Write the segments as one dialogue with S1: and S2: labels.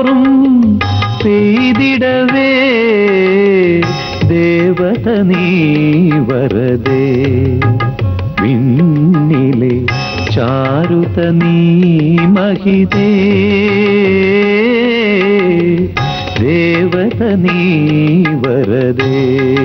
S1: തോറും പെയ്തിടവേ ദേവത നീ വരതേ വിണ്ണിലെ ചാരുത നീ മഹിതേ ദേവത നീ വരതേ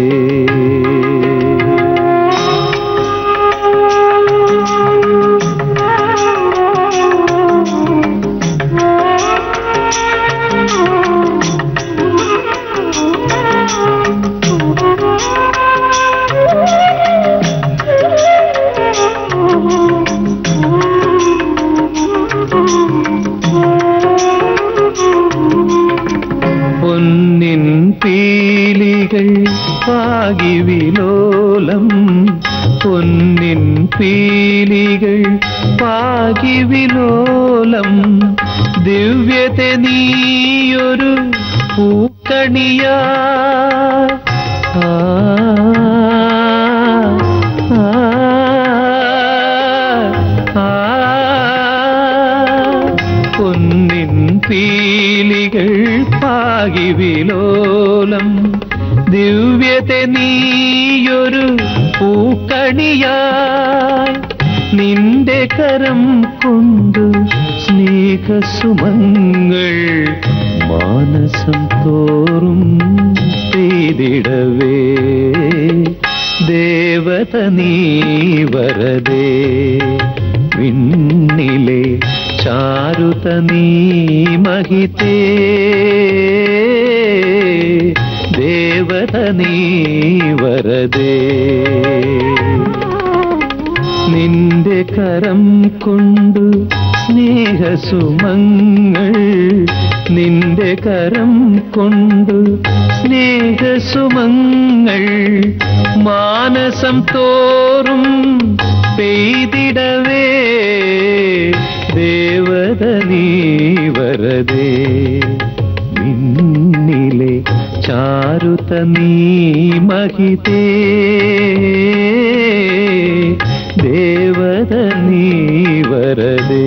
S1: പൊന്നിൻ പീലികൾ പാകി വിലോലം പൊന്നിൻ പീലികൾ പാകി വിലോലം ദിവ്യത നീയൊരു പൂക്കണിയാ ആ, ആ, ആ, പൊന്നിൻ പീലികൾ പാകി വിലോലം ദിവ്യത നീയൊരു പൂക്കണിയായി നിന്റെ കരം കൊണ്ടു സ്നേഹസുമങ്ങൾ മാനസം തോറും പെയ്തിടവേ ദേവത നീ വരതേ വിണ്ണിലെ ചാരുത നീ മഹിതേ ദേവത നീ വരതേ നിന്റെ കരം കൊണ്ടു സ്നേഹസുമങ്ങൾ നിന്റെ കരം കൊണ്ടു സ്നേഹസുമങ്ങൾ മാനസം തോറും പെയ്തിടവേ ദേവത നീ വരതേ മിന്നിലെ ചാരുത നീ മഹിതേ ദേവത നീ വരതേ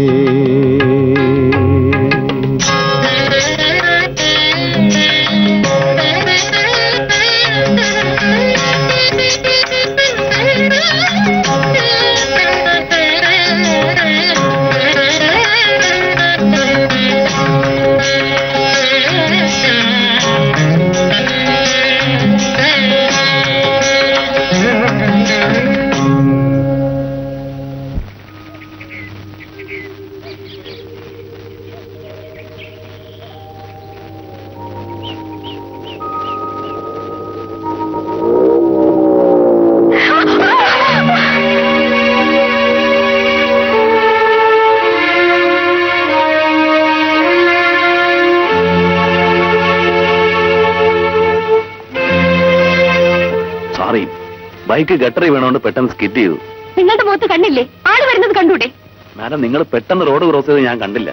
S2: സോറി ബൈക്ക് ഗട്ടറി വീണോണ്ട് പെട്ടെന്ന് സ്കിറ്റ് ചെയ്തു
S3: നിങ്ങളുടെ മുഖത്ത് കണ്ണില്ലേ ആള് വരുന്നത് കണ്ടൂടെ
S2: മാഡം നിങ്ങൾ പെട്ടെന്ന് റോഡ് ക്രോസ് ചെയ്ത് ഞാൻ കണ്ടില്ല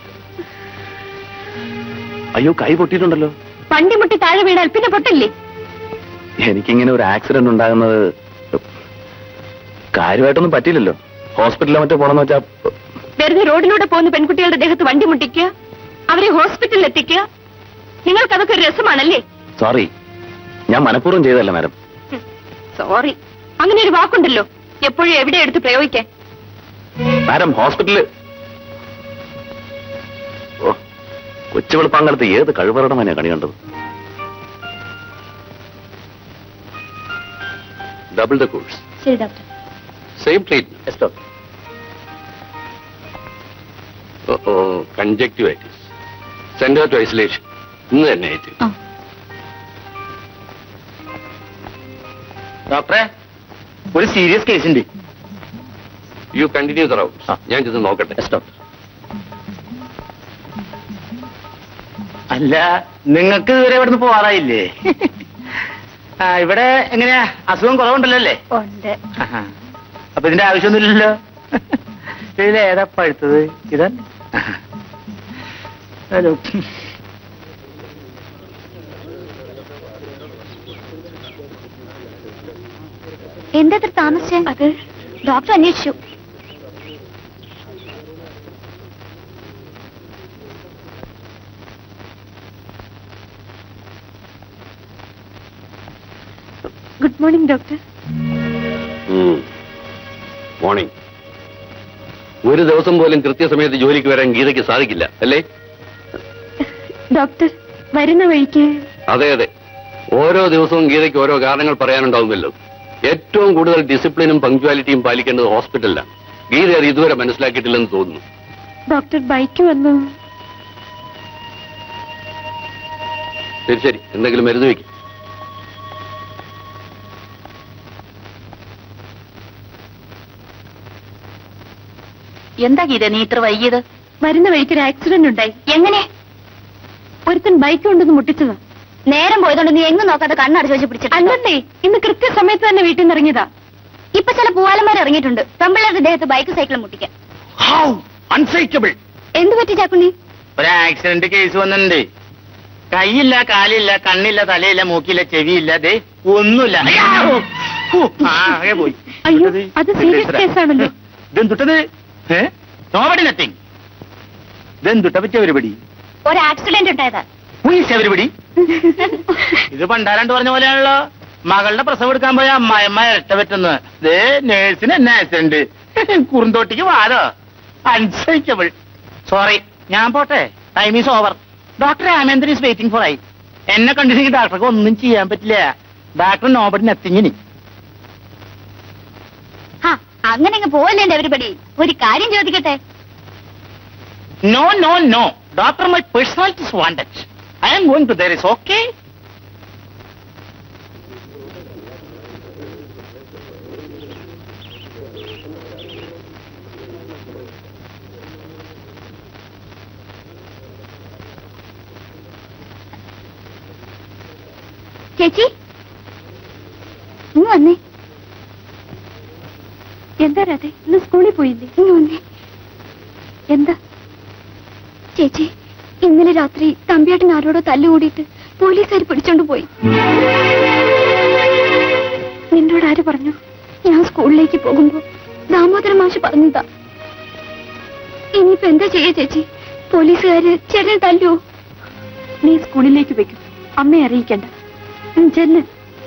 S2: അയ്യോ കൈ പൊട്ടിയിട്ടുണ്ടല്ലോ
S3: വണ്ടി മുട്ടി താഴെ വീണാൽ പിന്നെ പൊട്ടില്ലേ
S2: എനിക്കിങ്ങനെ ഒരു ആക്സിഡന്റ് ഉണ്ടാകുന്നത് കാര്യമായിട്ടൊന്നും പറ്റിയില്ലല്ലോ ഹോസ്പിറ്റലിലോ മറ്റോ പോണെന്ന് വെച്ചാ
S3: വെറുതെ റോഡിലൂടെ പോകുന്ന പെൺകുട്ടികളുടെ ദേഹത്ത് വണ്ടി മുട്ടിക്കുക അവരെ ഹോസ്പിറ്റലിൽ എത്തിക്കുക നിങ്ങൾക്ക് അതൊക്കെ ഒരു രസമാണല്ലേ
S2: സോറി ഞാൻ മനഃപൂർവ്വം ചെയ്തല്ല മാഡം
S3: സോറി അങ്ങനെ ഒരു വാക്കുണ്ടല്ലോ എപ്പോഴും എവിടെ എടുത്ത് പ്രയോഗിക്കാൻ
S2: മാഡം ഹോസ്പിറ്റലില് ഓ കൊച്ചു വെളുപ്പാങ്കലത്ത് ഏത് കഴിവറടമാനാ കണി കണ്ടത് ഡബിൾ ദ കോഴ്സ്
S3: ശരി doctor
S2: same treatment
S4: conjunctivitis centre to isolation ഇന്ന് തന്നെ ആയിട്ട്
S5: ഡോക്ടറെ ഒരു സീരിയസ് കേസ് ഉണ്ട്
S4: യു കണ്ടിന്യൂ ദ റൗണ്ട് ഞാൻ ചെന്ന് നോക്കട്ടെ
S5: ഡോക്ടർ അല്ല നിങ്ങൾക്ക് ഇതുവരെ ഇവിടുന്ന് പോവാറായില്ലേ ആ ഇവിടെ എങ്ങനെയാ അസുഖം കുറവുണ്ടല്ലോ അല്ലേ
S3: ഉണ്ട്
S5: ആഹാ. അപ്പൊ ഇതിന്റെ ആവശ്യമൊന്നുമില്ലല്ലോ ഇതിൽ ഏതാ പഴുത്തത് ഇതാ ഹലോ
S3: എന്താ ഇത്ര താമസിച്ചേ അത് ഡോക്ടർ അന്വേഷിച്ചു ഗുഡ് മോർണിംഗ് ഡോക്ടർ
S4: മോർണിംഗ് ഒരു ദിവസം പോലും കൃത്യസമയത്ത് ജോലിക്ക് വരാൻ ഗീതയ്ക്ക് സാധിക്കില്ല അല്ലേ
S3: ഡോക്ടർ വരുന്ന വഴിക്ക്
S4: അതെ അതെ ഓരോ ദിവസവും ഗീതയ്ക്ക് ഓരോ കാരണങ്ങൾ പറയാനുണ്ടാവുമല്ലോ ഏറ്റവും കൂടുതൽ ഡിസിപ്ലിനും പങ്ക്ച്വാലിറ്റിയും പാലിക്കേണ്ടത് ഹോസ്പിറ്റലിലാണ് ഗീത അത് ഇതുവരെ മനസ്സിലാക്കിയിട്ടില്ലെന്ന് തോന്നുന്നു
S3: ഡോക്ടർ ബൈക്ക് വന്നു
S4: ശരി ശരി എന്തെങ്കിലും മരുന്ന് വയ്ക്കും
S3: എന്താ ഗീത നീ ഇത്ര വൈകിയത് വരുന്ന വഴിക്ക് ഒരു ആക്സിഡന്റ് ഉണ്ടായി എങ്ങനെ ഒരുത്തൻ ബൈക്ക് കൊണ്ടൊന്ന് മുട്ടിച്ചതാ നേരം പോയതുകൊണ്ട് നീ എങ്ങും നോക്കാതെ കണ്ണടച്ചു വെച്ച് പിടിച്ചിട്ട് അല്ലേ ഇന്ന് കൃത്യസമയത്ത് തന്നെ വീട്ടിൽ നിന്ന് ഇറങ്ങിയതാ ഇപ്പൊ ചില പൂവാലന്മാർ ഇറങ്ങിയിട്ടുണ്ട് പെമ്പിള്ളേരുടെ ദേഹത്ത് ബൈക്ക് സൈക്കിൾ മുട്ടിക്കാൻ
S5: ഹൗ അൺസൈക്കബിൾ
S3: എന്ത് പറ്റി ചാക്കുണ്ണി
S5: ഒരു ആക്സിഡന്റ് കേസ് വന്നിട്ടുണ്ട് കൈയില്ല കാലില്ല കണ്ണില്ല തലയില്ല മൂക്കില്ല ചെവിയില്ല ദേ ഒന്നുമില്ല അയ്യാ! ഹൂ, ആ, ആകെ പോയി
S3: അയ്യോ,
S5: തൊട്ടത്
S3: അത് serious
S5: വെല്ലേശ്വരാ.
S3: case ആണല്ലോ.
S5: ഇതെന്തുട്ടത് ഏ നോബടി നത്തിങ് ഇതെന്തുട്ട പറ്റിയ പരിപാടി
S3: ഒരു ആക്സിഡന്റ് ഉണ്ടായതാ
S5: ഉയ്സ് എവരിബഡി ഇത് പണ്ടാരാണ്ട് പറഞ്ഞ പോലെയാണല്ലോ മകളുടെ പ്രസവം എടുക്കാൻ പോയ അമ്മായിമ്മ ഇരട്ട പറ്റുന്നത് ദേ നേഴ്സിന് എന്നെ ആക്സിഡന്റ് കുറുന്തോട്ടിക്ക് വാലോ അൺസൈക്കബിൾ സോറി ഞാൻ പോട്ടെ time is over doctor Ramendran is waiting for I എന്നെ കണ്ടില്ലെങ്കിൽ ഡോക്ടർക്ക് ഒന്നും ചെയ്യാൻ പറ്റില്ല ഡോക്ടർ നോബടി നത്തിങ്ങിനി
S3: അങ്ങനെ അങ്ങ് പോവല്ലേ എവരിബടി ഒരു കാര്യം ചോദിക്കട്ടെ
S5: no no no doctor my personality is wanted I am going to there is okay
S3: ചേച്ചി ഇന്ന് വന്നേ എന്താ രാധേ ഇന്ന് സ്കൂളിൽ പോയില്ലേ ഇന്ന് വന്നേ എന്താ ചേച്ചി ഇന്നലെ രാത്രി തമ്പിയാട്ടൻ ആരോടോ തല്ലുകൂടിയിട്ട് പോലീസുകാർ പിടിച്ചോണ്ട് പോയി നിന്നോട് ആര് പറഞ്ഞു ഞാൻ സ്കൂളിലേക്ക് പോകുമ്പോ ദാമോദര മാഷ് പറഞ്ഞതാ ഇനിയിപ്പോ എന്താ ചെയ്യാ ചേച്ചി പോലീസുകാര് ചേട്ടനെ തല്ലുവോ നീ സ്കൂളിലേക്ക് വെക്കും അമ്മയെ അറിയിക്കണ്ട ഉം, ചെല്ല്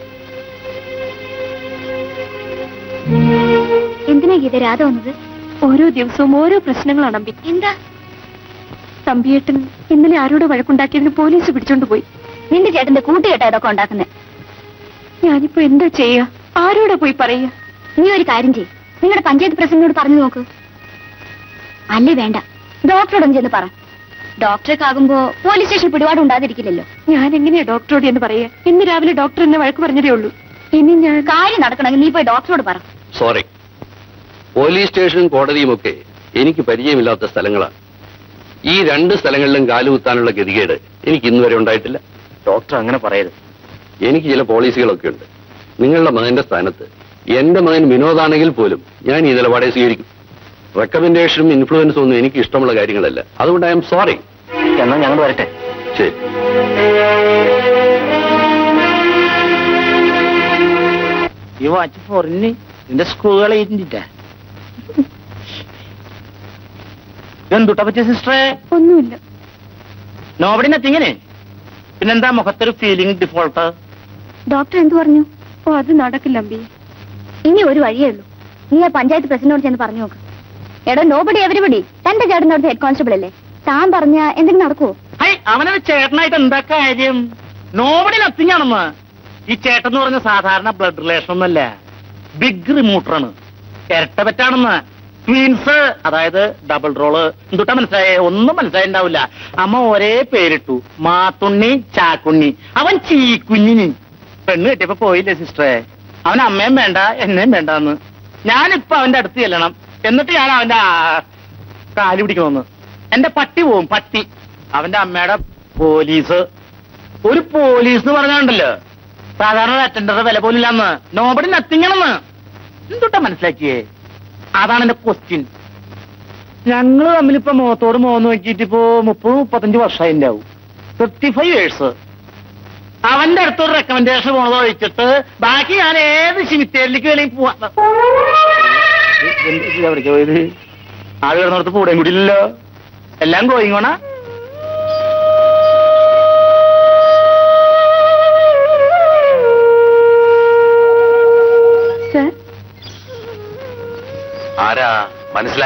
S3: എന്തിനാ ഗീത രാധ വന്നത് ഓരോ ദിവസവും ഓരോ പ്രശ്നങ്ങളാണ് അമ്പി എന്താ തമ്പിയേട്ടൻ ഇന്നലെ ആരോട് വഴക്കുണ്ടാക്കിയതിന് പോലീസ് പിടിച്ചോണ്ട് പോയി നിന്റെ ചേട്ടന്റെ കൂട്ടുകെട്ടാ ഇതൊക്കെ ഉണ്ടാക്കുന്നത് ഞാനിപ്പോ എന്താ ചെയ്യാ ആരോടാ പോയി പറയാ നീ ഒരു കാര്യം ചെയ് നിങ്ങളുടെ പഞ്ചായത്ത് പ്രസിഡന്റിനോട് പറഞ്ഞു നോക്ക് അല്ലേ വേണ്ട ഡോക്ടറോടൊന്ന് ചെന്ന് പറ ഡോക്ടറൊക്കെ ആകുമ്പോ പോലീസ് സ്റ്റേഷൻ പിടിപാട് ഉണ്ടാതിരിക്കില്ലല്ലോ ഞാൻ എങ്ങനെയാ ഡോക്ടറോട് എന്ന് പറയാ ഇന്ന് രാവിലെ ഡോക്ടർ എന്നെ വഴക്ക് പറഞ്ഞതേ ഉള്ളൂ ഇനി ഞാൻ കാര്യം നടക്കണമെങ്കിൽ നീ പോയി ഡോക്ടറോട് പറ
S4: സോറി പോലീസ് സ്റ്റേഷനും കോടതിയും ഒക്കെ എനിക്ക് പരിചയമില്ലാത്ത സ്ഥലങ്ങളാണ് ഈ രണ്ട് സ്ഥലങ്ങളിലും കാലുകുത്താനുള്ള ഗതികേട് എനിക്ക് ഇന്ന് വരെ ഉണ്ടായിട്ടില്ല
S5: ഡോക്ടർ അങ്ങനെ പറയരുത്
S4: എനിക്ക് ചില പോളിസികളൊക്കെ ഉണ്ട് നിങ്ങളുടെ മകന്റെ സ്ഥാനത്ത് എന്റെ മകൻ വിനോദാണെങ്കിൽ പോലും ഞാൻ ഈ നിലപാടെ സ്വീകരിക്കും റെക്കമെൻഡേഷനും ഇൻഫ്ലുവൻസും ഒന്നും എനിക്ക് ഇഷ്ടമുള്ള കാര്യങ്ങളല്ല അതുകൊണ്ട് ഐ എം സോറി
S5: എന്നാ ഞങ്ങൾ വരട്ടെ
S4: ശരി
S5: ഈ വാച്ച് പൊറിഞ്ഞ് നിന്റെ സ്കൂളുകൾ കഴിഞ്ഞിട്ടാ എന്തുട്ടാ പറ്റിയ സിസ്റ്ററെ
S3: ഒന്നുമില്ല
S5: നോബടി നത്തിങ്ങനെ പിന്നെന്താ മുഖത്തൊരു ഫീലിംഗ് ഡിഫോൾട്ട്
S3: ഡോക്ടർ എന്തു പറഞ്ഞു ഓ അത് നടക്കില്ല അമ്പി ഇനി ഒരു വഴിയേ ഉള്ളൂ നീ ആ പഞ്ചായത്ത് പ്രസിഡന്റിനോട് ചെന്ന് പറഞ്ഞു നോക്ക് എടോ നോബടി എവരിബടി തന്റെ ചേട്ടൻ്റെ അവിടുത്തെ ഹെഡ് കോൺസ്റ്റബിൾ അല്ലേ താൻ പറഞ്ഞ എന്തെങ്കിലും നടക്കുവോ
S5: ഹൈ അവനൊരു ചേട്ടനായിട്ട് എന്താ കാര്യം നോബടി നത്തിങ്ങാണെന്ന് ഈ ചേട്ടൻ എന്ന് പറഞ്ഞ സാധാരണ ബ്ലഡ് റിലേഷൻ ഒന്നല്ല ബിഗ് റിമൂട്ടറാണ് ഇരട്ട പറ്റാണെന്ന് ട്വീൻസ് അതായത് ഡബിൾ റോള് എന്തുട്ടാ മനസ്സിലായേ ഒന്നും മനസ്സിലായിണ്ടാവില്ല അമ്മ ഒരേ പേരിട്ടു മാത്തുണ്ണി ചാക്കുണ്ണി അവൻ ചീക്കുഞ്ഞിനി പെണ്ണ് കെട്ടിയപ്പോ പോയില്ലേ സിസ്റ്ററെ അവൻ അമ്മയും വേണ്ട എന്നെയും വേണ്ടെന്ന് ഞാനിപ്പോ അവന്റെ അടുത്ത് ചെല്ലണം എന്നിട്ട് ഞാൻ അവന്റെ ആ- കാല് പിടിക്കണമെന്ന് എന്റെ പട്ടി പോവും പട്ടി അവന്റെ അമ്മയുടെ പോലീസ് ഒരു പോലീസ് എന്ന് പറഞ്ഞാണ്ടല്ലോ സാധാരണ അറ്റൻഡറുടെ വില പോലും ഇല്ലാന്ന് നോബടി നത്തിങ്ങണെന്ന് എന്തുട്ടാ മനസ്സിലാക്കിയേ അതാണ് എന്റെ ക്വസ്റ്റ്യൻ ഞങ്ങള് തമ്മിലിപ്പോ മുഖത്തോട് മുഖം നോക്കിയിട്ട് ഇപ്പോ മുപ്പത് മുപ്പത്തഞ്ച് വർഷമായി ഉണ്ടാവും തേർട്ടി ഫൈവ് ഇയേഴ്സ് അവന്റെ അടുത്തൊരു റെക്കമെൻഡേഷൻ പോണത് ഒഴിച്ചിട്ട് ബാക്കി ഞാൻ ഏത് ശിമിത്തേരിലേക്ക് വേണമെങ്കിൽ പോവാ എന്ത് ഇത് എവിടേക്കാ പോയത് ആള് കിടന്നിടത്ത് പൂടേം കൂടി ഇല്ലല്ലോ എല്ലാം ഗോയിങ്ങോണ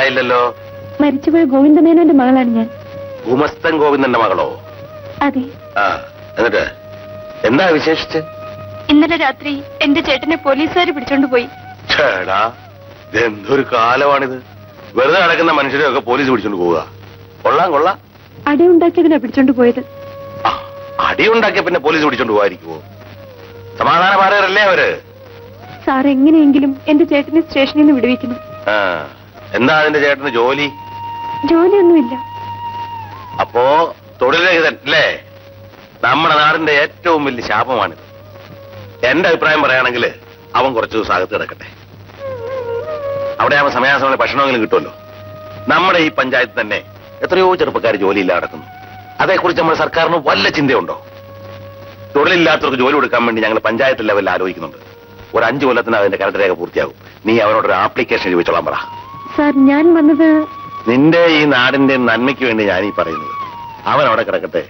S2: മനസ്സിലായില്ലല്ലോ
S3: മരിച്ചുപോയ ഗോവിന്ദമേനോന്റെ മകളാണ് ഞാൻ
S2: ഗുമസ്തൻ ഗോവിന്ദന്റെ മകളോ
S3: അതെ
S2: ആ എന്നിട്ട് എന്താ വിശേഷിച്ച്
S3: ഇന്നലെ രാത്രി എന്റെ ചേട്ടനെ പോലീസുകാർ പിടിച്ചോണ്ട് പോയി
S2: ചേടാ ഇതെന്തൊരു കാലമാണിത് വെറുതെ നടക്കുന്ന മനുഷ്യരെയൊക്കെ പോലീസ് പിടിച്ചോണ്ട് പോവുക കൊള്ളാം കൊള്ളാം
S3: അടി ഉണ്ടാക്കിയതിനാ പിടിച്ചോണ്ട് പോയത്
S2: ആ, അടിയുണ്ടാക്കിയ പിന്നെ പോലീസ് പിടിച്ചോണ്ട് പോകാതിരിക്കുവോ സമാധാനപാരകരല്ലേ അവര്
S3: സാർ എങ്ങനെയെങ്കിലും എന്റെ ചേട്ടനെ സ്റ്റേഷനിൽ നിന്ന് വിടുവിക്കണം
S2: ആ എന്താ അതിന്റെ ചേട്ടന് ജോലി
S3: ജോലിയൊന്നുമില്ല
S2: അപ്പോ തൊഴിൽരഹിതൻ അല്ലേ നമ്മുടെ നാടിന്റെ ഏറ്റവും വലിയ ശാപമാണിത് എന്റെ അഭിപ്രായം പറയുകയാണെങ്കിൽ അവൻ കുറച്ച് ദിവസം അകത്ത് കിടക്കട്ടെ അവിടെ ആവുമ്പോൾ സമയാസമയം ഭക്ഷണമെങ്കിലും കിട്ടുമല്ലോ നമ്മുടെ ഈ പഞ്ചായത്ത് തന്നെ എത്രയോ ചെറുപ്പക്കാർ ജോലിയില്ല നടക്കുന്നു അതേക്കുറിച്ച് നമ്മുടെ സർക്കാരിന് വല്ല ചിന്തയുണ്ടോ തൊഴിലില്ലാത്തവർക്ക് ജോലി കൊടുക്കാൻ വേണ്ടി ഞങ്ങൾ പഞ്ചായത്ത് ലെവലിൽ ആലോചിക്കുന്നുണ്ട് ഒരു അഞ്ചു കൊല്ലത്തിന് അതിന്റെ കരട് രേഖ പൂർത്തിയാകും നീ അവനോടൊരു ആപ്ലിക്കേഷൻ ചോദിച്ചോളാൻ പറ
S3: സാർ ഞാൻ വന്നത്
S2: നിന്റെ ഈ നാടിന്റെ നന്മയ്ക്ക് വേണ്ടി ഞാൻ ഈ പറയുന്നത് അവൻ അവിടെ കിടക്കട്ടെ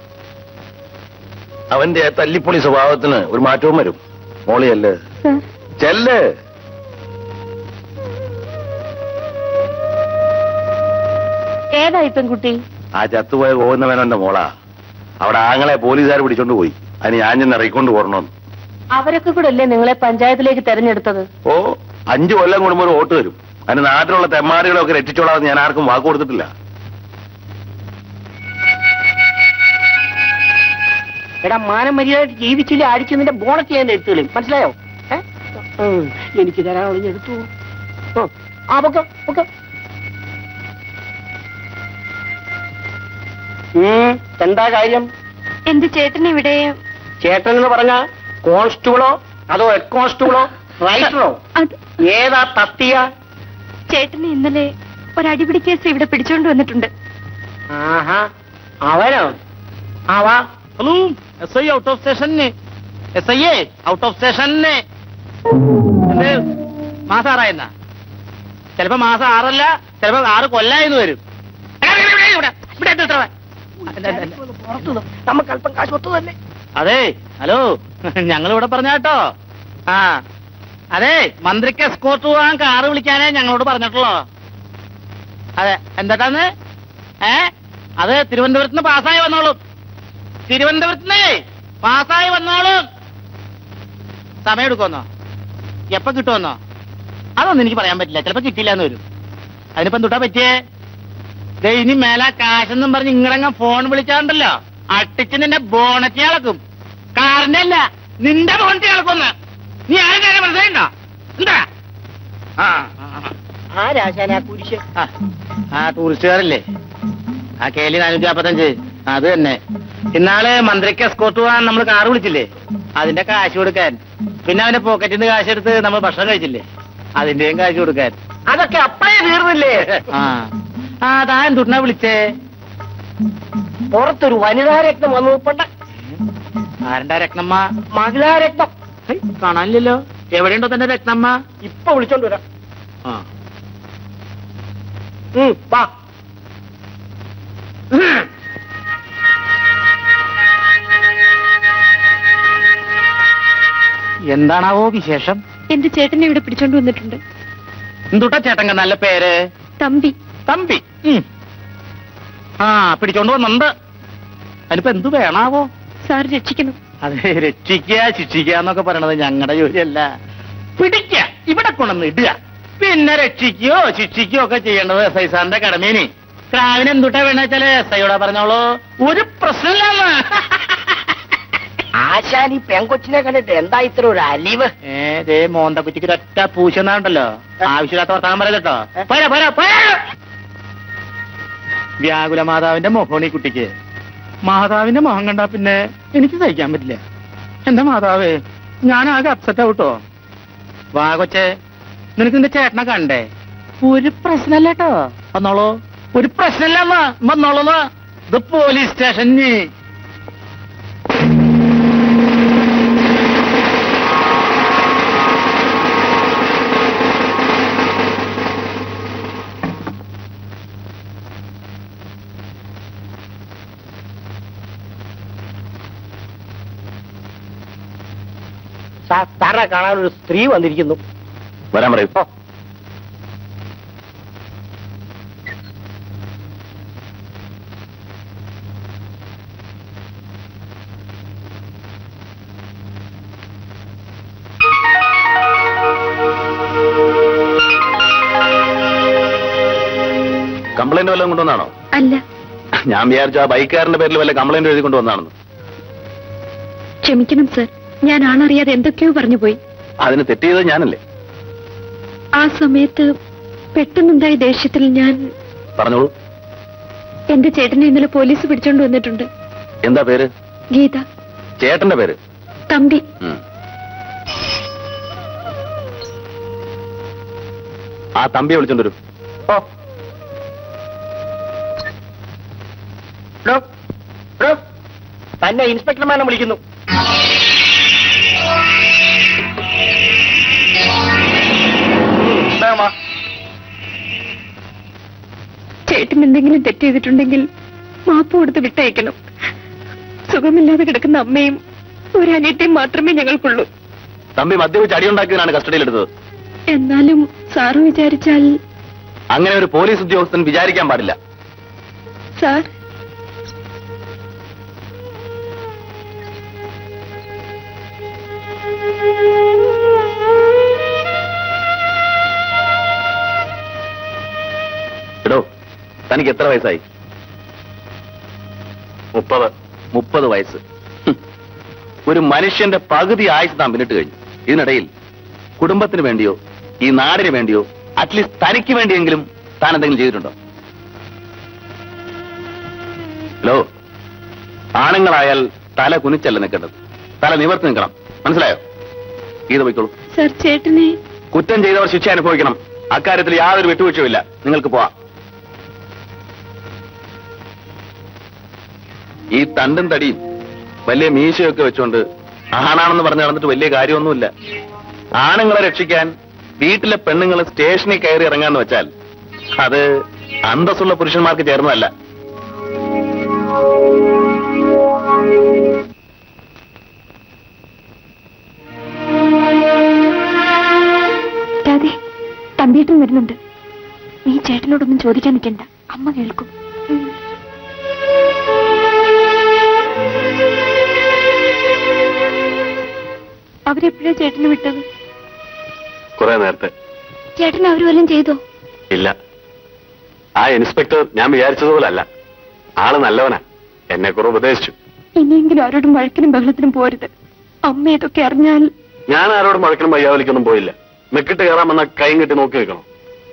S2: അവന്റെ ആ തല്ലിപ്പൊളി സ്വഭാവത്തിന് ഒരു മാറ്റവും വരും മോളിയല്ലേ
S3: സാർ
S2: ചെല്ല്
S3: ഏതായി പെൺകുട്ടി
S2: ആ ചത്തുപോയ ഗോവിന്ദമേനോന്റെ മോളാ അവിടെ ആങ്ങളെ പോലീസുകാർ പിടിച്ചോണ്ട് പോയി അതിന് ഞാൻ ചെന്ന് ഇറക്കിക്കൊണ്ട് പോരണമെന്ന്
S3: അവരൊക്കെ കൂടെ അല്ലേ നിങ്ങളെ പഞ്ചായത്തിലേക്ക് തെരഞ്ഞെടുത്തത്
S2: ഓ അഞ്ചു കൊല്ലം കൂടുമ്പോൾ ഒരു വോട്ട് വരും അതിന് നാട്ടിലുള്ള തെമ്മാടികളൊക്കെ രക്ഷിച്ചോളാമെന്ന് ഞാൻ ആർക്കും വാക്ക് കൊടുത്തിട്ടില്ല
S5: എടാ മാനം മര്യാദ ജീവിച്ചില്ല ആയിരിക്കുന്നതിന്റെ ബോണറ്റ് ഞാൻ എടുത്തുകളി മനസ്സിലായോ ഏ? ഉം, എനിക്ക് തരാനുള്ള ഞാൻ എടുത്തു ഓ, ആ പൊക്കം പൊക്കം ഉം, എന്താ കാര്യം
S3: എന്റെ ചേട്ടൻ ഇവിടെ
S5: ചേട്ടൻ എന്ന് പറഞ്ഞ കോൺസ്റ്റബിളോ അതോ ഹെഡ് കോൺസ്റ്റബിളോ റൈറ്ററോ
S3: അത്
S5: ഏതാ തത്തിയ
S3: ചേട്ടനെ ഇന്നലെ ഒരടിപിടി കേസ് ഇവിടെ പിടിച്ചോണ്ട് വന്നിട്ടുണ്ട്
S5: ആഹാ അവനോ ആവാ hello S I out of station S I out of station എന്ത് മാസം ആറായെന്നാ ചിലപ്പോ മാസം ആറല്ല ചിലപ്പോ ആറ് കൊല്ലായെന്ന് വരും ഇവിടെ, ഇവിടെ എത്തി ഇത്രവേ. നമുക്ക് അല്പം കാശ് ഒത്തു തന്നെ അതെ ഹലോ ഞങ്ങൾ ഇവിടെ പറഞ്ഞാട്ടോ ആ അതെ മന്ത്രിക്ക് എസ്കോർട്ട് പോകാൻ കാറ് വിളിക്കാനേ ഞങ്ങളോട് പറഞ്ഞിട്ടുള്ളോ അതെ എന്താട്ടാന്ന് ഏ അത് തിരുവനന്തപുരത്ത് നിന്ന് പാസ്സായി വന്നോളും തിരുവനന്തപുരത്ത് നിന്ന് പാസ്സായി വന്നോളും സമയം എടുക്കുമെന്നോ എപ്പോ കിട്ടുമെന്നോ അതൊന്നും എനിക്ക് പറയാൻ പറ്റില്ല ചിലപ്പോ കിട്ടിയില്ല എന്ന് വരും അതിനിപ്പോ എന്തുട്ടാ പറ്റിയേ ദേ ഇനി മേല കാശെന്നും പറഞ്ഞ് ഇങ്ങടങ്ങ ഫോൺ വിളിച്ചാണ്ടല്ലോ അട്ടിച്ച് നിന്റെ ബോണറ്റ് ഇളക്കും കാറിന്റെ അല്ല നിന്റെ ബോണറ്റ് ഇളക്കൊന്ന് നീ ആരും കാര്യം മനസ്സിലായിണ്ടോ എന്താ ആ ആ, ആ.
S6: ആരാശാനാ കുരിശ്
S5: ആ, ആ ടൂറിസ്റ്റുകാരല്ലേ ആ കേലി നാനൂറ്റി നാപ്പത്തഞ്ച് അത് തന്നെ ഇന്നാള് മന്ത്രിക്ക് എസ്കോർട്ട് പോകാൻ നമ്മൾ കാർ വിളിച്ചില്ലേ അതിന്റെ കാശ് കൊടുക്കാൻ പിന്നെ അവന്റെ പോക്കറ്റിൽ നിന്ന് കാശ് എടുത്ത് നമ്മൾ ഭക്ഷണം കഴിച്ചില്ലേ അതിന്റെയും കാശ് കൊടുക്കാൻ
S6: അതൊക്കെ അപ്പഴേ തീർന്നില്ലേ
S5: ആ ആ താൻ എന്തുട്ടാ വിളിച്ചേ
S6: പുറത്തൊരു വനിതാ രക്തം വന്നു നിൽപ്പുണ്ട്
S5: ആരണ്ടാ രത്നമ്മ
S6: മഹിളാ രക്തം
S5: ഹേയ്, കാണാനില്ലല്ലോ എവിടെയുണ്ടോ തന്റെ രത്നമ്മ
S6: ഇപ്പൊ വിളിച്ചോണ്ട് വരാം
S5: ആ
S6: ഉം, വാ
S5: എന്താണാവോ വിശേഷം
S3: എന്റെ ചേട്ടനെ ഇവിടെ പിടിച്ചോണ്ട് വന്നിട്ടുണ്ട്
S5: എന്തുട്ടാ ചേട്ടങ്ക നല്ല പേര്
S3: തമ്പി
S5: തമ്പി ഉം. ആ പിടിച്ചോണ്ട് വന്നുണ്ട് അതിനിപ്പോ എന്തു വേണാവോ
S3: സാർ രക്ഷിക്കണം
S5: അതെ രക്ഷിക്കുക ശിക്ഷിക്കുക എന്നൊക്കെ പറയണത് ഞങ്ങളുടെ ജോലിയല്ല പിടിക്ക ഇവിടെ കൊണ്ടുവന്ന് ഇടുക പിന്നെ രക്ഷിക്കുകയോ ശിക്ഷിക്കുകയോ ഒക്കെ ചെയ്യേണ്ടത് എസ് ഐ സാറിന്റെ കടമേനി ക്രാവിന് എന്തുട്ടാ വേണ വെച്ചാല് എസ് ഐയോടാ പറഞ്ഞോളൂ ഒരു പ്രശ്നമില്ലെന്ന്
S6: ആശാൻ ഈ പെങ്കൊച്ചിനെ കണ്ടിട്ട് എന്താ ഇത്ര ഒരു അലിവ്
S5: ഏ ദേ മോന്തക്കുറ്റിക്ക് ഒറ്റ പൂശെന്നാണ്ടല്ലോ ആവശ്യമില്ലാത്ത വർത്താനം പറയല്ലോ പോരാ പോരാ പോരാ വ്യാകുല മാതാവിന്റെ മുഖമാണ് ഈ കുട്ടിക്ക് മാതാവിന്റെ മുഖം കണ്ടാ പിന്നെ എനിക്ക് സഹിക്കാൻ പറ്റില്ല എന്റെ മാതാവേ ഞാൻ ആകെ അപ്സെറ്റ് ആവട്ടോ വാ കൊച്ചേ നിനക്ക് നിന്റെ ചേട്ടനെ കണ്ടേ ഒരു പ്രശ്നമല്ല കേട്ടോ വന്നോളൂ ഒരു പ്രശ്നമില്ല വന്നോളൂ ഇത് പോലീസ് സ്റ്റേഷന്
S6: സാർ സാറിനെ കാണാൻ ഒരു സ്ത്രീ വന്നിരിക്കുന്നു
S2: വരാൻ പറയും കംപ്ലൈന്റ് വല്ലതും കൊണ്ടുവന്നാണോ
S3: അല്ല
S2: ഞാൻ വിചാരിച്ചു ആ ബൈക്കുകാരന്റെ പേരിൽ വല്ല കംപ്ലൈന്റ് എഴുതി കൊണ്ടുവന്നാണെന്ന്
S3: ക്ഷമിക്കണം സർ ഞാൻ ആണറിയാതെ എന്തൊക്കെയോ പറഞ്ഞു പോയി
S2: അതിന് തെറ്റ് ചെയ്തത് ഞാനല്ലേ
S3: ആ സമയത്ത് പെട്ടെന്നുണ്ടായ ദേഷ്യത്തിൽ ഞാൻ
S2: പറഞ്ഞോളൂ
S3: എന്റെ ചേട്ടനെ ഇന്നലെ പോലീസ് പിടിച്ചോണ്ട് വന്നിട്ടുണ്ട്
S2: എന്താ പേര്
S3: ഗീത
S2: ചേട്ടന്റെ പേര്
S3: തമ്പി
S2: ഉം. ആ തമ്പിയെ വിളിച്ചോണ്ടൊരു
S6: ഓ ഡോ, ഡോ, തന്നെ ഇൻസ്പെക്ടർമാരെ വിളിക്കുന്നു ഉം, വേഗം വാ.
S3: ചേട്ടൻ എന്തെങ്കിലും തെറ്റ് ചെയ്തിട്ടുണ്ടെങ്കിൽ മാപ്പ് കൊടുത്ത് വിട്ടയക്കണം സുഖമില്ലാതെ കിടക്കുന്ന അമ്മയും ഒരു അനിയത്തെയും മാത്രമേ ഞങ്ങൾക്കുള്ളൂ
S2: തമ്പി മദ്യപിച്ച് അടിയുണ്ടാക്കിയതിനാണ് കസ്റ്റഡിയിലെടുത്തത്
S3: എന്നാലും സാറ് വിചാരിച്ചാൽ
S2: അങ്ങനെ ഒരു പോലീസ് ഉദ്യോഗസ്ഥൻ വിചാരിക്കാൻ പാടില്ല
S3: സാർ
S2: എടോ തനിക്ക് എത്ര വയസ്സായി മുപ്പത് മുപ്പത് വയസ്സ് ഹും. ഒരു മനുഷ്യന്റെ പകുതി ആയുസ് താൻ പിന്നിട്ട് കഴിഞ്ഞു ഇതിനിടയിൽ കുടുംബത്തിന് വേണ്ടിയോ ഈ നാടിന് വേണ്ടിയോ അറ്റ്ലീസ്റ്റ് തനിക്ക് വേണ്ടിയെങ്കിലും താൻ എന്തെങ്കിലും ചെയ്തിട്ടുണ്ടോ ഹലോ ആണുങ്ങളായാൽ തല കുനിച്ചല്ല നിൽക്കേണ്ടത് തല നിവർത്തി നിൽക്കണം മനസ്സിലായോ ഗീത പോയിക്കോളൂ
S3: സാർ ചേട്ടനെ
S2: കുറ്റം ചെയ്തവർ ശിക്ഷ അനുഭവിക്കണം അക്കാര്യത്തിൽ യാതൊരു വിട്ടുവീഴ്ചയുമില്ല നിങ്ങൾക്ക് പോവാം ഈ തണ്ടും തടിയും വലിയ മീശയൊക്കെ വെച്ചുകൊണ്ട് ആണാണെന്ന് പറഞ്ഞ് നടന്നിട്ട് വലിയ കാര്യമൊന്നുമില്ല ആണുങ്ങളെ രക്ഷിക്കാൻ വീട്ടിലെ പെണ്ണുങ്ങൾ സ്റ്റേഷനിൽ കയറി ഇറങ്ങാന്ന് വെച്ചാൽ അത് അന്തസ്സുള്ള പുരുഷന്മാർക്ക് ചേർന്നതല്ല
S3: രാധേ തമ്പിയേട്ടൻ വരുന്നുണ്ട് നീ ചേട്ടനോടൊന്നും ചോദിക്കാൻ നിൽക്കണ്ട അമ്മ കേൾക്കും അവരെപ്പോഴാ ചേട്ടന് വിട്ടത്
S2: കുറെ നേരത്തെ
S3: ചേട്ടൻ അവർ വല്ലതും ചെയ്തോ
S2: ഇല്ല ആ ഇൻസ്പെക്ടർ ഞാൻ വിചാരിച്ചതുപോലെ അല്ല ആള് നല്ലവനാ എന്നെ കുറെ ഉപദേശിച്ചു
S3: ഇനിയെങ്കിലും അവരോടും വഴക്കിനും ബഹളത്തിനും പോരുത് അമ്മ ഇതൊക്കെ അറിഞ്ഞാൽ
S2: ഞാൻ ആരോടും വഴക്കിനും വയ്യാവലിക്കൊന്നും പോയില്ല മെക്കിട്ട് കയറാമെന്ന കൈയും കെട്ടി നോക്കി നിൽക്കണം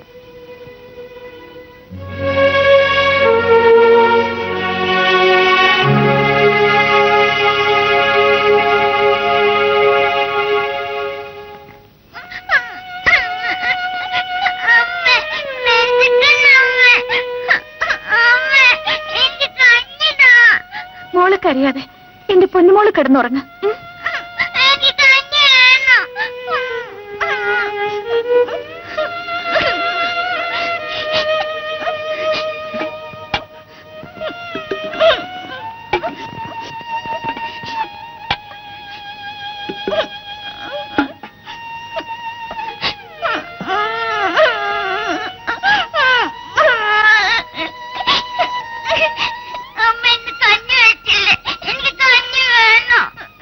S3: മോളെ കരയാതെ എന്റെ പൊന്നുമോള് കിടന്നുറങ്ങ ഉം?
S7: അമ്മ എന്നെ കഞ്ഞി വെച്ചില്ലേ എനിക്ക് കഞ്ഞി വേണം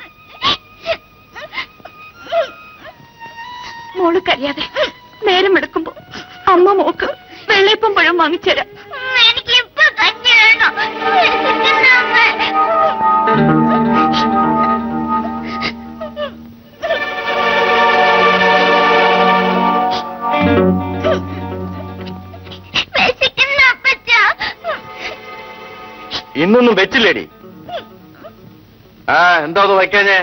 S3: മോള് കരയാതെ നേരം എടുക്കുമ്പോ അമ്മ മോക്ക് വെള്ളയപ്പം പഴം വാങ്ങിച്ചുതരാം
S7: എനിക്ക് ഇപ്പൊ കഞ്ഞി വേണം വിശക്കുന്ന അമ്മ. വിശക്കുന്ന അപ്പച്ചാ.
S2: ഇന്നൊന്നും വെച്ചില്ലേടി ആ എന്താ അത് വയ്ക്കാഞ്ഞേ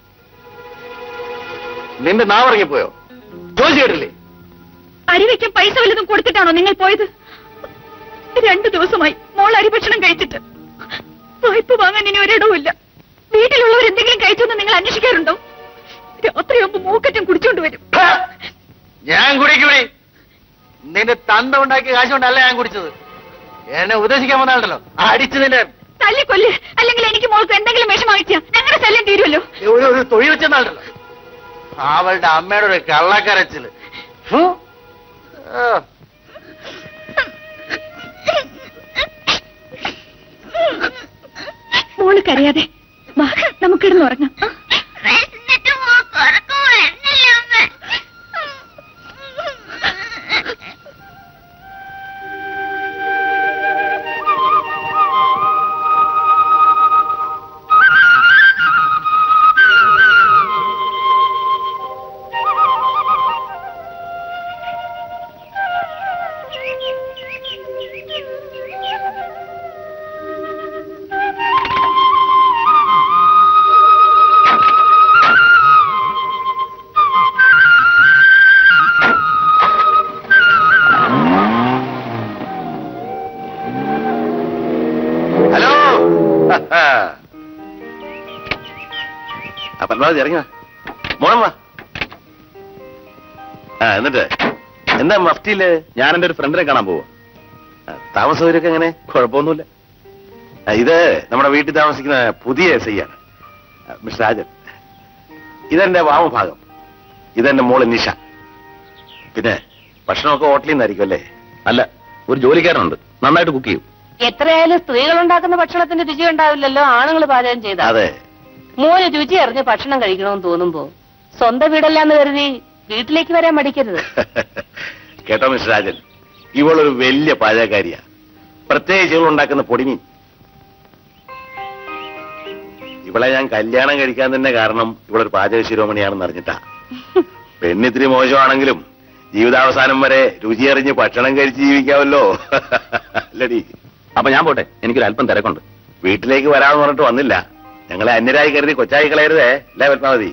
S2: നിന്റെ നാവിറങ്ങിപ്പോയോ ജോലി കേട്ടില്ലേ
S3: അരി വെക്കാൻ പൈസ വല്ലതും കൊടുത്തിട്ടാണോ നിങ്ങൾ പോയത് രണ്ടു ദിവസമായി മോൾ അരിഭക്ഷണം കഴിച്ചിട്ട് വായ്പ വാങ്ങാൻ ഇനി ഒരിടവുമില്ല വീട്ടിലുള്ളവർ എന്തെങ്കിലും കഴിച്ചെന്ന് നിങ്ങൾ അന്വേഷിക്കാറുണ്ടോ രാത്രിയാകുമ്പോ മൂക്കറ്റം കുടിച്ചോണ്ട് വരും
S6: ഹ! ഞാൻ കുടിക്കൂടി നിന്റെ തന്ത ഉണ്ടാക്കിയ കാശ് കൊണ്ടല്ല ഞാൻ കുടിച്ചത് എന്നെ ഉപദേശിക്കാൻ വന്നാണ്ടല്ലോ അടിച്ചു നിന്റെ
S3: തല്ലിക്കൊല്ല് അല്ലെങ്കിൽ എനിക്ക് മോൾക്ക് എന്തെങ്കിലും വിഷം വാങ്ങിച്ചാ ഞങ്ങളുടെ ശല്യം തീരുമല്ലോ
S6: ഒരു ഒരു തൊഴി വെച്ചെന്നാണ്ടല്ലോ അവളുടെ അമ്മയുടെ ഒരു കള്ളക്കരച്ചില് ഹു! ആ.
S3: മോള് കരയാതെ വാ നമുക്കിടന്ന് ഉറങ്ങാം ആ?
S7: വിശന്നിട്ട് മോൾക്ക് ഉറക്കം വരുന്നില്ല അമ്മ.
S2: ആ പരമാവധി ഇറങ്ങി വാ. മോളം വാ ആ എന്നിട്ട് എന്താ മഫ്റ്റിയില് ഞാൻ എന്റെ ഒരു ഫ്രണ്ടിനെ കാണാൻ പോവാ താമസ സൗകര്യമൊക്കെ എങ്ങനെ കുഴപ്പമൊന്നുമില്ല ആ, ഇത് നമ്മുടെ വീട്ടിൽ താമസിക്കുന്ന പുതിയ എസ് ഐ ആണ് ആ, മിസ്റ്റർ രാജൻ ഇതെന്റെ വാമഭാഗം ഇതെന്റെ മോള് നിഷ പിന്നെ ഭക്ഷണമൊക്കെ ഹോട്ടലിൽ നിന്നായിരിക്കും അല്ലേ
S4: അല്ല ഒരു ജോലിക്കാരനുണ്ട് നന്നായിട്ട് കുക്ക് ചെയ്യും
S8: എത്രയായാലും സ്ത്രീകൾ ഉണ്ടാക്കുന്ന ഭക്ഷണത്തിന്റെ രുചി ഉണ്ടാവില്ലല്ലോ ആണുങ്ങൾ പാചകം ചെയ്ത
S2: അതെ
S8: മോന് രുചി അറിഞ്ഞ് ഭക്ഷണം കഴിക്കണമെന്ന് തോന്നുമ്പോ സ്വന്തം വീടല്ലാന്ന് കരുതി വീട്ടിലേക്ക് വരാൻ മടിക്കരുത്
S2: കേട്ടോ മിസ്റ്റർ രാജൻ ഇവളൊരു വലിയ പാചകക്കാരിയാ പ്രത്യേകിച്ച് ഇവൾ ഉണ്ടാക്കുന്ന പൊടിമീൻ ഇവളെ ഞാൻ കല്യാണം കഴിക്കാൻ തന്നെ കാരണം ഇവളൊരു പാചക ശിരോമണിയാണെന്ന് അറിഞ്ഞിട്ടാ പെണ്ണിത്തിരി മോശമാണെങ്കിലും ജീവിതാവസാനം വരെ രുചിയറിഞ്ഞ് ഭക്ഷണം കഴിച്ച് ജീവിക്കാമല്ലോ അല്ലടി
S4: അപ്പൊ ഞാൻ പോട്ടെ എനിക്കൊരു അല്പം തിരക്കുണ്ട്
S2: വീട്ടിലേക്ക് വരാമെന്ന് പറഞ്ഞിട്ട് വന്നില്ല ഞങ്ങളെ അന്യരായി കരുതി കൊച്ചായി കളയരുതേ അല്ലേ പത്മാവതി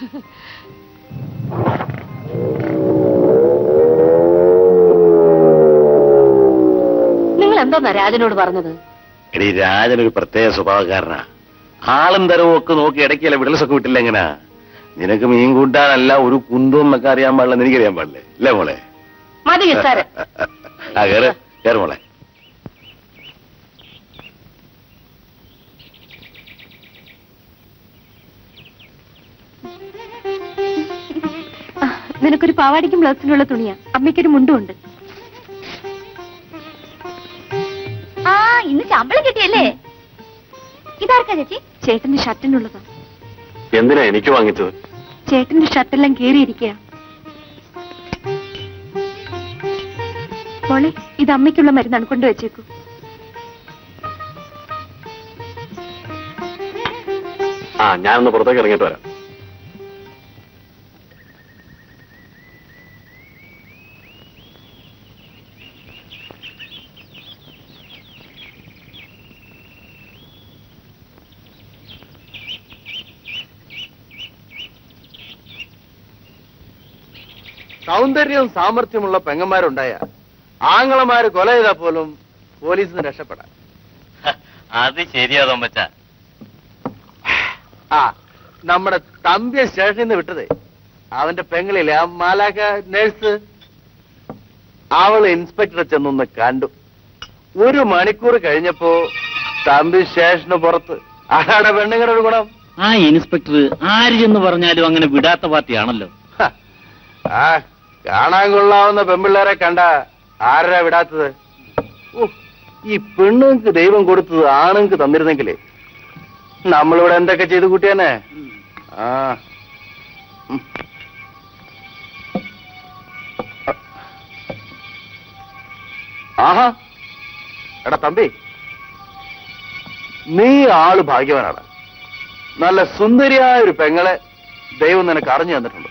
S8: നിങ്ങൾ എന്തോന്നാ രാജനോട് പറഞ്ഞത്
S2: എടി രാജൻ ഒരു പ്രത്യേക സ്വഭാവക്കാരനാ ആളും തരവും ഒക്കെ നോക്കി ഇടയ്ക്കല്ല വിടലസൊക്കെ വിട്ടില്ല എങ്ങനാ നിനക്ക് മീൻ കൂട്ടാനല്ല ഒരു കുന്തവും ഒക്കെ അറിയാൻ പാടില്ല എനിക്കറിയാൻ പാടില്ലേ അല്ലേ മോളെ
S8: മതി നിസ്സാരം
S2: ആ കേറ് കേറ് മോളെ
S3: ആ, നിനക്കൊരു പാവാടിക്കും ബ്ലൗസിനുള്ള തുണിയാ അമ്മയ്ക്കൊരു മുണ്ടും ഉണ്ട്
S7: ആ ഇന്ന് ശമ്പളം കിട്ടിയല്ലേ ഇതാർക്കാ ചേച്ചി
S3: ചേട്ടന്റെ ഷർട്ടിനുള്ളതാ
S4: എന്തിനാ എനിക്ക് വാങ്ങിച്ചത്
S3: ചേട്ടന്റെ ഷർട്ടെല്ലാം കീറിയിരിക്കുക മോളെ ഇത് അമ്മയ്ക്കുള്ള മരുന്നാണ് കൊണ്ടുവച്ചേക്കൂ
S4: ആ ഞാനൊന്ന് പുറത്തേക്ക് ഇറങ്ങിയിട്ട് വരാം
S6: സൗന്ദര്യവും സാമർഥ്യമുള്ള പെങ്ങന്മാരുണ്ടായ ആങ്ങളമാര് കൊല ചെയ്താ പോലും പോലീസിന് രക്ഷപ്പെടാം
S5: അത് ശരിയാ തോമ്പച്ച
S6: ആ നമ്മുടെ തമ്പിയ സ്റ്റേഷനിൽ നിന്ന് വിട്ടതേ അവന്റെ പെങ്ങളിലെ ആ മാലാക്ക നേഴ്സ് അവള് ഇൻസ്പെക്ടറെ ചെന്നൊന്ന് കണ്ടു ഒരു മണിക്കൂർ കഴിഞ്ഞപ്പോ തമ്പി സ്റ്റേഷന് പുറത്ത് ആടെ പെണ്ണുങ്ങളുടെ ഒരു ഗുണം
S5: ആ ഇൻസ്പെക്ടർ ആര് എന്ന് പറഞ്ഞാലും അങ്ങനെ വിടാത്ത പാർട്ടിയാണല്ലോ
S6: ഹ, ആ കാണാൻ കൊള്ളാവുന്ന പെമ്പിള്ളേരെ കണ്ട ആരാ വിടാത്തത് ഉഹ്, ഈ പെണ്ണുങ്ങൾക്ക് ദൈവം കൊടുത്തത് ആണുങ്ങൾക്ക് തന്നിരുന്നെങ്കിലേ നമ്മളിവിടെ എന്തൊക്കെ ചെയ്തു കൂട്ടിയാനെ ആ ഉം. ആഹാ എടാ തമ്പി നീ ആള് ഭാഗ്യവാനാണ് നല്ല സുന്ദരിയായ ഒരു പെങ്ങളെ ദൈവം നിനക്ക് അറിഞ്ഞു തന്നിട്ടുണ്ട്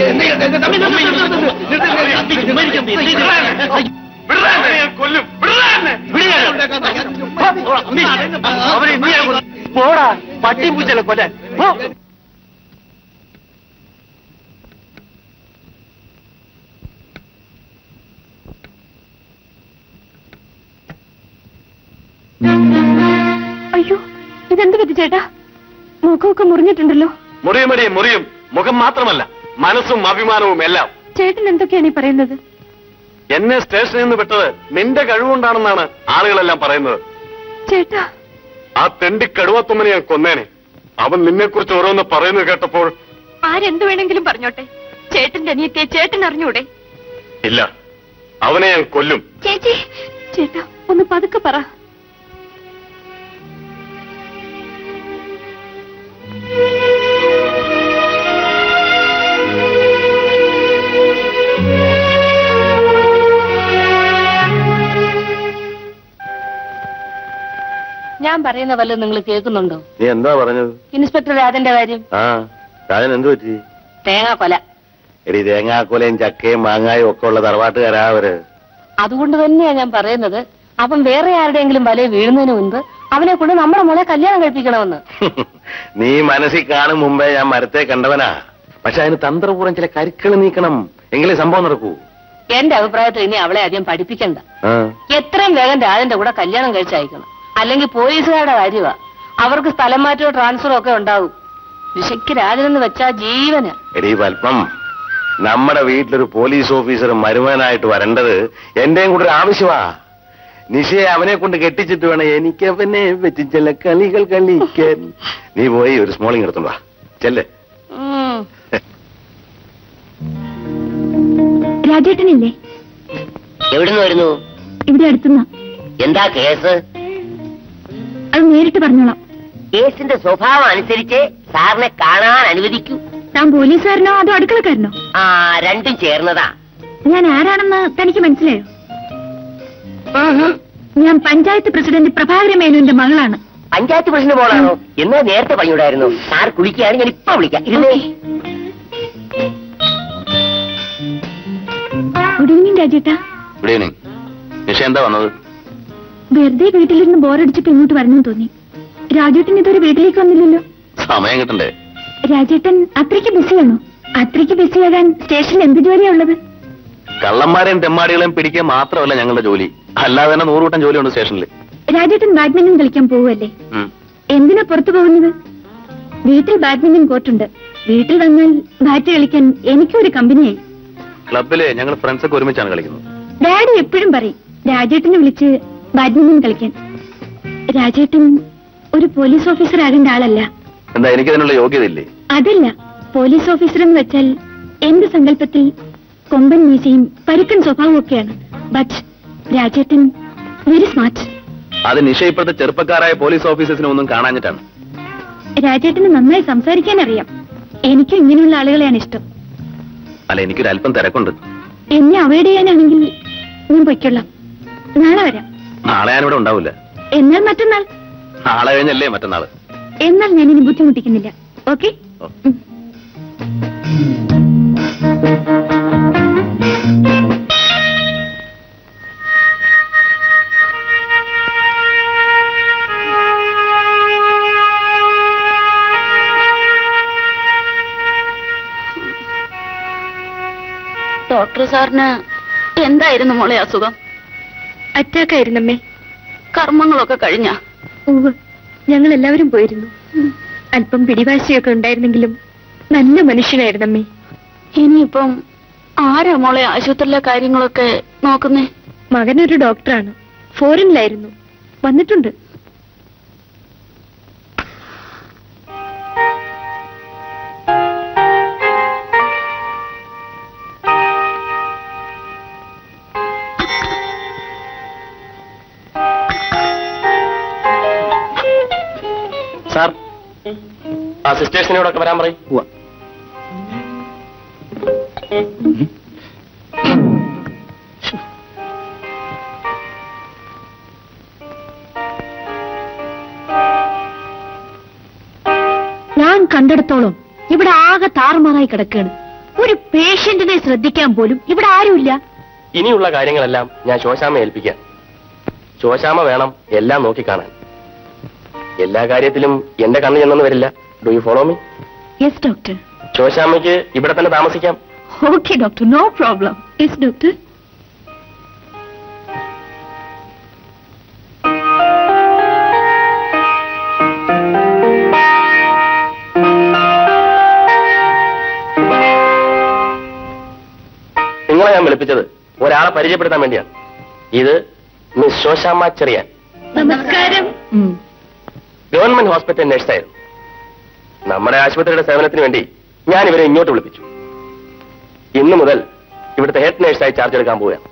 S2: കൊല്ലും
S6: പോടാ പട്ടി പൂച്ചല കൊല്ലാൻ പോ.
S3: അയ്യോ ഇതെന്ത് പറ്റി ചേട്ടാ മുഖമൊക്കെ മുറിഞ്ഞിട്ടുണ്ടല്ലോ
S2: മുറിയും മുറിയും മുറിയും മുഖം മാത്രമല്ല മനസ്സും അഭിമാനവും എല്ലാം
S3: ചേട്ടൻ എന്തൊക്കെയാണ് ഈ പറയുന്നത്
S2: എന്നെ സ്റ്റേഷനിൽ നിന്ന് വിട്ടത് നിന്റെ കഴിവുകൊണ്ടാണെന്നാണ് ആളുകളെല്ലാം പറയുന്നത്
S3: ചേട്ടാ
S2: ആ തെണ്ടി കടുവത്തുമ്മനെ ഞാൻ കൊന്നേനെ അവൻ നിന്നെക്കുറിച്ച് ഓരോന്ന് പറയുന്നത് കേട്ടപ്പോൾ
S3: ആരെന്ത് വേണമെങ്കിലും പറഞ്ഞോട്ടെ ചേട്ടന്റെ അനിയത്തെ ചേട്ടൻ അറിഞ്ഞൂടെ
S2: ഇല്ല അവനെ ഞാൻ കൊല്ലും
S3: ചേച്ചി ചേട്ടാ ഒന്ന് പതുക്കെ പറ
S8: ഞാൻ പറയുന്ന വല്ലതും നിങ്ങൾ കേൾക്കുന്നുണ്ടോ
S2: നീ എന്താ പറഞ്ഞത്
S8: ഇൻസ്പെക്ടർ രാജന്റെ കാര്യം
S2: ആ രാജൻ എന്ത് പറ്റി
S8: തേങ്ങ കൊല
S2: എടി തേങ്ങാക്കൊലയും ചക്കയും മാങ്ങായും ഒക്കെ ഉള്ള തറവാട്ടുകാരാ അവര്
S8: അതുകൊണ്ട് തന്നെയാ ഞാൻ പറയുന്നത് അവൻ വേറെ ആരുടെയെങ്കിലും വലയിൽ വീഴുന്നതിന് മുൻപ് അവനെ കൊണ്ട് നമ്മുടെ മോളെ കല്യാണം കഴിപ്പിക്കണമെന്ന്
S2: നീ മനസ്സിൽ കാണും മുമ്പേ ഞാൻ മരത്തെ കണ്ടവനാ പക്ഷെ അതിന് തന്ത്രപൂർവ്വം ചില കരുക്കൾ നീക്കണം എങ്കിലേ സംഭവം നടക്കൂ
S8: എന്റെ അഭിപ്രായത്തിൽ ഇനി അവളെ അധികം പഠിപ്പിക്കണ്ട
S2: ആ
S8: എത്രയും വേഗം രാജന്റെ കൂടെ കല്യാണം കഴിച്ചയക്കണം അല്ലെങ്കിൽ പോലീസുകാരുടെ കാര്യമാ അവർക്ക് സ്ഥലം മാറ്റമോ ട്രാൻസ്ഫറോ ഒക്കെ ഉണ്ടാവും വിഷയ്ക്ക് രാജനെന്ന് വെച്ചാ ജീവന്
S2: എടീ പത്മം നമ്മുടെ വീട്ടിലൊരു പോലീസ് ഓഫീസർ മരുമനായിട്ട് വരേണ്ടത് എന്റെയും കൂടെ ഒരു ആവശ്യമാ നിശയെ അവനെ കൊണ്ട് കെട്ടിച്ചിട്ട് വേണം എനിക്ക് അവനെ വെച്ച് ചില കളികൾ കളിക്കാൻ നീ പോയി ഒരു സ്മോളിംഗ് എടുത്തോണ്ട് വാ ചെല്ലേ
S8: ഉം.
S3: രാജേട്ടനില്ലേ
S9: എവിടുന്ന് വരുന്നു
S3: ഇവിടെ അടുത്തുന്ന
S9: എന്താ കേസ്
S3: അത് നേരിട്ട് പറഞ്ഞോളാം
S9: കേസിന്റെ സ്വഭാവം അനുസരിച്ച് സാറിനെ കാണാൻ അനുവദിക്കൂ
S3: താൻ പോലീസുകാരനോ അതോ അടുക്കളക്കാരനോ
S9: ആ രണ്ടും ചേർന്നതാ
S3: ഞാൻ ആരാണെന്ന് തനിക്ക് മനസ്സിലായോ ഞാൻ പഞ്ചായത്ത് പ്രസിഡന്റ് പ്രഭാകര മേനോന്റെ മകളാണ്
S9: പഞ്ചായത്ത് പ്രസിഡന്റ് പോളാണോ എന്നാ നേരത്തെ പറഞ്ഞൂടായിരുന്നു സാർ കുളിക്കുകയാണ് ഞാൻ ഇപ്പൊ വിളിക്കാം ഇരുന്നേ
S3: ഗുഡ് ഈവനിങ് രാജേട്ടാ
S2: ഗുഡ് ഈവനിങ് നിഷ എന്താ വന്നത്
S3: വെറുതെ വീട്ടിലിരുന്ന് ബോറടിച്ചിട്ട് ഇങ്ങോട്ട് വരണമെന്ന് തോന്നി രാജേട്ടൻ ഇതുവരെ വീട്ടിലേക്ക് വന്നില്ലല്ലോ
S2: സമയം കിട്ടണ്ടേ
S3: രാജേട്ടൻ അത്രയ്ക്ക് ബിസിയാണോ അത്രയ്ക്ക് ബിസിയാകാൻ സ്റ്റേഷനിൽ എന്ത് ജോലിയാ ഉള്ളത്
S2: കള്ളന്മാരെയും തെമ്മാടികളെയും പിടിക്കാൻ മാത്രമല്ല ഞങ്ങളുടെ ജോലി അല്ലാതെ തന്നെ നൂറുകൂട്ടം ജോലിയുണ്ട് സ്റ്റേഷനിൽ
S3: രാജേട്ടൻ ബാഡ്മിന്റൺ കളിക്കാൻ പോവുമല്ലേ
S2: ഉം.
S3: എന്തിനാ പുറത്തു പോകുന്നത് വീട്ടിൽ ബാഡ്മിന്റൺ കോർട്ടുണ്ട് വീട്ടിൽ വന്നാൽ ബാറ്റ് കളിക്കാൻ എനിക്കും ഒരു കമ്പനിയായി
S2: ക്ലബില് ഞങ്ങൾ ഫ്രണ്ട്സൊക്കെ ഒരുമിച്ചാണ് കളിക്കുന്നത്
S3: ഡാഡി എപ്പോഴും പറയും രാജേട്ടനെ വിളിച്ച് ബാഡ്മിന്റൺ കളിക്കാൻ രാജേട്ടൻ ഒരു പോലീസ് ഓഫീസർ ആകേണ്ട ആളല്ല
S2: എന്താ എനിക്കതിനുള്ള യോഗ്യത ഇല്ലേ
S3: അതല്ല പോലീസ് ഓഫീസർ എന്ന് വെച്ചാൽ എന്റെ സങ്കല്പത്തിൽ കൊമ്പൻ മീശയും പരുക്കൻ സ്വഭാവവും ഒക്കെയാണ് ബട്ട് രാജേട്ടൻ വെരി സ്മാർട്ട്
S2: അത് നിഷ ഇപ്പോഴത്തെ ചെറുപ്പക്കാരായ പോലീസ് ഓഫീസേഴ്സിനെ ഒന്നും കാണാഞ്ഞിട്ടാണ്
S3: രാജേട്ടന് നന്നായി സംസാരിക്കാൻ അറിയാം എനിക്കും ഇങ്ങനെയുള്ള ആളുകളെയാണ് ഇഷ്ടം
S2: അല്ല എനിക്കൊരു അല്പം തിരക്കുണ്ട്
S3: എന്നെ അവോയ്ഡ് ചെയ്യാനാണെങ്കിൽ ഞാൻ പൊയ്ക്കൊള്ളാം നാളെ വരാം
S2: നാളെ ഞാനിവിടെ ഉണ്ടാവില്ല
S3: എന്നാൽ മറ്റന്നാൾ
S2: നാളെ കഴിഞ്ഞല്ലേ മറ്റന്നാള്
S3: എന്നാൽ ഞാൻ ഇനി ബുദ്ധിമുട്ടിക്കുന്നില്ല ഓക്കെ
S2: ഓ.
S3: ഡോക്ടർ സാറിന് എന്തായിരുന്നു മോളെ അസുഖം അറ്റാക്ക് ആയിരുന്നമ്മേ കർമ്മങ്ങളൊക്കെ കഴിഞ്ഞ ഉവ് ഞങ്ങൾ എല്ലാവരും പോയിരുന്നു അല്പം പിടിവാശിയൊക്കെ ഉണ്ടായിരുന്നെങ്കിലും നല്ല മനുഷ്യനായിരുന്നമ്മേ ഇനിയിപ്പം ആരാ മോളെ ആശുപത്രിയിലെ കാര്യങ്ങളൊക്കെ നോക്കുന്നേ മകനൊരു ഡോക്ടറാണ് ഫോറിനിലായിരുന്നു വന്നിട്ടുണ്ട്
S2: സാർ ആ സിസ്റ്റേഴ്സിനോടൊക്കെ വരാൻ പറയും
S3: ഞാൻ കണ്ടെടുത്തോളം ഇവിടെ ആകെ താറുമാറായി കിടക്കുകയാണ് ഒരു പേഷ്യന്റിനെ ശ്രദ്ധിക്കാൻ പോലും ഇവിടെ ആരുമില്ല
S9: ഇനിയുള്ള കാര്യങ്ങളെല്ലാം ഞാൻ ശോശാമ ഏൽപ്പിക്കാം ശോശാമ വേണം എല്ലാം നോക്കിക്കാണാൻ എല്ലാ കാര്യത്തിലും എന്റെ കണ്ണ് ചെന്നെന്ന് വരില്ല do you follow me
S3: yes doctor
S9: ശോശാമയ്ക്ക് ഇവിടെ തന്നെ താമസിക്കാം
S3: okay doctor no problem yes doctor
S9: നിങ്ങളെ ഞാൻ വിളിപ്പിച്ചത് ഒരാളെ പരിചയപ്പെടുത്താൻ വേണ്ടിയാണ് ഇത് മിസ് ശോശാമ്മ ചെറിയാൻ
S3: നമസ്കാരം
S9: ഗവൺമെന്റ് ഹോസ്പിറ്റൽ നഴ്സായിരുന്നു നമ്മുടെ ആശുപത്രിയുടെ സേവനത്തിന് വേണ്ടി ഞാൻ ഇവരെ ഇങ്ങോട്ട് വിളിപ്പിച്ചു ഇന്നു മുതൽ ഇവിടുത്തെ ഹെഡ് നഴ്സായി ചാർജ് എടുക്കാൻ പോവുകയാണ്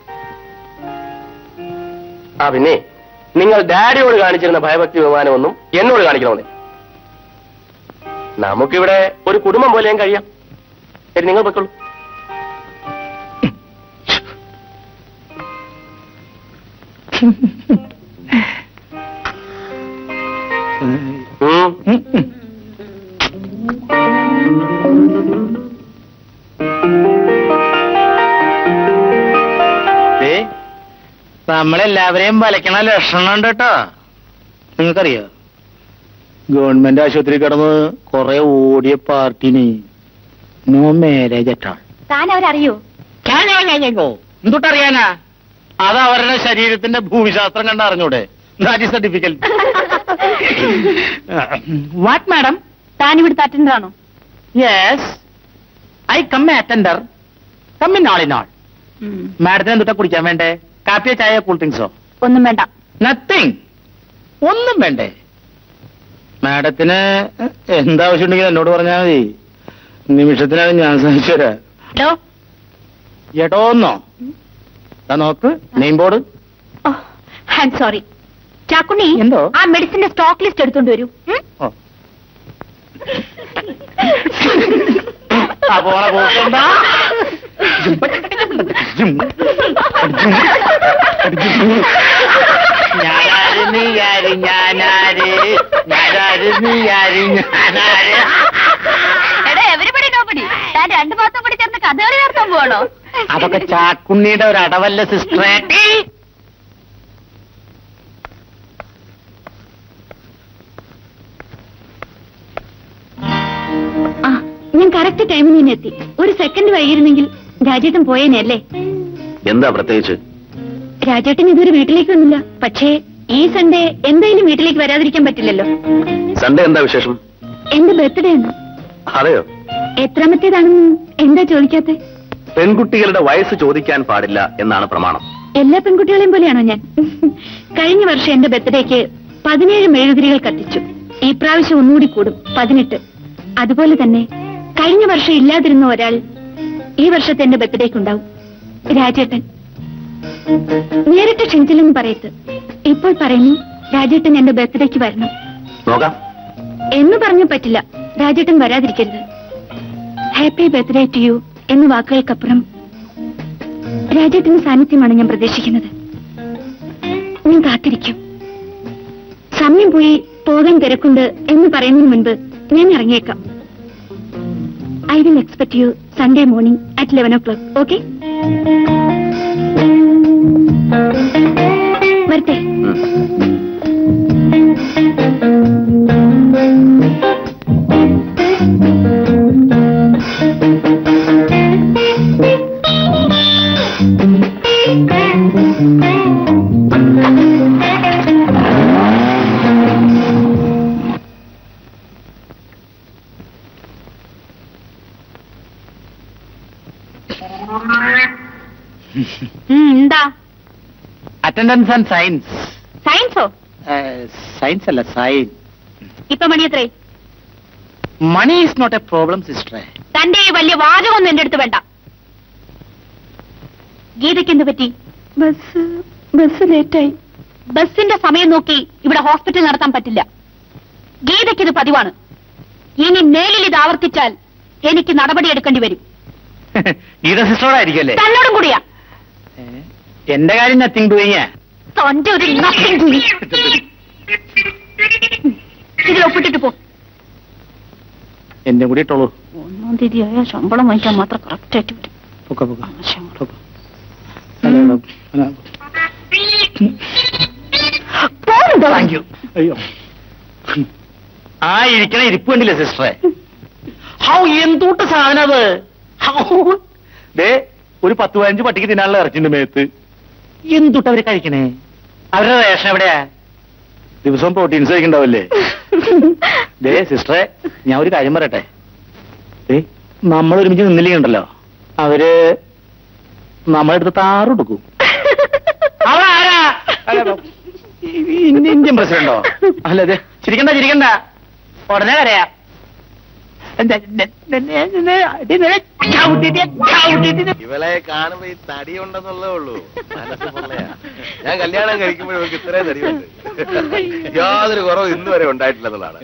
S9: ആ പിന്നെ നിങ്ങൾ ഡാഡിയോട് കാണിച്ചിരുന്ന ഭയഭക്തി ബഹുമാനമൊന്നും എന്നോട് കാണിക്കണമെന്നില്ല നമുക്കിവിടെ ഒരു കുടുംബം പോലെയും കഴിയാം ശരി നിങ്ങൾ പൊയ്ക്കോളൂ ഉം.
S5: ദേ, നമ്മളെല്ലാവരെയും വലയ്ക്കണ ലക്ഷണം ഉണ്ട് കേട്ടോ നിങ്ങൾക്കറിയോ ഗവൺമെന്റ് ആശുപത്രി കിടന്ന് കുറെ ഓടിയ പാർട്ടിന് നോ മാരേജ് അറ്റാൾ
S3: താൻ അവരറിയോ
S5: എന്തൊട്ടറിയാനാ അത് അവരുടെ ശരീരത്തിന്റെ ഭൂമിശാസ്ത്രം കണ്ട് അറിഞ്ഞൂടെ that is difficult what madam
S3: താൻ ഇവിടുത്തെ അറ്റൻഡർ ആണോ
S5: yes I come attender come in all in all മാഡത്തിന് എന്തുട്ടാ കുടിക്കാൻ വേണ്ടേ കാപ്പിയോ ചായയോ കൂൾ ഡ്രിങ്ക്സോ
S3: ഒന്നും വേണ്ട
S5: നത്തിങ് ഒന്നും വേണ്ടേ മാഡത്തിന് എന്താവശ്യമുണ്ടെങ്കിൽ എന്നോട് പറഞ്ഞാൽ മതി നിമിഷത്തിനകം ഞാൻ സഹിച്ചു തരാം
S3: ഡോ
S5: എടോന്നോ ദാ നോക്ക് name board
S3: I sorry Chakkunni
S5: എന്തോ?
S3: ആ മെഡിസിന്റെ സ്റ്റോക്ക് ലിസ്റ്റ് എടുത്തോണ്ട് വരൂ ഉം?
S5: ഓ. ആ പോണ പോക്കെന്താ ഞാനാര് നീ ആര് ഞാനാര് ഞാനാര് നീ ആര് ഞാനാര്
S3: എടാ എവരിബഡി നോബഡി താൻ രണ്ടു മാസം കൂടി ചേർന്ന് കഥകളി നടത്താൻ പോകണോ
S5: അതൊക്കെ ചാക്കുണ്ണിയുടെ ഒരു അടവല്ല സിസ്റ്ററെ
S3: ആ ഞാൻ കറക്റ്റ് ടൈമിന് തന്നെ എത്തി ഒരു സെക്കൻഡ് വൈകിരുന്നെങ്കിൽ രാജേട്ടൻ പോയേനല്ലേ
S2: എന്താ പ്രത്യേകിച്ച്
S3: രാജേട്ടൻ ഇതുവരെ വീട്ടിലേക്ക് വന്നില്ല പക്ഷേ ഈ സൺഡേ എന്തായാലും വീട്ടിലേക്ക് വരാതിരിക്കാൻ പറ്റില്ലല്ലോ
S2: സൺഡേ എന്താ വിശേഷം
S3: എന്റെ ബർത്ത്ഡേ ആണ്
S2: അതെയോ
S3: എത്രാമത്തേതാണെന്ന് എന്താ ചോദിക്കാത്തെ
S2: പെൺകുട്ടികളുടെ വയസ്സ് ചോദിക്കാൻ പാടില്ല എന്നാണ് പ്രമാണം
S3: എല്ലാ പെൺകുട്ടികളെയും പോലെയാണോ ഞാൻ കഴിഞ്ഞ വർഷം എന്റെ ബർത്ത്ഡേക്ക് പതിനേഴ് മെഴുകുതിരികൾ കത്തിച്ചു ഈ പ്രാവശ്യം ഒന്നുകൂടി കൂടും പതിനെട്ട് അതുപോലെ തന്നെ കഴിഞ്ഞ വർഷം ഇല്ലാതിരുന്ന ഒരാൾ ഈ വർഷത്തെ എന്റെ ബർത്ത്ഡേക്ക് ഉണ്ടാവും രാജേട്ടൻ നേരിട്ട് ക്ഷണിച്ചില്ലെന്ന് പറയരുത് ഇപ്പോൾ പറയുന്നു രാജേട്ടൻ എന്റെ ബർത്ത്ഡേക്ക് വരണം
S2: നോക്കാം
S3: എന്ന് പറഞ്ഞു പറ്റില്ല രാജേട്ടൻ വരാതിരിക്കരുത് ഹാപ്പി ബർത്ത്ഡേ ടു യു എന്ന വാക്കുകൾക്കപ്പുറം രാജേട്ടന്റെ സാന്നിധ്യമാണ് ഞാൻ പ്രതീക്ഷിക്കുന്നത് ഞാൻ കാത്തിരിക്കും സമയം പോയി പോകാൻ തിരക്കുണ്ട് എന്ന് പറയുന്നതിന് മുൻപ് ഞാൻ ഇറങ്ങിയേക്കാം I will expect you Sunday morning at eleven o'clock okay വരട്ടെ എന്താ
S5: അറ്റൻഡൻസ് ആൻഡ് സയൻസ്
S3: സയൻസോ
S5: സയൻസ് അല്ല സയൻ
S3: ഇപ്പൊ മണി എത്രേ
S5: money is not a problem സിസ്റ്ററെ
S3: തന്റെ ഈ വലിയ വാചകമൊന്നും എന്റെ അടുത്ത് വേണ്ട ഗീതയ്ക്ക് എന്ത് പറ്റി ബസ് ബസ് ലേറ്റായി ബസിന്റെ സമയം നോക്കി ഇവിടെ ഹോസ്പിറ്റൽ നടത്താൻ പറ്റില്ല ഗീതയ്ക്ക് ഇത് പതിവാണ് ഇനി മേലിൽ ഇത് ആവർത്തിച്ചാൽ എനിക്ക് നടപടി എടുക്കേണ്ടി വരും
S5: ഗീത സിസ്റ്ററോടായിരിക്കും
S3: തന്നോടും കൂടിയാ
S5: എന്റെ കാര്യം നത്തിങ് ഡൂയിങ്
S3: തന്റെ ഒരു nothing doing. ഇതിൽ ഒപ്പിട്ടിട്ട് പോ
S5: എന്റെ കൂടി ഇട്ടോളൂ
S3: ഒന്നാം തീയതി ആയാൽ ശമ്പളം വാങ്ങിക്കാൻ മാത്രം കറക്റ്റ് ആയിട്ട് വരും
S5: പൊക്ക പൊക്ക
S3: ആശയം.
S5: പൊക്ക. അല്ല, അല്ല, അല്ല.
S3: പോരുണ്ടോ?
S5: താങ്ക് യു അയ്യോ ആ ഇരിക്കണ ഇരിപ്പ് കണ്ടില്ലേ സിസ്റ്ററെ ഹൗ എന്തൂട്ട് സാധനം അത് ഹൗ ദേ ഒരു പത്ത് പതിനഞ്ച് പട്ടിക്ക് തിന്നാനുള്ള ഇറച്ചിന്റെ മേത്ത് എന്തുട്ട് അവര് കഴിക്കണേ അവരുടെ റേഷൻ എവിടെയാ ദിവസവും പ്രോട്ടീൻസ് കഴിക്കണ്ടാവില്ലേ ദേ സിസ്റ്ററെ ഞാൻ ഒരു കാര്യം പറയട്ടെ ദേ നമ്മൾ ഒരുമിച്ച് നിന്നില്ലേ ഉണ്ടല്ലോ അവര് നമ്മളെടുത്ത് താറെടുക്കും അതാരാ അല്ല, ഇ- ഇന്ത്യൻ പ്രസിഡന്റോ അല്ല അതെ ചിരിക്കണ്ട ചിരിക്കണ്ട ഉടനെ കരയാ
S2: ഇവളെ കാണുമ്പോ ഈ തടി ഉണ്ടെന്നുള്ളേ ഉള്ളൂ മനസ്സ് പൊള്ളയാ ഞാൻ കല്യാണം കഴിക്കുമ്പോഴും ഇവൾക്ക് ഇത്രയും തടിയുണ്ട് യാതൊരു കുറവും ഇന്ന് വരെ ഉണ്ടായിട്ടില്ലെന്നുള്ളതാണ്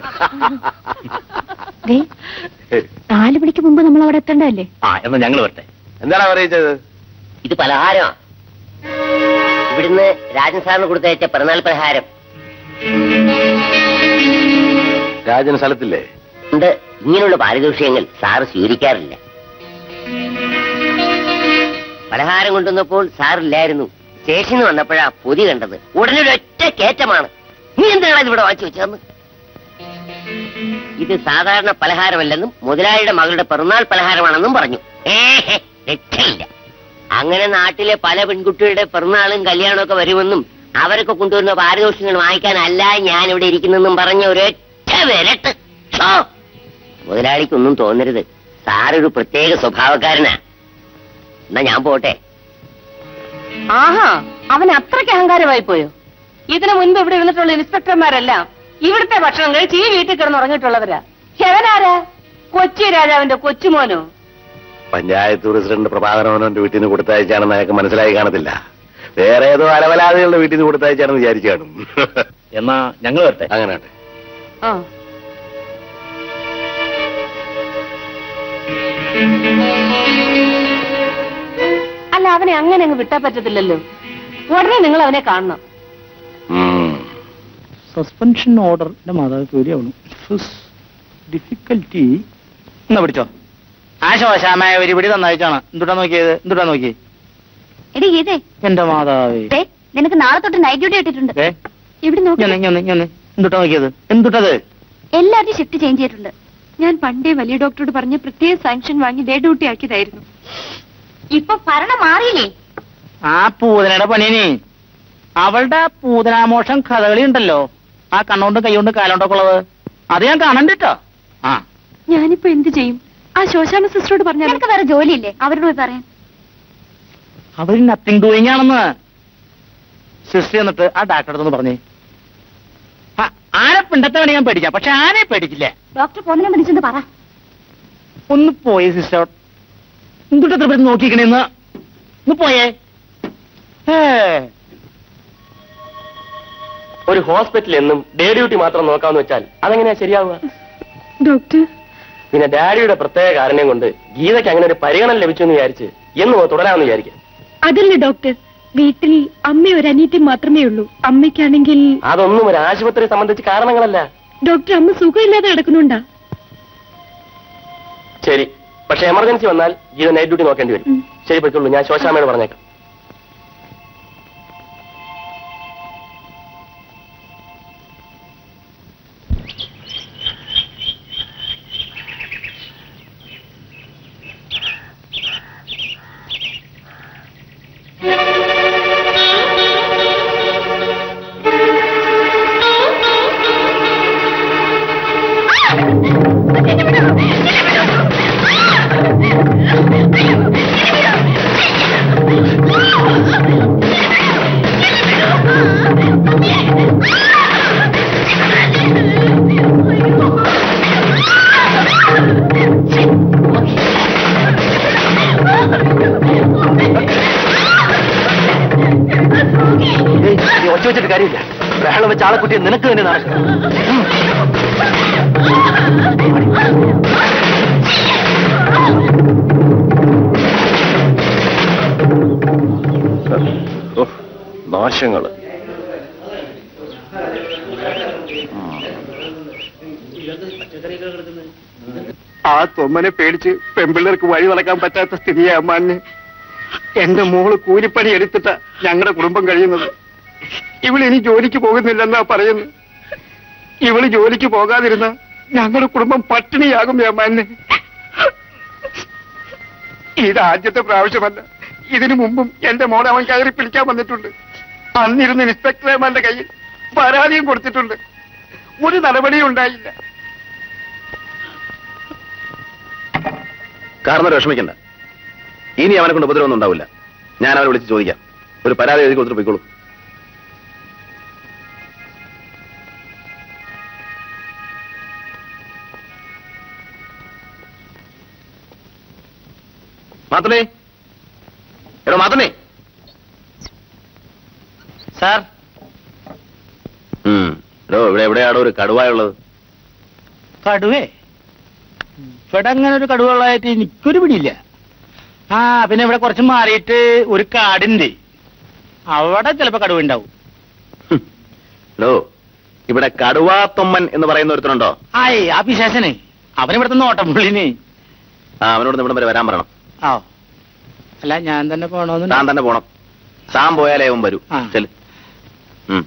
S3: ദേ, നാല് മണിക്ക് മുമ്പ് നമ്മൾ അവിടെ എത്തേണ്ടതല്ലേ
S5: ആ എന്നാ ഞങ്ങൾ വരട്ടെ
S2: എന്താണ് പറയിച്ചത്
S10: ഇത് പലഹാരമാ ഇവിടുന്ന് രാജൻ സാറിന് കൊടുത്തയച്ച പിറന്നാൾ പലഹാരം
S2: രാജൻ സ്ഥലത്തില്ലേ
S10: ഉണ്ട് ഇങ്ങനെയുള്ള പാരിതോഷികങ്ങൾ സാറ് സ്വീകരിക്കാറില്ല പലഹാരം കൊണ്ടുവന്നപ്പോൾ സാറില്ലായിരുന്നു സ്റ്റേഷനിൽ വന്നപ്പോഴാ പൊതി കണ്ടത് ഉടനെ ഒരു ഒറ്റ കയറ്റമാണ് നീ എന്താണ് ഇവിടെ വാങ്ങിച്ചു വെച്ചതെന്ന് ഇത് സാധാരണ പലഹാരമല്ലെന്നും മുതലാളിയുടെ മകളുടെ പിറന്നാൾ പലഹാരമാണെന്നും പറഞ്ഞു ഏഹെ രക്ഷയില്ല അങ്ങനെ നാട്ടിലെ പല പെൺകുട്ടികളുടെ പിറന്നാളും കല്യാണവും ഒക്കെ വരുമെന്നും അവരൊക്കെ കൊണ്ടുവരുന്ന പാരിതോഷികങ്ങൾ വാങ്ങിക്കാനല്ല ഞാൻ ഇവിടെ ഇരിക്കുന്നെന്നും പറഞ്ഞ ഒരൊറ്റ വിരട്ട് ഛോ! മുതലാളിക്കൊന്നും തോന്നരുത് സാറൊരു പ്രത്യേക സ്വഭാവക്കാരനാ എന്നാ ഞാൻ പോട്ടെ
S8: ആഹാ അവൻ അത്രയ്ക്ക് അഹങ്കാരമായി പോയോ ഇതിനു മുൻപ് ഇവിടെ ഇരുന്നിട്ടുള്ള ഇൻസ്പെക്ടർമാരെല്ലാം ഇവിടുത്തെ ഭക്ഷണം കഴിച്ച് ഈ വീട്ടിൽ കിടന്ന് ഉറങ്ങിയിട്ടുള്ളവരാ ഹെവനാരാ കൊച്ചി രാജാവിന്റെ കൊച്ചുമോനോ
S2: പഞ്ചായത്ത് പ്രസിഡന്റ് പ്രഭാകരവനവന്റെ വീട്ടിൽ നിന്ന് കൊടുത്തയച്ചാണെന്ന് അയാൾക്ക് മനസ്സിലായി കാണത്തില്ല വേറെ ഏതോ അലവലാദികളുടെ വീട്ടിൽ നിന്ന് കൊടുത്തയച്ചാണെന്ന് വിചാരിച്ചു കാണും
S5: എന്നാ ഞങ്ങൾ വരട്ടെ
S2: അങ്ങനെ
S8: ആ അല്ല അവനെ അങ്ങനെ അങ്ങ് വിട്ടാ പറ്റത്തില്ലല്ലോ ഉടനെ നിങ്ങൾ അവനെ കാണണം
S5: സസ്പെൻഷൻ ഓർഡറിന്റെ മാതാവ് ജോലിയാവണം ഡിഫിക്കൽറ്റി എന്നാ പിടിച്ചോ ആ ശോശാമായ ഒരു പിടി തന്നയച്ചാണ് എന്തുട്ടാ നോക്കിയത് എന്തുട്ടാ നോക്കി
S3: എടി ഇതേ
S5: എന്റെ മാതാവേ
S3: ദേ, നിനക്ക് നാളെ തൊട്ട് നൈറ്റ് ഡ്യൂട്ടി ഇട്ടിട്ടുണ്ട്
S5: ഏ
S3: ഇവിടെ നോക്കി
S5: ഇങ്ങനെ ഇങ്ങനെ ഇങ്ങനെ എന്തുട്ടാ നോക്കിയത് എന്തുട്ടത്
S3: എല്ലാവരും ഷിഫ്റ്റ് ചേഞ്ച് ചെയ്തിട്ടുണ്ട് ഞാൻ പണ്ടേ വലിയ ഡോക്ടറോട് പറഞ്ഞ് പ്രത്യേക സാങ്ഷൻ വാങ്ങി ഡേ ഡ്യൂട്ടി ആക്കിയതായിരുന്നു ഇപ്പൊ ഭരണം മാറിയില്ലേ
S5: ആ പൂതനയുടെ പണിയനി അവളുടെ ആ പൂതനാമോഷം കഥകളി ഉണ്ടല്ലോ ആ കണ്ണോണ്ടും കൈകൊണ്ടും കാലോണ്ടൊക്കെ ഉള്ളത് അത് ഞാൻ കാണണ്ടോ ആ
S3: ഞാനിപ്പോ എന്ത് ചെയ്യും ആ ശോശാമ സിസ്റ്ററോട് പറഞ്ഞാൽ നിനക്ക് വേറെ ജോലിയില്ലേ അവരോട് പോയി പറയാൻ
S5: അവര് നത്തിങ് ഡൂയിങ് ആണെന്ന് സിസ്റ്റർ എന്നിട്ട് ആ ഡാക്ടറെ അടുത്തൊന്ന് പറഞ്ഞേ ആ, ആനെ പിണ്ടത്തെ വേണേ ഞാൻ പേടിക്കാം പക്ഷെ ആനെ പേടിക്കില്ല
S3: ഡോക്ടർ പോന്നതിനെ വിളിച്ചെന്ന് പറ
S5: ഒന്ന് പോയേ സിസ്റ്റർ എന്തുട്ട് എത്ര പേര് നോക്കിക്കണേന്ന് ഒന്ന് പോയേ ഏ
S9: ഒരു ഹോസ്പിറ്റലിൽ എന്നും ഡേ ഡ്യൂട്ടി മാത്രം നോക്കാമെന്ന് വെച്ചാൽ അതെങ്ങനെയാ ശരിയാവുക
S3: ഡോക്ടർ
S9: പിന്നെ ഡാഡിയുടെ പ്രത്യേക കാരണം കൊണ്ട് ഗീതയ്ക്ക് അങ്ങനെ ഒരു പരിഗണന ലഭിച്ചു എന്ന് വിചാരിച്ച് എന്ന് തുടരാമെന്ന് വിചാരിക്കാം
S3: അതല്ല ഡോക്ടർ വീട്ടിൽ അമ്മ ഒരു അനിയത്തി മാത്രമേ ഉള്ളൂ അമ്മയ്ക്കാണെങ്കിൽ
S9: അതൊന്നും ഒരു ആശുപത്രിയെ സംബന്ധിച്ച് കാരണങ്ങളല്ല
S3: ഡോക്ടർ അമ്മ സുഖമില്ലാതെ കിടക്കുന്നുണ്ടാ
S9: ശരി പക്ഷെ എമർജൻസി വന്നാൽ ഗീത നൈറ്റ് ഡ്യൂട്ടി നോക്കേണ്ടി വരും
S3: ഉം.
S9: ശരി പറ്റുള്ളൂ ഞാൻ ശോശാമയോട് പറഞ്ഞേക്കാം
S6: ഒച്ച വെച്ചിട്ട് കാര്യമില്ല ബഹളം വെച്ച ആളെ കുട്ടിയെ നിനക്ക് തന്നെ നടക്കണം
S2: നാശങ്ങള്
S11: ആ തൊമ്മനെ പേടിച്ച് പെമ്പിള്ളേർക്ക് വഴി നടക്കാൻ പറ്റാത്ത സ്ഥിതിയാ അമ്മാനെ എന്റെ മോള് കൂലിപ്പണി എടുത്തിട്ടാ ഞങ്ങളുടെ കുടുംബം കഴിയുന്നത് ഇവൾ ഇനി ജോലിക്ക് പോകുന്നില്ലെന്നാ പറയുന്നത് ഇവള് ജോലിക്ക് പോകാതിരുന്ന ഞങ്ങളുടെ കുടുംബം പട്ടിണിയാകും അമ്മാനെ ഇത് ആദ്യത്തെ പ്രാവശ്യമല്ല ഇതിനു മുമ്പും എന്റെ മോളെ അവൻ കയറി പിടിക്കാൻ വന്നിട്ടുണ്ട് അന്നിരുന്ന് ഇൻസ്പെക്ടർമാരുടെ കയ്യിൽ പരാതിയും കൊടുത്തിട്ടുണ്ട് ഒരു നടപടിയും ഉണ്ടായില്ല
S2: കാരണം വിഷമിക്കണ്ട ഇനി അവനെ കൊണ്ട് ഉപദ്രവമൊന്നും ഉണ്ടാവില്ല ഞാൻ അവനെ വിളിച്ച് ചോദിക്കാം ഒരു പരാതി എഴുതി കൊടുത്തിട്ട് പോയിക്കോളൂ മാത്രമേ എടോ മാത്രമേ
S5: സാർ
S2: എടോ ഇവിടെ എവിടെയാണോ ഒരു കടുവായുള്ളത്
S5: കടുവേ ഇവിടെ അങ്ങനെ ഒരു കടുവകളായിട്ട് എനിക്കൊരു പിടിയില്ല ആ പിന്നെ ഇവിടെ കുറച്ച് മാറിയിട്ട് ഒരു കാടുണ്ട് അവിടെ ചിലപ്പോ കടുവ ഉണ്ടാവും
S2: എടോ ഇവിടെ കടുവാത്തൊമ്മൻ എന്ന് പറയുന്ന ഒരുത്തനുണ്ടോ
S5: ആയ് ആ പിശാശനെ അവനിവിടുത്തെ നോട്ടം പുള്ളിന്
S2: ആ അവനോട് ഇവിടം വരെ വരാൻ പറയണം
S5: ആ അല്ല ഞാൻ തന്നെ പോണോന്ന്
S2: താൻ തന്നെ പോണം താൻ പോയാലേ അവൻ വരൂ
S5: ആ.
S2: ചെല് ഉം.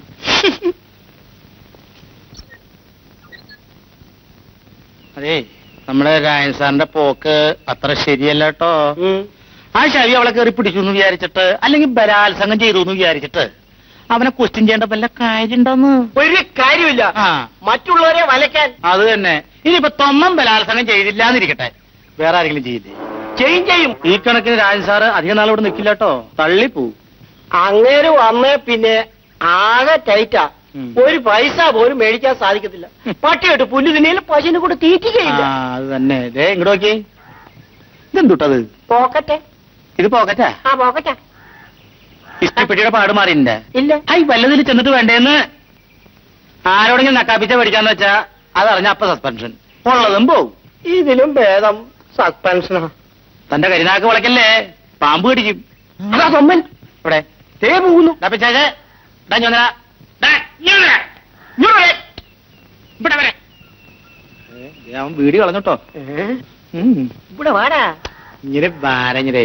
S5: അതേ നമ്മുടെ രായൻ സാറിന്റെ പോക്ക് അത്ര ശരിയല്ല കേട്ടോ ആ ശവി അവളെ കയറി പിടിച്ചു എന്ന് വിചാരിച്ചിട്ട് അല്ലെങ്കിൽ ബലാത്സംഗം ചെയ്തു എന്ന് വിചാരിച്ചിട്ട് അവനെ ക്വസ്റ്റ്യൻ ചെയ്യേണ്ട വല്ല കാര്യമുണ്ടോന്ന്
S11: ഒരു കാര്യമില്ല
S5: ആ
S11: മറ്റുള്ളവരെ വലയ്ക്കാൻ
S5: അത് തന്നെ ഇനിയിപ്പോ തൊമ്മൻ ബലാത്സംഗം ചെയ്തില്ല എന്നിരിക്കട്ടെ വേറെ ആരെങ്കിലും ചെയ്യില്ലേ
S11: ചെയ്യും ചെയ്യും
S5: ഈ കണക്കിന് രാജൻ സാറ് അധികം നാൾ ഇവിടെ നിൽക്കില്ല കേട്ടോ തള്ളിപ്പോ
S11: അങ്ങനെ വന്നേ പിന്നെ ആകെ ടൈറ്റാ
S5: ഉം.
S11: ഒരു പൈസ പോലും മേടിക്കാൻ സാധിക്കത്തില്ല പട്ടിയിട്ട് പുല്ല് തിന്നേലും പശുവിനെ കൂടെ
S5: ആ
S11: തീറ്റിക്കയില്ല
S5: അത് തന്നെ ദേ ഇങ്ങോട്ട് നോക്കി ഇതെന്തുട്ടത്
S11: പോക്കട്ടെ
S5: ഇത് പോക്കറ്റാ
S11: ആ പോക്കട്ടെ
S5: ഇഷ്ടപ്പെട്ടിയുടെ പാട് മാറിയിട്ടുണ്ട്
S11: ഇല്ല
S5: ഐ വല്ലതിൽ ചെന്നിട്ട് വേണ്ടേന്ന് ആരോടെങ്കിലും നക്കാപ്പിച്ച പഠിക്കാന്ന് വെച്ചാ അതറിഞ്ഞ അപ്പ സസ്പെൻഷൻ ഉള്ളതും പോവും
S11: ഇതിലും ഭേദം സസ്പെൻഷനാ
S5: തന്റെ കരിനാക്ക് വളയ്ക്കല്ലേ പാമ്പ് കടിക്കും
S11: അതാ തൊമ്മൻ
S5: ഇവിടെ
S11: തേ പോകുന്നു
S5: ദാ പിശാചേ, ദാ ഇങ്ങ് വന്നെടാ. ദാ, ഇങ്ങ് വരെ. ഇങ്ങ് വരെ. ഇവിടെ വരെ. ഏ, ദേ അവൻ വീടി കളഞ്ഞോട്ടോ ഉം.
S11: ഇവിടെ വാടാ
S5: ഇങ്ങനെ വാരഞ്ഞിരേ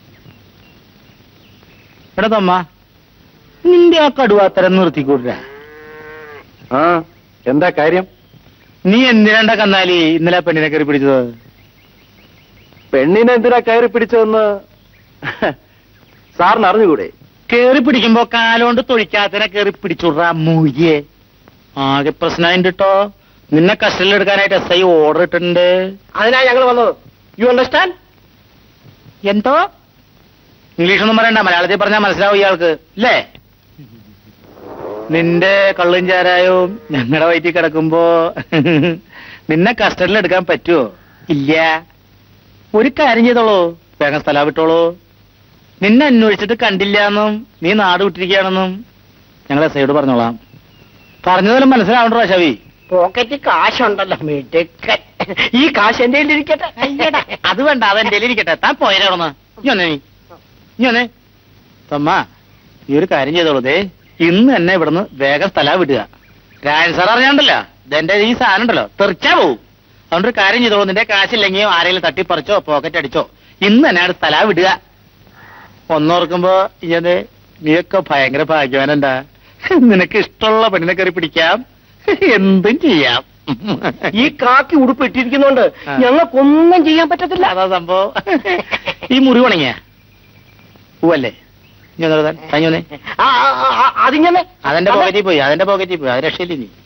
S5: ഇവിടെ തൊമ്മ നിന്റെ ആ കടുവാത്തരം നിർത്തിക്കൂടാ
S6: ആ എന്താ കാര്യം
S5: നീ എന്തിനാണ്ട കന്നാലി ഇന്നലെ ആ പെണ്ണിനെ കയറി പിടിച്ചത്
S6: പെണ്ണിനെ എന്തിനാ കയറി പിടിച്ചതെന്ന് സാറിന് അറിഞ്ഞുകൂടെ
S5: കേറി പിടിക്കുമ്പോ കാലോണ്ട് തൊഴിക്കാത്തനെ കേറി പിടിച്ചുടാ മൂയ്യേ ആകെ പ്രശ്നമായിട്ട് കേട്ടോ നിന്നെ കസ്റ്റഡിയിലെടുക്കാനായിട്ട് എസ് ഐ ഓർഡർ ഇട്ടിട്ടുണ്ട്
S11: അതിനാ ഞങ്ങൾ വന്നത് യു അണ്ടർസ്റ്റാൻഡ്
S5: എന്തോ ഇംഗ്ലീഷ് ഒന്നും പറയണ്ട മലയാളത്തിൽ പറഞ്ഞാൽ മനസ്സിലാവും ഇയാൾക്ക് അല്ലേ നിന്റെ കള്ളും ചാരായവും ഞങ്ങളുടെ വയറ്റിൽ കിടക്കുമ്പോ നിന്നെ കസ്റ്റഡിയിൽ എടുക്കാൻ പറ്റുമോ ഇല്ല ഒരു കാര്യം ചെയ്തോളൂ വേഗം സ്ഥലം വിട്ടോളൂ നിന്നെ അന്വേഷിച്ചിട്ട് കണ്ടില്ല എന്നും നീ നാട് വിട്ടിരിക്കുകയാണെന്നും ഞങ്ങൾ എസ് ഐയോട് പറഞ്ഞോളാം പറഞ്ഞതുപോലെ മനസ്സിലാവണ്ടോ ഷവി
S11: പോക്കറ്റ് കാശുണ്ടല്ലോ മിടുക്കൻ ഈ കാശ് എന്റെ ഇരിക്കട്ടെ അയ്യടാ
S5: അത് വേണ്ട അത് എന്റെ ഇരിക്കട്ടെ താൻ പോയരോന്ന് നീ വന്നേ നീ നീ വന്നേ തൊമ്മ നീ ഒരു കാര്യം ചെയ്തോളൂ ദേ ഇന്ന് തന്നെ ഇവിടുന്ന് വേഗം സ്ഥലം വിടുക രാജൻ സാർ അറിഞ്ഞാണ്ടല്ലോ ഇതെന്റെ ഈ സാധനം ഉണ്ടല്ലോ തെറിച്ചാ പോവും അതുകൊണ്ട് ഒരു കാര്യം ചെയ്തോളൂ നിന്റെ കാശില്ലെങ്കിൽ ആരെങ്കിലും തട്ടിപ്പറിച്ചോ പോക്കറ്റ് അടിച്ചോ ഇന്ന് തന്നെ അവിടെ സ്ഥലം വിടുക ഒന്നോർക്കുമ്പോ ഇങ്ങനെ നീയൊക്കെ ഭയങ്കര ഭാഗ്യവാനണ്ടാ നിനക്ക് ഇഷ്ടമുള്ള പെണ്ണിനെ കയറി പിടിക്കാം എന്തും ചെയ്യാം
S11: ഈ കാക്കി ഉടുപ്പ് ഇട്ടിരിക്കുന്നോണ്ട്
S5: ആ.
S11: ഞങ്ങൾക്കൊന്നും ചെയ്യാൻ പറ്റത്തില്ല
S5: അതാ സംഭവം ഈ മുറി ഉണങ്ങിയ പൂവല്ലേ ഇനി ഒന്ന് എഴുതാൻ. കഴിഞ്ഞു വന്നേ.
S11: ആ, ആ, ആ, ആ, അതിങ്ങനെ
S5: അതെന്റെ
S11: അതെ.
S5: പോക്കറ്റിൽ പോയി അതെന്റെ പോക്കറ്റിൽ പോയി അത് രക്ഷയില്ല നീ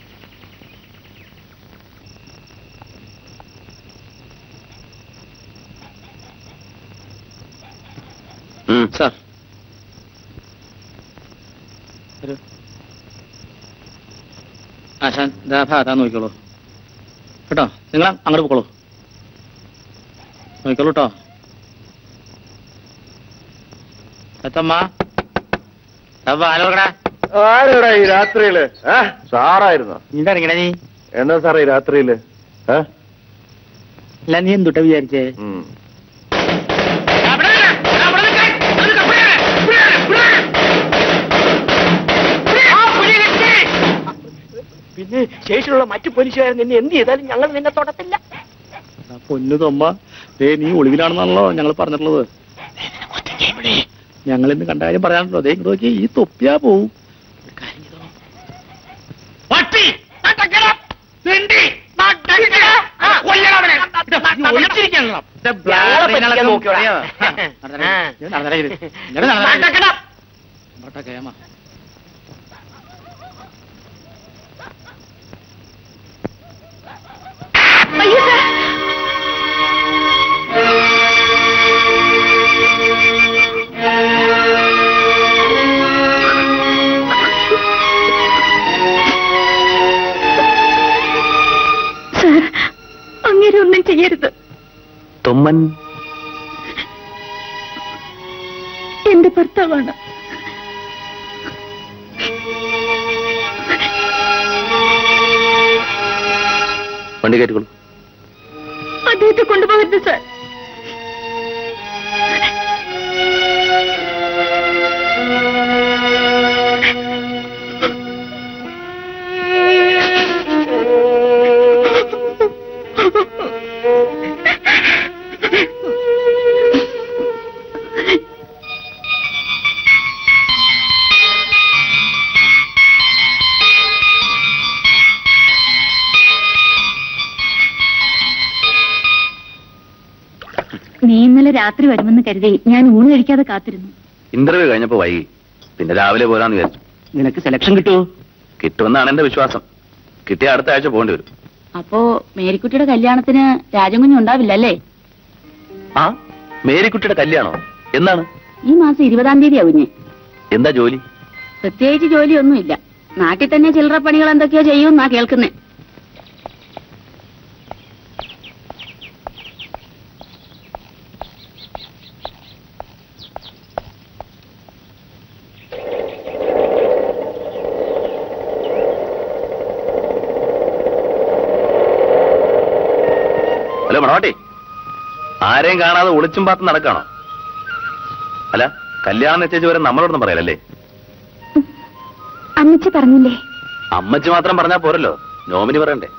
S2: ഉം.
S5: സാർ വരൂ. ആശാൻ ഇതാ ഭാഗത്താ നോക്കിക്കോളൂ കേട്ടോ നിങ്ങൾ അങ്ങോട്ട് പോക്കോളൂ നോക്കിക്കോളൂ കേട്ടോ എത്തമ്മ വാലോക്കടാ
S6: ആരോടാ ഈ രാത്രിയില് ഏ? സാറായിരുന്നോ
S5: നിന്റെ ഇറങ്ങിടാ നീ
S6: എന്നാ സാറേ ഈ രാത്രിയില് ഏ?
S5: അല്ല നീ എന്തുട്ടാ വിചാരിച്ചേ
S6: ഉം.
S12: പിന്നെ ശേഷിയുള്ള മറ്റു പോലീസുകാർ നിന്നെ എന്ത് ചെയ്താലും ഞങ്ങൾ നിന്നെ തൊടത്തില്ല
S5: എടാ പൊന്നു തൊമ്മ ദേ നീ ഒളിവിലാണെന്നാണല്ലോ ഞങ്ങൾ പറഞ്ഞിട്ടുള്ളത് ഞങ്ങൾ ഇന്ന് കണ്ട കാര്യം പറയാനുണ്ടോ ദേ ഇങ്ങോട്ട് നോക്കി ഈ തൊപ്പിയാ പോവും ഒരു കാര്യം ചെയ്തോ. പട്ടി നട്ടക്കട, തെണ്ടി, നട്ടക്കട, ആ, കൊല്ലണവനെ. ഇത് ഈ ഒളിച്ചിരിക്കാനുള്ള. ഇത് ബ്ലാർ ഇങ്ങളൊക്കെ നോക്കിയോടാ. ആ, നടന്നേ. ഇത് നടന്നേ ഇത്. ഇങ്ങനെ നടന്നേ.
S12: നട്ടക്കട.
S5: നട്ടക്കേമ.
S3: അയ്യോ സാർ സാർ അങ്ങനെ ഒന്നും ചെയ്യരുത്
S2: തൊമ്മൻ
S3: എന്റെ ഭർത്താവാണ്
S2: വണ്ടി കയറ്റിക്കൊള്ളു
S3: അദ്ദേഹത്തെ കൊണ്ടുപോകരുത് സാർ നീ ഇന്നലെ രാത്രി വരുമെന്ന് കരുതി ഞാൻ ഊണ് കഴിക്കാതെ കാത്തിരുന്നു
S2: ഇന്റർവ്യൂ കഴിഞ്ഞപ്പോ വൈകി പിന്നെ രാവിലെ പോരാന്ന് വിചാരിച്ചു
S5: നിനക്ക് സെലക്ഷൻ കിട്ടുമോ
S2: കിട്ടുമെന്നാണ് എന്റെ വിശ്വാസം കിട്ടിയ അടുത്ത ആഴ്ച പോകേണ്ടി വരും
S3: അപ്പോ മേരിക്കുട്ടിയുടെ കല്യാണത്തിന് രാജകുഞ്ഞ് ഉണ്ടാവില്ല അല്ലേ
S2: ആ മേരിക്കുട്ടിയുടെ കല്യാണോ എന്നാണ്
S3: ഈ മാസം ഇരുപതാം തീയതി കുഞ്ഞ്
S2: എന്താ ജോലി
S3: പ്രത്യേകിച്ച് ജോലിയൊന്നുമില്ല നാട്ടിൽ തന്നെ ചില്ലറ പണികൾ എന്തൊക്കെയോ ചെയ്യുമെന്നാ കേൾക്കുന്നേ
S2: ഹലോ മണവാട്ടി ആരെയും കാണാതെ ഒളിച്ചും പാത്തും നടക്കാണോ അല്ല കല്യാണം നിശ്ചയിച്ച് വരെ നമ്മളോടൊന്നും പറയാലല്ലേ
S3: അമ്മച്ചി പറഞ്ഞില്ലേ
S2: അമ്മച്ചി മാത്രം പറഞ്ഞാ പോരല്ലോ നോമിനി പറയണ്ടേ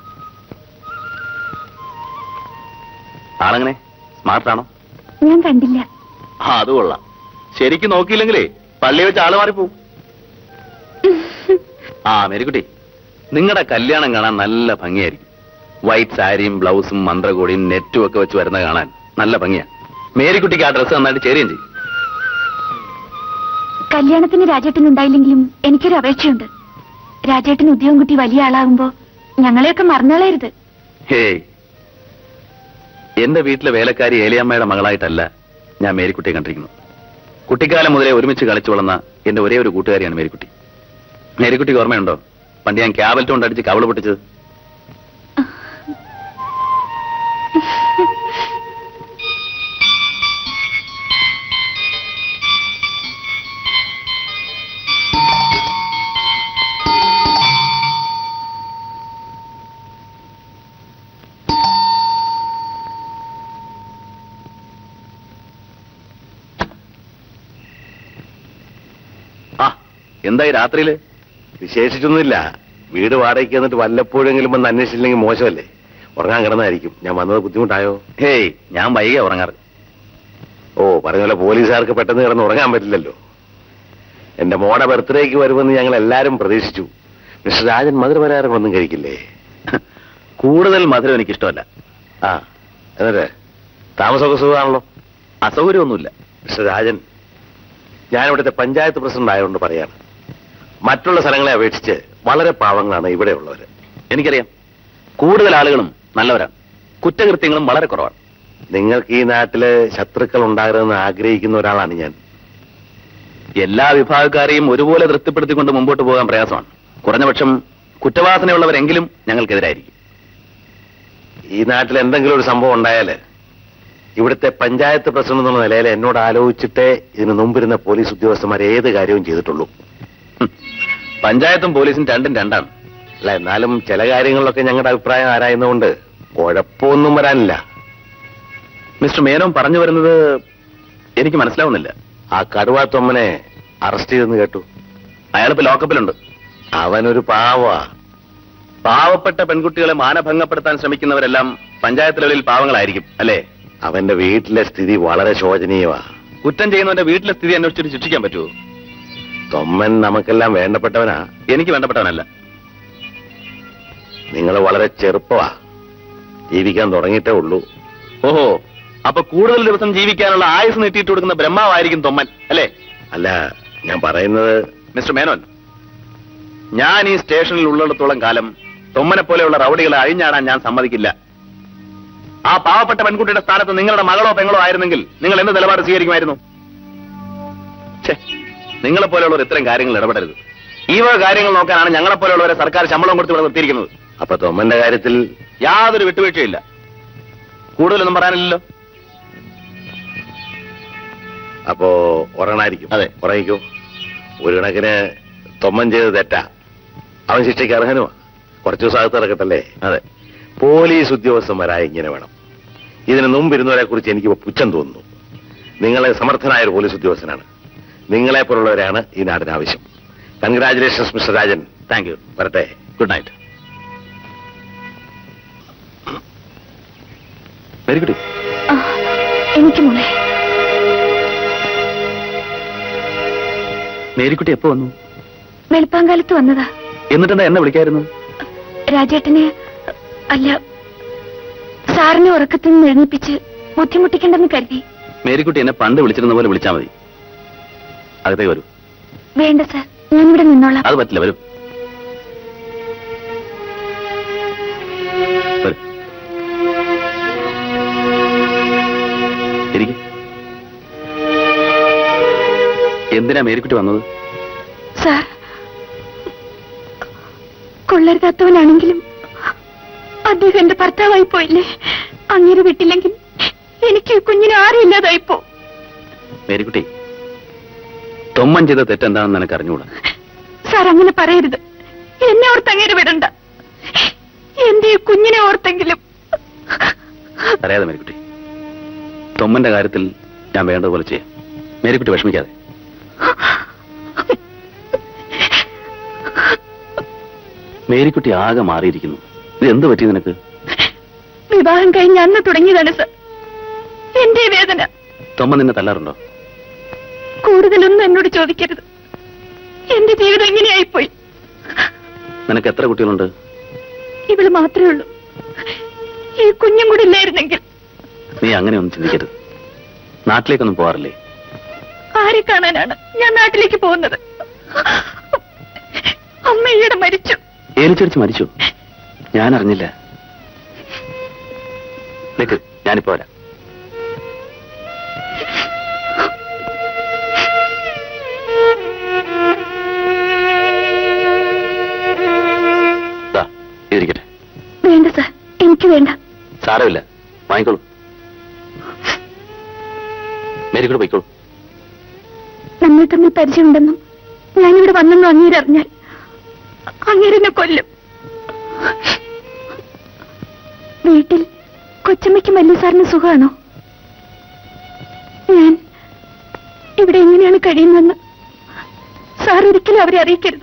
S2: ആളെങ്ങനെ സ്മാർട്ടാണോ
S3: ഞാൻ കണ്ടില്ല
S2: ആ അത് കൊള്ളാം ശരിക്കും നോക്കിയില്ലെങ്കിലേ പള്ളി വെച്ച് ആള് മാറിപ്പോവും ആ മേരിക്കുട്ടി നിങ്ങളുടെ കല്യാണം കാണാൻ നല്ല ഭംഗിയായിരിക്കും വൈറ്റ് സാരിയും ബ്ലൗസും മന്ത്രകോടിയും നെറ്റും ഒക്കെ വെച്ച് വരുന്ന കാണാൻ നല്ല ഭംഗിയാ മേരിക്കുട്ടിക്ക് ആ ഡ്രസ്സ് നന്നായിട്ട് ചേരുകയും ചെയ്യും
S3: കല്യാണത്തിന് രാജേട്ടൻ ഉണ്ടായില്ലെങ്കിലും എനിക്കൊരു അപേക്ഷയുണ്ട് രാജേട്ടൻ ഉദ്യോഗം കിട്ടി വലിയ ആളാകുമ്പോ ഞങ്ങളെയൊക്കെ മറന്നുകളയരുത്
S2: ഹേയ് എന്റെ വീട്ടിലെ വേലക്കാരി ഏലിയമ്മയുടെ മകളായിട്ടല്ല ഞാൻ മേരിക്കുട്ടിയെ കണ്ടിരിക്കുന്നു കുട്ടിക്കാലം മുതലേ ഒരുമിച്ച് കളിച്ചു വളർന്ന എന്റെ ഒരേ ഒരു കൂട്ടുകാരിയാണ് മേരിക്കുട്ടി മേരിക്കുട്ടിക്ക് ഓർമ്മയുണ്ടോ പണ്ട് ഞാൻ ക്യാബൽറ്റ് കൊണ്ടടിച്ച് കവള് പൊട്ടിച്ചത് ആ എന്തായി രാത്രിയില്
S6: വിശേഷിച്ചൊന്നുമില്ല വീട് വാടകയ്ക്ക് എന്നിട്ട് വല്ലപ്പോഴെങ്കിലും വന്ന് അന്വേഷിച്ചില്ലെങ്കിൽ മോശമല്ലേ ഉറങ്ങാൻ കിടന്നായിരിക്കും ഞാൻ വന്നത് ബുദ്ധിമുട്ടായോ
S2: ഹേയ് ഞാൻ വൈകിയ ഉറങ്ങാറ്
S6: ഓ പറഞ്ഞ പോലെ പോലീസുകാർക്ക് പെട്ടെന്ന് കിടന്ന് ഉറങ്ങാൻ പറ്റില്ലല്ലോ എന്റെ മോടെ ബർത്ത്ഡേക്ക് വരുമെന്ന് ഞങ്ങൾ എല്ലാരും പ്രതീക്ഷിച്ചു മിസ്റ്റർ രാജൻ മധുരപരാരങ്ങളൊന്നും കഴിക്കില്ലേ
S2: കൂടുതൽ മധുരം എനിക്ക് ഇഷ്ടമല്ല
S6: ആ എന്നിട്ട് താമസമൊക്കെ സുഖമാണല്ലോ
S2: അസൗകര്യമൊന്നുമില്ല
S6: മിസ്റ്റർ രാജൻ ഞാൻ ഇവിടുത്തെ പഞ്ചായത്ത് പ്രസിഡന്റ് ആയതുകൊണ്ട് പറയാണ് മറ്റുള്ള സ്ഥലങ്ങളെ അപേക്ഷിച്ച് വളരെ പാവങ്ങളാണ് ഇവിടെ ഉള്ളവര്
S2: എനിക്കറിയാം കൂടുതൽ ആളുകളും നല്ലവരാണ് കുറ്റകൃത്യങ്ങളും വളരെ കുറവാണ്
S6: നിങ്ങൾക്ക് ഈ നാട്ടില് ശത്രുക്കൾ ഉണ്ടാകരുതെന്ന് ആഗ്രഹിക്കുന്ന ഒരാളാണ് ഞാൻ
S2: എല്ലാ വിഭാഗക്കാരെയും ഒരുപോലെ തൃപ്തിപ്പെടുത്തിക്കൊണ്ട് മുമ്പോട്ട് പോകാൻ പ്രയാസമാണ് കുറഞ്ഞപക്ഷം കുറ്റവാസനയുള്ളവരെങ്കിലും ഞങ്ങൾക്കെതിരായിരിക്കും
S6: ഈ നാട്ടിൽ എന്തെങ്കിലും ഒരു സംഭവം ഉണ്ടായാല് ഇവിടുത്തെ പഞ്ചായത്ത് പ്രസിഡന്റ് എന്നുള്ള നിലയിൽ എന്നോട് ആലോചിച്ചിട്ടേ ഇതിന് മുമ്പിരുന്ന പോലീസ് ഉദ്യോഗസ്ഥന്മാർ ഏത് കാര്യവും ചെയ്തിട്ടുള്ളൂ
S2: ഹും. പഞ്ചായത്തും പോലീസും രണ്ടും രണ്ടാണ്
S6: അല്ല എന്നാലും ചില കാര്യങ്ങളിലൊക്കെ ഞങ്ങളുടെ അഭിപ്രായം ആരായുന്നതുകൊണ്ട് കുഴപ്പമൊന്നും വരാനില്ല
S2: മിസ്റ്റർ മേനോൻ പറഞ്ഞു വരുന്നത് എനിക്ക് മനസ്സിലാവുന്നില്ല
S6: ആ കടുവാത്തൊമ്മനെ അറസ്റ്റ് ചെയ്തെന്ന് കേട്ടു
S2: അയാളിപ്പോ ലോക്കപ്പിലുണ്ട്
S6: അവനൊരു പാവ
S9: പാവപ്പെട്ട പെൺകുട്ടികളെ മാനഭംഗപ്പെടുത്താൻ ശ്രമിക്കുന്നവരെല്ലാം പഞ്ചായത്ത് ലെവലിൽ പാവങ്ങളായിരിക്കും അല്ലേ
S2: അവന്റെ വീട്ടിലെ സ്ഥിതി വളരെ ശോചനീയമാ
S9: കുറ്റം ചെയ്യുന്നവന്റെ വീട്ടിലെ സ്ഥിതി അന്വേഷിച്ചിട്ട് ശിക്ഷിക്കാൻ പറ്റുമോ
S2: തൊമ്മൻ നമുക്കെല്ലാം വേണ്ടപ്പെട്ടവനാ
S9: എനിക്ക് വേണ്ടപ്പെട്ടവനല്ല
S2: നിങ്ങൾ വളരെ ചെറുപ്പമാ ജീവിക്കാൻ തുടങ്ങിയിട്ടേ ഉള്ളൂ
S9: ഓഹോ അപ്പൊ കൂടുതൽ ദിവസം ജീവിക്കാനുള്ള ആയുസ് നീട്ടിയിട്ട് കൊടുക്കുന്ന ബ്രഹ്മാവായിരിക്കും തൊമ്മൻ അല്ലേ
S2: അല്ല ഞാൻ പറയുന്നത്
S9: മിസ്റ്റർ മേനോൻ ഞാൻ ഈ സ്റ്റേഷനിൽ ഉള്ളിടത്തോളം കാലം തൊമ്മനെ പോലെയുള്ള റൗഡികളെ അഴിഞ്ഞാടാൻ ഞാൻ സമ്മതിക്കില്ല ആ പാവപ്പെട്ട പെൺകുട്ടിയുടെ സ്ഥാനത്ത് നിങ്ങളുടെ മകളോ പെങ്ങളോ ആയിരുന്നെങ്കിൽ നിങ്ങൾ എന്ത് നിലപാട് സ്വീകരിക്കുമായിരുന്നു ഛേ, നിങ്ങളെ പോലെയുള്ളവർ ഇത്തരം കാര്യങ്ങൾ ഇടപെടരുത് ഈ വക കാര്യങ്ങൾ നോക്കാനാണ് ഞങ്ങളെ പോലെയുള്ളവരെ സർക്കാർ ശമ്പളം കൊടുത്ത് ഇവിടെ നിർത്തിയിരിക്കുന്നത്
S2: അപ്പൊ തൊമ്മന്റെ കാര്യത്തിൽ
S9: യാതൊരു വിട്ടുവീഴ്ചയില്ല കൂടുതലൊന്നും പറയാനില്ലല്ലോ
S2: അപ്പോ ഉറങ്ങണായിരിക്കും
S9: അതെ.
S2: ഉറങ്ങിക്കോ ഒരു കണക്കിന് തൊമ്മൻ ചെയ്ത് തെറ്റാ അവൻ ശിക്ഷയ്ക്ക് അർഹനുമാ കുറച്ചു ദിവസം അകത്ത് ഇറക്കട്ടല്ലേ
S9: അതെ
S2: പോലീസ് ഉദ്യോഗസ്ഥന്മാരായ ഇങ്ങനെ വേണം ഇതിന് മുമ്പിരുന്നവരെ കുറിച്ച് എനിക്ക് പുച്ഛം തോന്നുന്നു നിങ്ങളെ സമർത്ഥനായ ഒരു പോലീസ് ഉദ്യോഗസ്ഥനാണ് നിങ്ങളെ പോലുള്ളവരാണ് ഈ നാടിന് ആവശ്യം congratulations mister Rajan
S9: thank you
S2: വരട്ടെ
S9: ഗുഡ് നൈറ്റ് വെരി ഗുഡ്
S3: ആ, എനിക്ക് മോളെ
S9: മേരിക്കുട്ടി എപ്പോ വന്നു
S3: വെളുപ്പാങ്കാലത്ത് വന്നതാ
S9: എന്നിട്ടെന്താ എന്നെ വിളിക്കായിരുന്നു
S3: രാജേട്ടനെ അല്ല സാറിനെ ഉറക്കത്തിൽ നിന്ന് എഴുന്നേപ്പിച്ച് ബുദ്ധിമുട്ടിക്കണ്ടെന്ന് കരുതി
S9: മേരിക്കുട്ടി എന്നെ പണ്ട് വിളിച്ചിരുന്ന പോലെ വിളിച്ചാൽ മതി അകത്തേക്ക് വരൂ
S3: വേണ്ട സാർ ഞാനിവിടെ നിന്നോളാം
S9: അത് പറ്റില്ല വരൂ വരൂ. ഇരിക്ക്. എന്തിനാ മേരിക്കുട്ടി വന്നത്
S3: സാർ കൊള്ളരുതാത്തവനാണെങ്കിലും അദ്ദേഹം എന്റെ ഭർത്താവായി പോയില്ലേ അങ്ങനെ വിട്ടില്ലെങ്കിൽ എനിക്ക് ഈ കുഞ്ഞിനെ ആരും ഇല്ലാതായിപ്പോ
S9: മേരിക്കുട്ടി തൊമ്മൻ ചെയ്ത തെറ്റെന്താണെന്ന് നിനക്ക് അറിഞ്ഞുകൂടാ
S3: സാർ അങ്ങനെ പറയരുത് എന്നെ ഓർത്ത് അങ്ങനെ വിടണ്ട എന്റെ ഈ കുഞ്ഞിനെ ഓർത്തെങ്കിലും
S9: അറിയാതെ മേരിക്കുട്ടി തൊമ്മന്റെ കാര്യത്തിൽ ഞാൻ വേണ്ടതുപോലെ ചെയ്യാം മേരിക്കുട്ടി വിഷമിക്കാതെ മേരിക്കുട്ടി ആകെ മാറിയിരിക്കുന്നു ഇത് എന്ത് പറ്റി നിനക്ക്
S3: വിവാഹം കഴിഞ്ഞ് അന്ന് തുടങ്ങിയതാണ് സാർ എന്റെ ഈ വേദന
S9: തൊമ്മ നിന്നെ തല്ലാറുണ്ടോ
S3: കൂടുതലൊന്നും എന്നോട് ചോദിക്കരുത് എന്റെ ജീവിതം ഇങ്ങനെയായിപ്പോയി
S9: നിനക്ക് എത്ര കുട്ടികളുണ്ട്
S3: ഇവള് മാത്രമേ ഉള്ളൂ ഈ കുഞ്ഞും കൂടി ഇല്ലായിരുന്നെങ്കിൽ
S9: നീ അങ്ങനെയൊന്നും ചിന്തിക്കരുത് നാട്ടിലേക്കൊന്നും പോകാറില്ലേ
S3: ആരെ കാണാനാണ് ഞാൻ നാട്ടിലേക്ക് പോകുന്നത് അമ്മ ഈയിടെ മരിച്ചു
S9: ഏലിച്ചടിച്ച് മരിച്ചു ഞാൻ അറിഞ്ഞില്ല നിക്ക് ഞാനിപ്പോ വരാം ദാ, ഇതിരിക്കട്ടെ
S3: വേണ്ട സാർ എനിക്ക് വേണ്ട
S9: സാരമില്ല വാങ്ങിക്കോളൂ മേരിക്കൂടെ പോയിക്കോളൂ
S3: നമ്മൾ തമ്മിൽ പരിചയമുണ്ടെന്നും ഞാനിവിടെ വന്നെന്നും അങ്ങേരറിഞ്ഞാൽ അങ്ങേരെന്നെ കൊല്ലും വീട്ടിൽ കൊച്ചമ്മയ്ക്കും വലിയ സാറിന് സുഖമാണോ ഞാൻ ഇവിടെ എങ്ങനെയാണ് കഴിയുന്നതെന്ന് സാർ ഒരിക്കലും അവരെ അറിയിക്കരുത്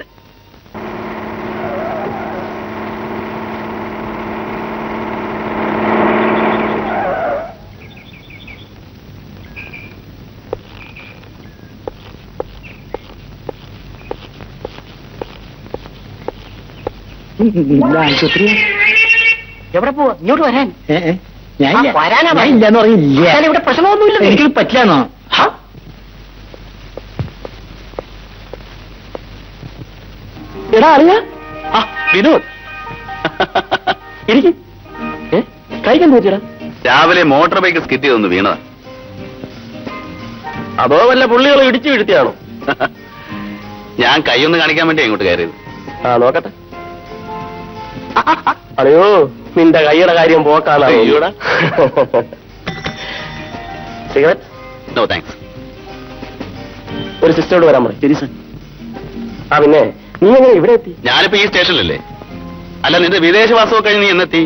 S12: ആശുപത്രി
S5: എവിടെ പോവാ ഇങ്ങോട്ട് വരാൻ
S12: ഞാനില്ല
S5: ആ, വരാനാ
S12: ഞാൻ ഇല്ലെന്ന് പറഞ്ഞില്ല
S5: ഞാൻ ഇവിടെ പ്രശ്നമൊന്നുമില്ല
S12: എനിക്ക് പറ്റില്ലെന്നോ
S5: എടാ അറിയാ
S9: ആ വിനോദ്
S5: എനിക്ക് കഴിക്കാൻ തോച്ചിടാ
S9: രാവിലെ മോട്ടോർ ബൈക്ക് സ്കിറ്റ് ചെയ്തൊന്ന് വീണതാ
S5: അതോ വല്ല പുള്ളികളെ ഇടിച്ചു വീഴ്ത്തിയാണോ
S9: ഞാൻ കൈയൊന്ന് കാണിക്കാൻ വേണ്ടി ഇങ്ങോട്ട് കയറിയത്
S5: ആ നോക്കട്ടെ അയ്യോ നിന്റെ കൈയുടെ കാര്യം പോക്കാണോ
S9: അയ്യോടാ.
S5: സിഗരറ്റ്
S9: നോ താങ്ക്സ്
S5: ഒരു സിസ്റ്ററോട് വരാൻ പറയും ശരി സർ ആ പിന്നെ നീ എങ്ങനെ ഇവിടെ എത്തി
S9: ഞാനിപ്പോ ഈ സ്റ്റേഷനിലല്ലേ അല്ല നിന്റെ വിദേശവാസമൊക്കെ കഴിഞ്ഞ് നീ എന്നെത്തി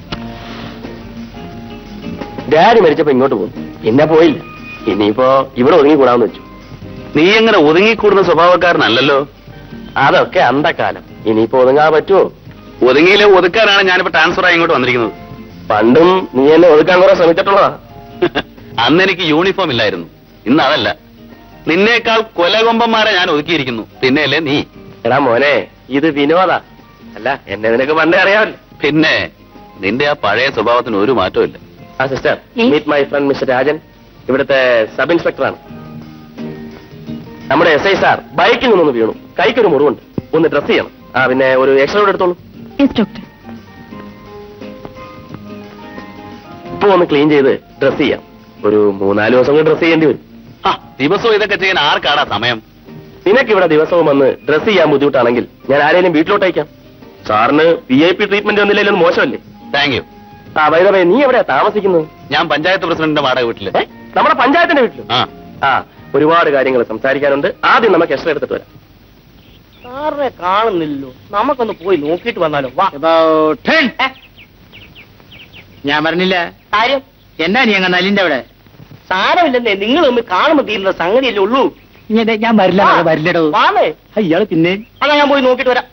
S5: ഡാഡി മരിച്ചപ്പോ ഇങ്ങോട്ട് പോകും പിന്നെ പോയില്ല ഇനിയിപ്പോ ഇവിടെ ഒതുങ്ങിക്കൂടാന്ന് വെച്ചു
S9: നീ എങ്ങനെ ഒതുങ്ങിക്കൂടുന്ന സ്വഭാവക്കാരനല്ലല്ലോ
S5: അതൊക്കെ അന്തക്കാലം ഇനിയിപ്പോ ഒതുങ്ങാൻ പറ്റുമോ
S9: ഒതുങ്ങിയിലെ ഒതുക്കാനാണ് ഞാനിപ്പോ ട്രാൻസ്ഫർ ആയി ഇങ്ങോട്ട് വന്നിരിക്കുന്നത്
S6: പണ്ടും നീ എന്നെ ഒതുക്കാൻ കുറെ ശ്രമിച്ചിട്ടുള്ളതാ
S9: അന്ന് എനിക്ക് യൂണിഫോം ഇല്ലായിരുന്നു ഇന്ന് അതല്ല നിന്നേക്കാൾ കൊലകൊമ്പന്മാരെ ഞാൻ ഒതുക്കിയിരിക്കുന്നു പിന്നെയല്ലേ നീ
S6: എടാ മോനെ ഇത് വിനോദ അല്ല എന്നെ നിനക്ക് പണ്ടേ അറിയാമല്ലോ
S9: പിന്നെ നിന്റെ ആ പഴയ സ്വഭാവത്തിന് ഒരു മാറ്റവും ഇല്ല
S6: ആ sister meet my friend mister Rajan ഇവിടുത്തെ സബ് ഇൻസ്പെക്ടറാണ് നമ്മുടെ എസ് ഐ സാർ ബൈക്കിൽ നിന്നൊന്ന് വീണു കൈക്കൊരു മുറിവുണ്ട് ഒന്ന് ഡ്രസ് ചെയ്യണം ആ പിന്നെ ഒരു എക്സ്റേ കൂടെ എടുത്തോളൂ
S3: യെസ് ഡോക്ടർ
S6: ഇപ്പൊ ഒന്ന് ക്ലീൻ ചെയ്ത് ഡ്രസ് ചെയ്യാം ഒരു മൂന്നാല് ദിവസം കൊണ്ട് ഡ്രസ് ചെയ്യേണ്ടി വരും
S9: ആ ദിവസവും ഇതൊക്കെ ചെയ്യാൻ ആർക്കാടാ സമയം
S6: നിനക്ക് ഇവിടെ ദിവസവും വന്ന് ഡ്രസ് ചെയ്യാൻ ബുദ്ധിമുട്ടാണെങ്കിൽ ഞാൻ ആരെങ്കിലും വീട്ടിലോട്ട് അയക്കാം സാറിന് വി ഐ പി ട്രീറ്റ്മെന്റ് ഒന്നില്ലെങ്കിലും മോശമല്ലേ
S9: താങ്ക് യു
S6: ആ വൈദവേ നീ എവിടെയാ താമസിക്കുന്നത്
S9: ഞാൻ പഞ്ചായത്ത് പ്രസിഡന്റിന്റെ വാടക വീട്ടില്
S6: ഏ? നമ്മുടെ പഞ്ചായത്തിന്റെ വീട്ടിൽ
S9: ആ
S6: ആ ഒരുപാട് കാര്യങ്ങൾ സംസാരിക്കാനുണ്ട് ആദ്യം നമുക്ക് എക്സ്ട്രാ എടുത്തിട്ട് വരാം
S12: സാറിനെ കാണുന്നില്ലല്ലോ നമുക്കൊന്ന് പോയി നോക്കിയിട്ട് വന്നാലോ വാ
S5: ഞാൻ പറഞ്ഞില്ല
S12: കാര്യം
S5: എന്നാ നീ അങ്ങ് നലിന്റെ അവിടെ
S12: സാരമില്ലെന്നേ നിങ്ങൾ തമ്മിൽ കാണുമ്പോ തീരുന്ന സംഗതിയല്ലേ ഉള്ളൂ
S5: ഇനി ദേ ഞാൻ വരില്ല
S12: ആ,
S5: വരില്ലടോ
S12: വാന്നേ
S5: ഇയാള് പിന്നെ
S12: അതാ ഞാൻ പോയി നോക്കിയിട്ട് വരാം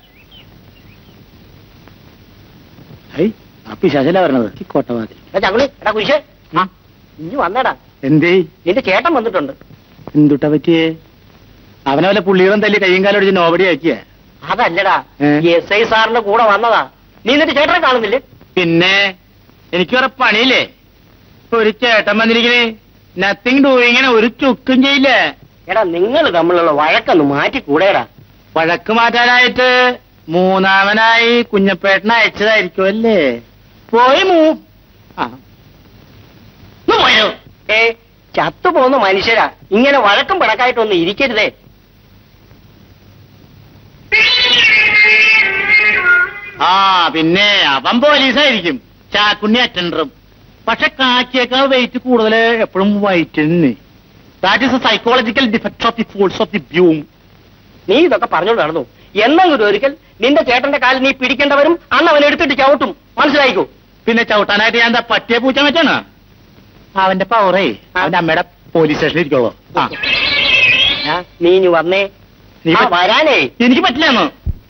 S5: ഹൈ ആ പിശാചല പറഞ്ഞത് ഈ കോട്ടവാതി
S12: എടാ ചങ്ങളി എടാ കുരിശേ ആ ഇനി വന്നടാ
S5: എന്തേ
S12: നിന്റെ ചേട്ടൻ വന്നിട്ടുണ്ട്
S5: എന്തുട്ടാ പറ്റിയേ അവനെ വല്ല പുള്ളികളും തല്ലി കയ്യും കാലം ഒടിച്ച് നോബടി ആക്കിയ
S12: അതല്ലടാ
S5: ഏ?
S12: എസ് ഐ സാറിന്റെ കൂടെ വന്നതാ നീ എന്നിട്ട് ചേട്ടനെ കാണുന്നില്ലേ
S5: പിന്നെ എനിക്ക് വേറെ പണിയില്ലേ ഒരു ചേട്ടൻ വന്നിരിക്കണേ നത്തിങ് ഡൂയിങ്ങനെ ഒരു ചുക്കും ചെയ്യില്ല
S12: എടാ നിങ്ങൾ തമ്മിലുള്ള വഴക്കൊന്ന് മാറ്റി കൂടെടാ
S5: വഴക്ക് മാറ്റാനായിട്ട് മൂന്നാമനായി കുഞ്ഞപ്പേട്ടനെ അയച്ചതായിരിക്കും അല്ലേ പോയി മൂ ആ
S12: ഒന്ന് പോയോ ഏ ചത്തുപോകുന്ന മനുഷ്യരാ ഇങ്ങനെ വഴക്കം പിടക്കായിട്ടൊന്നും ഇരിക്കരുതേ
S5: ആ പിന്നെ അവൻ പോലീസായിരിക്കും ചാക്കുണ്ണി അറ്റൻഡറും പക്ഷെ കാക്കിയേക്കാൾ വെയിറ്റ് കൂടുതൽ എപ്പോഴും വൈറ്റിന് that is a psychological defect of the force of the boom
S12: നീ ഇതൊക്കെ പറഞ്ഞോണ്ട് നടന്നു എന്നെങ്കിലും ഒരിക്കൽ നിന്റെ ചേട്ടന്റെ കാലിൽ നീ പിടിക്കേണ്ടവരും അന്ന് അവൻ എടുത്തിട്ട് ചവിട്ടും മനസ്സിലായിക്കോ
S5: പിന്നെ ചവിട്ടാനായിട്ട് ഞാൻ എന്താ പട്ടിയെ പൂച്ച വെച്ചാണ് അവന്റെ പവറേ അവന്റെ അമ്മയുടെ പോലീസ് സ്റ്റേഷനിൽ ഇരിക്കുള്ളൂ ആ
S12: ആ, നീ ഇനി വന്നേ
S5: നീ
S12: ആ,
S5: പ-
S12: വരാനേ
S5: എനിക്ക് പറ്റില്ലെന്ന്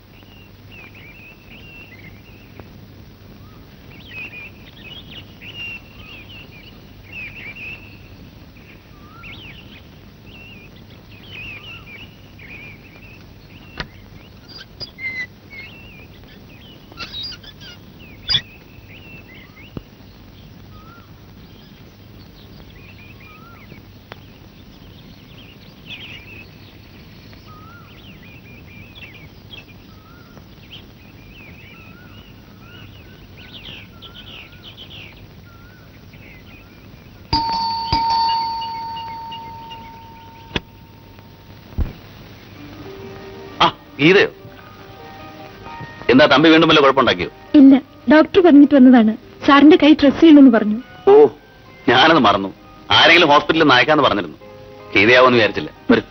S9: ആ ഗീതയോ എന്താ തമ്പി വീണ്ടും വല്ല കുഴപ്പമുണ്ടാക്കിയോ
S3: ഇല്ല ഡോക്ടർ പറഞ്ഞിട്ട് വന്നതാണ് സാറിന്റെ കൈ ഡ്രസ് ചെയ്യണമെന്ന് പറഞ്ഞു
S9: ഓ ഞാനത് മറന്നു ആരെങ്കിലും ഹോസ്പിറ്റലിൽ നിന്ന് അയക്കാന്ന് പറഞ്ഞിരുന്നു ഗീതയാവോന്ന് വിചാരിച്ചില്ല വരും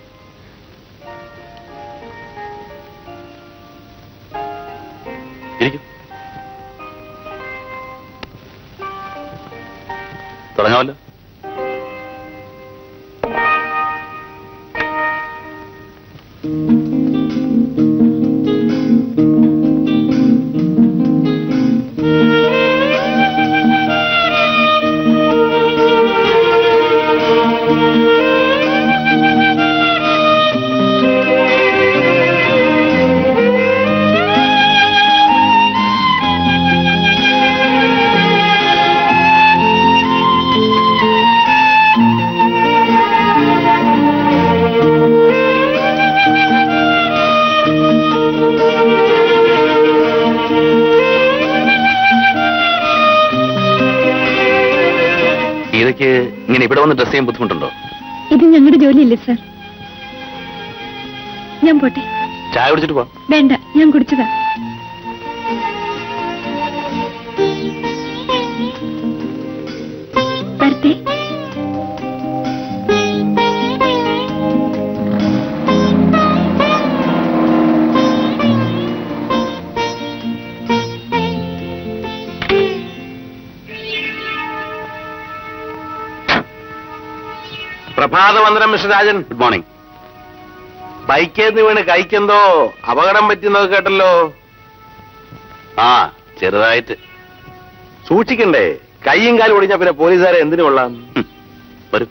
S9: ഇരിക്കും തുടങ്ങാമല്ലോ ഗീതയ്ക്ക് ഇങ്ങനെ ഇവിടെ വന്ന് ഡ്രസ് ചെയ്യാൻ ബുദ്ധിമുട്ടുണ്ടോ
S3: ഇത് ഞങ്ങളുടെ ജോലിയല്ലേ സാർ ഞാൻ പോട്ടെ
S9: ചായ കുടിച്ചിട്ട് പോവാം
S3: വേണ്ട ഞാൻ കുടിച്ചതാ വരട്ടെ
S2: പ്രഭാതവന്ദനം മിസ്റ്റർ രാജൻ
S9: ഗുഡ് മോർണിംഗ്
S2: ബൈക്കേന്ന് വീണ് കൈക്കെന്തോ അപകടം പറ്റുന്നത് കേട്ടല്ലോ
S9: ആ ചെറുതായിട്ട് സൂക്ഷിക്കണ്ടേ കൈയും കാലും ഒടിഞ്ഞാ പിന്നെ പോലീസുകാരെ എന്തിനു കൊള്ളാം ഹും, വരൂ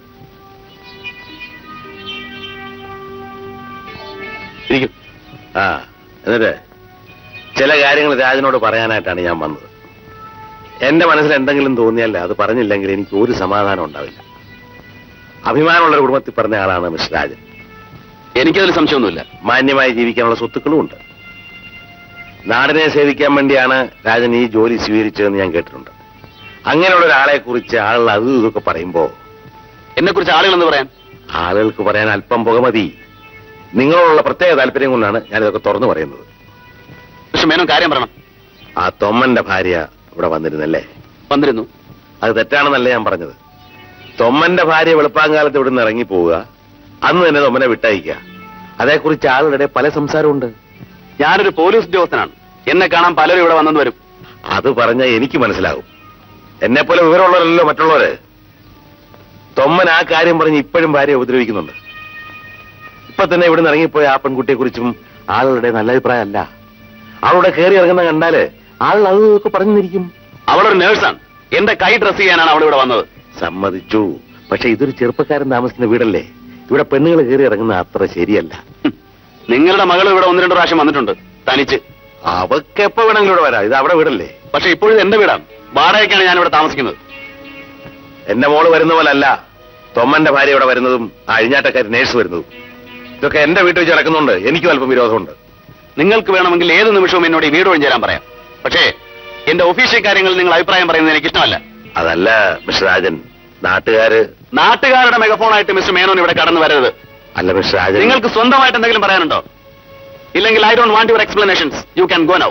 S9: ഇരിക്കും ആ എന്നിട്ട് ചില കാര്യങ്ങൾ രാജനോട് പറയാനായിട്ടാണ് ഞാൻ വന്നത് എന്റെ മനസ്സിൽ എന്തെങ്കിലും തോന്നിയാലേ അത് പറഞ്ഞില്ലെങ്കിൽ എനിക്ക് ഒരു സമാധാനം ഉണ്ടാവില്ല അഭിമാനമുള്ള ഒരു കുടുംബത്തിൽ പറഞ്ഞ ആളാണ് മിസ്റ്റർ രാജൻ
S4: എനിക്കതിൽ സംശയമൊന്നുമില്ല
S9: മാന്യമായി ജീവിക്കാനുള്ള സ്വത്തുക്കളും ഉണ്ട് നാടിനെ സേവിക്കാൻ വേണ്ടിയാണ് രാജൻ ഈ ജോലി സ്വീകരിച്ചതെന്ന് ഞാൻ കേട്ടിട്ടുണ്ട് അങ്ങനെയുള്ള ഒരാളെ കുറിച്ച് ആളുകൾ അത് ഇതൊക്കെ പറയുമ്പോ
S4: എന്നെ കുറിച്ച് ആളുകളെന്ന് പറയാൻ
S9: ആളുകൾക്ക് പറയാൻ അല്പം പുകമതി നിങ്ങളോടുള്ള പ്രത്യേക താല്പര്യം കൊണ്ടാണ് ഞാനിതൊക്കെ തുറന്നു പറയുന്നത്
S4: പക്ഷെ മേനോൻ കാര്യം പറയണം
S9: ആ തൊമ്മന്റെ ഭാര്യ ഇവിടെ വന്നിരുന്നല്ലേ
S4: വന്നിരുന്നു
S9: അത് തെറ്റാണെന്നല്ല ഞാൻ പറഞ്ഞത് തൊമ്മന്റെ ഭാര്യ വെളുപ്പാങ്കാലത്ത് ഇവിടുന്ന് ഇറങ്ങി പോവുക അന്ന് തന്നെ തൊമ്മനെ വിട്ടയക്കുക അതേക്കുറിച്ച് ആളുടെ പല സംസാരമുണ്ട്
S4: ഞാനൊരു പോലീസ് ഉദ്യോഗസ്ഥനാണ് എന്നെ കാണാൻ പലരും ഇവിടെ വന്നെന്ന് വരും
S9: അത് പറഞ്ഞാൽ എനിക്ക് മനസ്സിലാകും എന്നെ പോലെ വിവരമുള്ളവരല്ലോ മറ്റുള്ളവര് തൊമ്മൻ ആ കാര്യം പറഞ്ഞ് ഇപ്പോഴും ഭാര്യ ഉപദ്രവിക്കുന്നുണ്ട് ഇപ്പൊ തന്നെ ഇവിടുന്ന് ഇറങ്ങിപ്പോയ ആ പെൺകുട്ടിയെ കുറിച്ചും ആളുകളുടെ നല്ല അഭിപ്രായമല്ല അവളുടെ കയറി ഇറങ്ങുന്ന കണ്ടാല് ആളുകൾ അത് ഇതൊക്കെ പറഞ്ഞിരിക്കും
S4: അവളൊരു നേഴ്സാണ് എന്റെ കൈ ഡ്രസ് ചെയ്യാനാണ് അവൾ ഇവിടെ വന്നത്
S9: സമ്മതിച്ചു പക്ഷെ ഇതൊരു ചെറുപ്പക്കാരൻ താമസിക്കുന്ന വീടല്ലേ ഇവിടെ പെണ്ണുങ്ങൾ കയറി ഇറങ്ങുന്ന അത്ര ശരിയല്ല
S4: ഹും. നിങ്ങളുടെ മകൾ ഇവിടെ ഒന്ന് രണ്ട് പ്രാവശ്യം വന്നിട്ടുണ്ട് തനിച്ച്
S9: അവക്ക് എപ്പോ വേണമെങ്കിലും ഇവിടെ വരാം ഇത് അവിടെ വീടല്ലേ
S4: പക്ഷെ ഇപ്പോഴും എന്റെ വീടാണ് വാടകയ്ക്കാണ് ഞാൻ ഇവിടെ താമസിക്കുന്നത്
S9: എന്റെ മോള് വരുന്ന പോലെ അല്ല തൊമ്മന്റെ ഭാര്യ ഇവിടെ വരുന്നതും ആ അഴിഞ്ഞാട്ടക്കാരി നേഴ്സ് വരുന്നതും ഇതൊക്കെ എന്റെ വീട്ടിൽ വെച്ച് നടക്കുന്നുണ്ട് എനിക്കും അല്പം വിരോധമുണ്ട്
S4: നിങ്ങൾക്ക് വേണമെങ്കിൽ ഏത് നിമിഷവും എന്നോട് ഈ വീട് ഒഴിഞ്ഞു തരാൻ പറയാം പക്ഷേ എന്റെ ഒഫീഷ്യൽ കാര്യങ്ങളിൽ നിങ്ങൾ അഭിപ്രായം പറയുന്നത് എനിക്ക് ഇഷ്ടമല്ല
S9: അതല്ല മിസ്റ്റർ രാജൻ നാട്ടുകാര്
S4: നാട്ടുകാരുടെ മെഗഫോണായിട്ട് മിസ്റ്റർ മേനോൻ ഇവിടെ കടന്നു വരരുത്
S9: അല്ല മിസ്റ്റർ രാജൻ
S4: നിങ്ങൾക്ക് സ്വന്തമായിട്ട് എന്തെങ്കിലും പറയാനുണ്ടോ ഇല്ലെങ്കിൽ I don't want your explanations you can go now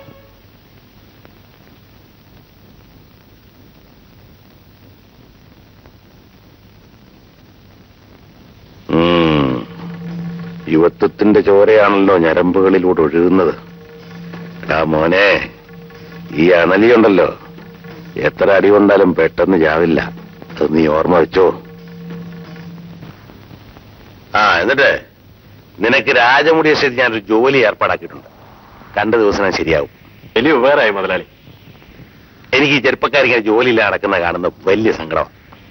S9: ഉം. യുവത്വത്തിന്റെ ചോരയാണല്ലോ ഞരമ്പുകളിലൂടെ ഒഴുകുന്നത് എടാ മോനെ ഈ അണലിയുണ്ടല്ലോ എത്ര അടി കൊണ്ടാലും പെട്ടെന്ന് ചാവില്ല അത് നീ ഓർമ്മ വെച്ചോ ആ എന്നിട്ട് നിനക്ക് രാജമുടി എസ്റ്റേറ്റ് ഞാനൊരു ജോലി ഏർപ്പാടാക്കിയിട്ടുണ്ട് കണ്ട ദിവസം ഞാൻ ശരിയാവും
S4: വലിയ ഉപകാരമായി മുതലാളി
S9: എനിക്ക് ഈ ചെറുപ്പക്കാരിങ്ങനെ ജോലിയില്ല നടക്കുന്ന കാണുന്ന വലിയ സങ്കടം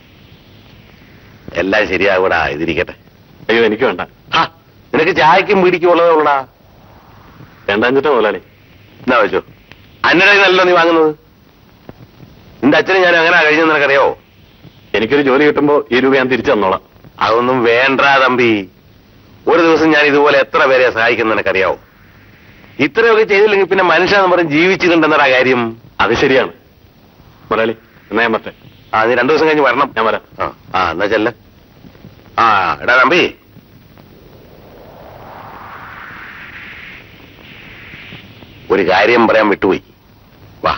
S9: എല്ലാം ശരിയാകൂടാ ഇതിരിക്കട്ടെ
S4: അയ്യോ എനിക്ക് വേണ്ട
S9: ആ നിനക്ക് ചായക്കും പീടിക്കും ഉള്ളതേ ഉള്ളടാ
S4: രണ്ടാഞ്ചിട്ട മുതലാളി
S9: എന്നാ വെച്ചോ അന്നടെ നല്ലോ നീ വാങ്ങുന്നത് നിന്റെ അച്ഛനെ ഞാൻ അങ്ങനെ കഴിഞ്ഞെന്ന് നിനക്കറിയോ
S4: എനിക്കൊരു ജോലി കിട്ടുമ്പോ ഈ രൂപ ഞാൻ തിരിച്ചു തന്നോളാം
S9: അതൊന്നും വേണ്ട തമ്പി ഒരു ദിവസം ഞാൻ ഇതുപോലെ എത്ര പേരെ സഹായിക്കുന്ന നിനക്കറിയാവോ ഇത്രയൊക്കെ ചെയ്തില്ലെങ്കിൽ പിന്നെ മനുഷ്യന്ന് പറഞ്ഞ് ജീവിച്ചിട്ടുണ്ടെന്നടാ കാര്യം
S4: അത് ശരിയാണ് മുതലാളി എന്നാ ഞാൻ പറ്റേ
S9: ആ നീ രണ്ടു ദിവസം കഴിഞ്ഞ് വരണം
S4: ഞാൻ വരാം
S9: ആ ആ എന്നാ ചെല്ല ആ എടാ തമ്പി ഒരു കാര്യം പറയാൻ വിട്ടുപോയി വാ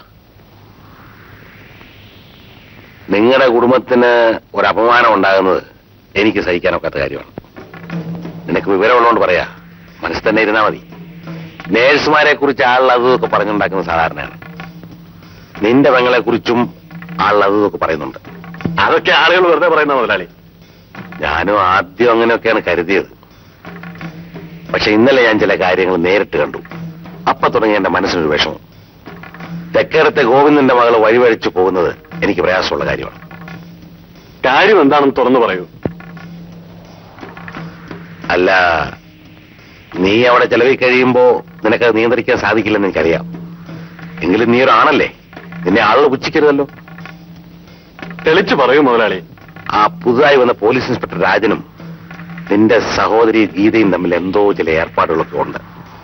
S9: നിങ്ങളുടെ കുടുംബത്തിന് ഒരു അപമാനം ഉണ്ടാകുന്നത് എനിക്ക് സഹിക്കാനൊക്കാത്ത കാര്യമാണ് നിനക്ക് വിവരമുള്ളതുകൊണ്ട് പറയാ മനസ്സിൽ തന്നെ ഇരുന്നാ മതി നേഴ്സുമാരെ കുറിച്ച് ആളുകൾ അതൊക്കെ പറഞ്ഞുണ്ടാക്കുന്നത് സാധാരണയാണ് നിന്റെ പെങ്ങളെ കുറിച്ചും ആളുകൾ അതൊക്കെ പറയുന്നുണ്ട്
S4: അതൊക്കെ ആളുകൾ വെറുതെ പറയുന്ന മുതലാളി
S9: ഞാനും ആദ്യം അങ്ങനെയൊക്കെയാണ് കരുതിയത് പക്ഷെ ഇന്നലെ ഞാൻ ചില കാര്യങ്ങൾ നേരിട്ട് കണ്ടു അപ്പൊ തുടങ്ങി എന്റെ മനസ്സിനൊരു വിഷമം തെക്കേടത്തെ ഗോവിന്ദന്റെ മകള് വഴിവഴിച്ചു പോകുന്നത് എനിക്ക് പ്രയാസമുള്ള കാര്യമാണ്
S4: കാര്യം എന്താണെന്ന് തുറന്നു പറയൂ
S9: അല്ല നീ അവിടെ ചെലവിൽ കഴിയുമ്പോ നിനക്കത് നിയന്ത്രിക്കാൻ സാധിക്കില്ലെന്ന് എനിക്കറിയാം എങ്കിലും നീ ഒരു ആണല്ലേ നിന്നെ ആളുകൾ പുച്ഛിക്കരുതല്ലോ
S4: തെളിച്ചു പറയൂ മുതലാളി
S9: ആ പുതുതായി വന്ന പോലീസ് ഇൻസ്പെക്ടർ രാജനും നിന്റെ സഹോദരി ഗീതയും തമ്മിൽ എന്തോ ചില ഏർപ്പാടുകളൊക്കെ ഉണ്ട്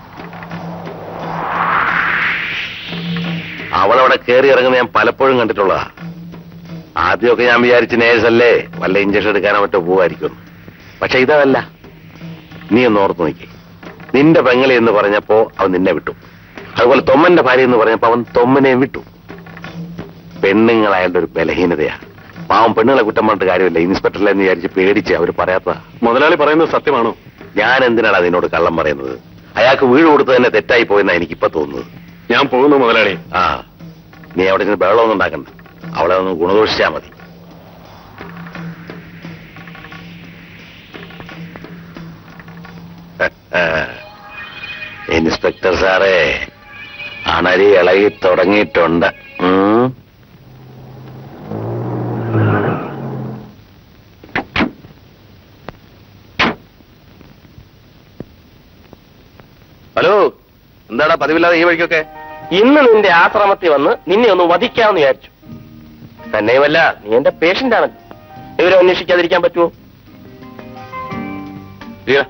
S9: അവളവിടെ കയറി ഇറങ്ങുന്ന ഞാൻ പലപ്പോഴും കണ്ടിട്ടുള്ളതാ ആദ്യമൊക്കെ ഞാൻ വിചാരിച്ച് നേഴ്സല്ലേ വല്ല ഇഞ്ചക്ഷൻ എടുക്കാനോ മറ്റോ പോവായിരിക്കും പക്ഷെ ഇതല്ല നീ ഒന്ന് ഓർത്ത് നോക്കി നിന്റെ പെങ്ങളെ എന്ന് പറഞ്ഞപ്പോ അവൻ നിന്നെ വിട്ടു അതുപോലെ തൊമ്മന്റെ ഭാര്യ എന്ന് പറഞ്ഞപ്പോ അവൻ തൊമ്മനെ വിട്ടു പെണ്ണുങ്ങളായാലും ഒരു ബലഹീനതയാ പാവം പെണ്ണുങ്ങളെ കുറ്റം പറഞ്ഞിട്ട് കാര്യമില്ല ഇൻസ്പെക്ടറിലെ എന്ന് വിചാരിച്ച് പേടിച്ച് അവർ പറയാത്തതാ
S4: മുതലാളി പറയുന്നത് സത്യമാണോ
S9: ഞാൻ എന്തിനാണ് അതിനോട് കള്ളം പറയുന്നത് അയാൾക്ക് വീട് കൊടുത്ത് തന്നെ തെറ്റായി പോയെന്നാ എനിക്കിപ്പോ തോന്നുന്നത്
S4: ഞാൻ പോകുന്നു മുതലാളി
S9: ആ നീ അവിടെ നിന്ന് ബഹളമൊന്നും ഉണ്ടാക്കണ്ട അവളെ ഒന്ന് ഗുണദോഷിച്ചാ മതി ഇൻസ്പെക്ടർ സാറേ ആ
S2: മണരി ഇളകി തുടങ്ങിയിട്ടുണ്ട് ഉം.
S9: ഹലോ എന്താടാ പതിവില്ലാതെ ഈ വഴിക്കൊക്കെ
S12: ഇന്ന് നിന്റെ ആശ്രമത്തിൽ വന്ന് നിന്നെ ഒന്ന് വധിക്കാമെന്ന് വിചാരിച്ചു തന്നെയുമല്ല നീ എന്റെ പേഷ്യന്റ് ആണ് ഇവരെ അന്വേഷിക്കാതിരിക്കാൻ പറ്റുമോ
S9: ഇല്ല.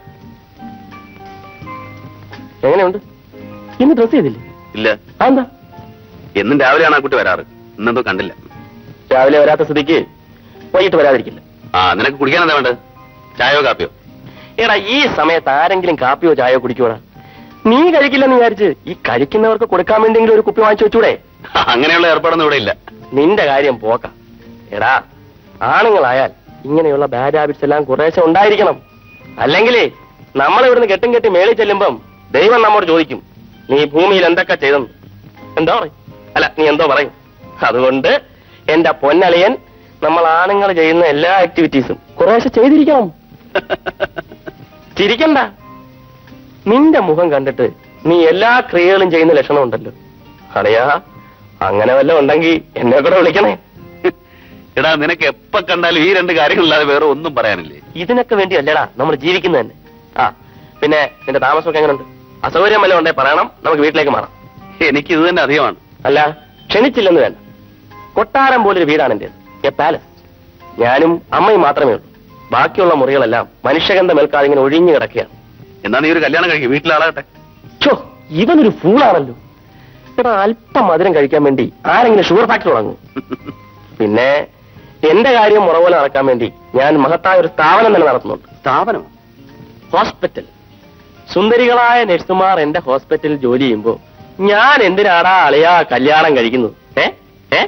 S12: എങ്ങനെയുണ്ട് ഇന്ന് ഡ്രസ് ചെയ്തില്ലേ
S9: ഇല്ല
S12: അതെന്താ
S9: എന്നും രാവിലെയാണ് ആ കുട്ടി വരാറ് ഇന്നെന്തോ കണ്ടില്ല
S12: രാവിലെ വരാത്ത സ്ഥിതിക്ക് വൈകിട്ട് വരാതിരിക്കില്ല
S9: ആ നിനക്ക് കുടിക്കാൻ എന്താ വേണ്ടത് ചായയോ കാപ്പിയോ
S12: എടാ ഈ സമയത്ത് ആരെങ്കിലും കാപ്പിയോ ചായയോ കുടിക്കൂടാ നീ കഴിക്കില്ലെന്ന് വിചാരിച്ച് ഈ കഴിക്കുന്നവർക്ക് കൊടുക്കാൻ വേണ്ടിയെങ്കിലും ഒരു കുപ്പി വാങ്ങിച്ചു വെച്ചൂടെ
S9: അങ്ങനെയുള്ള ഏർപ്പാടൊന്നും ഇവിടെ ഇല്ല
S12: നിന്റെ കാര്യം പോക്ക എടാ ആണുങ്ങളായാൽ ഇങ്ങനെയുള്ള ബാഡ് ഹാബിറ്റ്സ് എല്ലാം കുറേശ്ശെ ഉണ്ടായിരിക്കണം അല്ലെങ്കിലേ നമ്മൾ ഇവിടുന്ന് കെട്ടും കെട്ടി മേളിൽ ചെല്ലുമ്പം ദൈവം നമ്മോട് ചോദിക്കും നീ ഭൂമിയിൽ എന്തൊക്കെ ചെയ്തെന്ന് എന്തോ പറയും അല്ല നീ എന്തോ പറയും അതുകൊണ്ട് എന്റെ പൊന്നളിയൻ നമ്മൾ ആണുങ്ങൾ ചെയ്യുന്ന എല്ലാ ആക്ടിവിറ്റീസും കുറേശ്ശെ ചെയ്തിരിക്കണം ചിരിക്കണ്ട നിന്റെ മുഖം കണ്ടിട്ട് നീ എല്ലാ ക്രിയകളും ചെയ്യുന്ന ലക്ഷണമുണ്ടല്ലോ അറിയാ അങ്ങനെ വല്ലതും ഉണ്ടെങ്കിൽ എന്നെ കൂടെ വിളിക്കണേ
S9: എടാ നിനക്ക് എപ്പ കണ്ടാലും ഈ രണ്ട് കാര്യങ്ങളില്ലാതെ വേറെ ഒന്നും പറയാനില്ലേ
S12: ഇതിനൊക്കെ വേണ്ടിയല്ലടാ നമ്മൾ ജീവിക്കുന്നത് തന്നെ ആ പിന്നെ നിന്റെ താമസമൊക്കെ എങ്ങനെയുണ്ട് അസൗകര്യം വല്ലതും ഉണ്ടെങ്കിൽ പറയണം നമുക്ക് വീട്ടിലേക്ക് മാറാം
S9: എനിക്ക് ഇത് തന്നെ അധികമാണ്
S12: അല്ല ക്ഷണിച്ചില്ലെന്ന് വേണ്ട കൊട്ടാരം പോലൊരു വീടാണ് എന്റേത് എ പാലസ് ഞാനും അമ്മയും മാത്രമേ ഉള്ളൂ ബാക്കിയുള്ള മുറികളെല്ലാം മനുഷ്യഗന്ധം ഏൽക്കാതെ ഇങ്ങനെ ഒഴിഞ്ഞു കിടക്കുകയാണ്
S9: എന്നാ നീ ഒരു കല്യാണം കഴിക്കും വീട്ടിലാളാകട്ടെ
S12: ഛോ ഇവനൊരു ഫൂളാണല്ലോ എടാ അല്പം മധുരം കഴിക്കാൻ വേണ്ടി ആരെങ്കിലും ഷുഗർ ഫാക്ടറി തുടങ്ങും പിന്നെ എന്റെ കാര്യം മുറ പോലെ നടക്കാൻ വേണ്ടി ഞാൻ മഹത്തായ ഒരു സ്ഥാപനം തന്നെ നടത്തുന്നുണ്ട്
S9: സ്ഥാപനം
S12: ഹോസ്പിറ്റൽ സുന്ദരികളായ നഴ്സുമാർ എന്റെ ഹോസ്പിറ്റലിൽ ജോലി ചെയ്യുമ്പോ ഞാൻ എന്തിനാടാ അളിയാ കല്യാണം കഴിക്കുന്നത് ഏ ഏ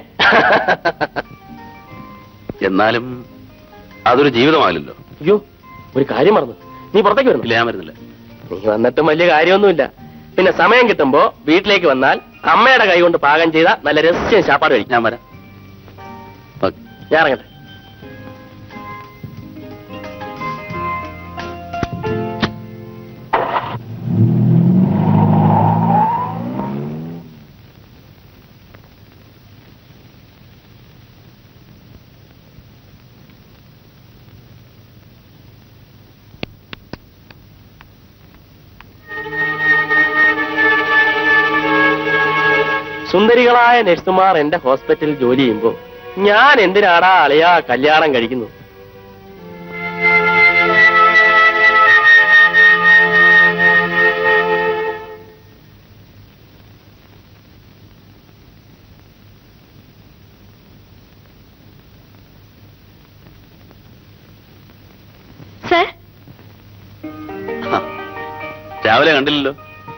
S9: എന്നാലും അതൊരു ജീവിതമാകില്ലല്ലോ
S12: അയ്യോ ഒരു കാര്യം മറന്നു നീ പുറത്തേക്ക് വരുന്നു
S9: ഇല്ല ഞാൻ വരുന്നില്ല
S12: നീ വന്നിട്ടും വലിയ കാര്യമൊന്നുമില്ല പിന്നെ സമയം കിട്ടുമ്പോ വീട്ടിലേക്ക് വന്നാൽ അമ്മയുടെ കൈ കൊണ്ട് പാകം ചെയ്ത നല്ല രഹസ്യം ശാപ്പാട് കഴിക്കും
S9: ഞാൻ വരാം ഓക്കേ.
S12: ഞാൻ ഇറങ്ങട്ടെ സുന്ദരികളായ നഴ്സുമാർ എന്റെ ഹോസ്പിറ്റലിൽ ജോലി ചെയ്യുമ്പോ ഞാൻ എന്തിനാടാ അളിയാ കല്യാണം കഴിക്കുന്നത്
S3: സർ
S9: ആ. രാവിലെ കണ്ടില്ലല്ലോ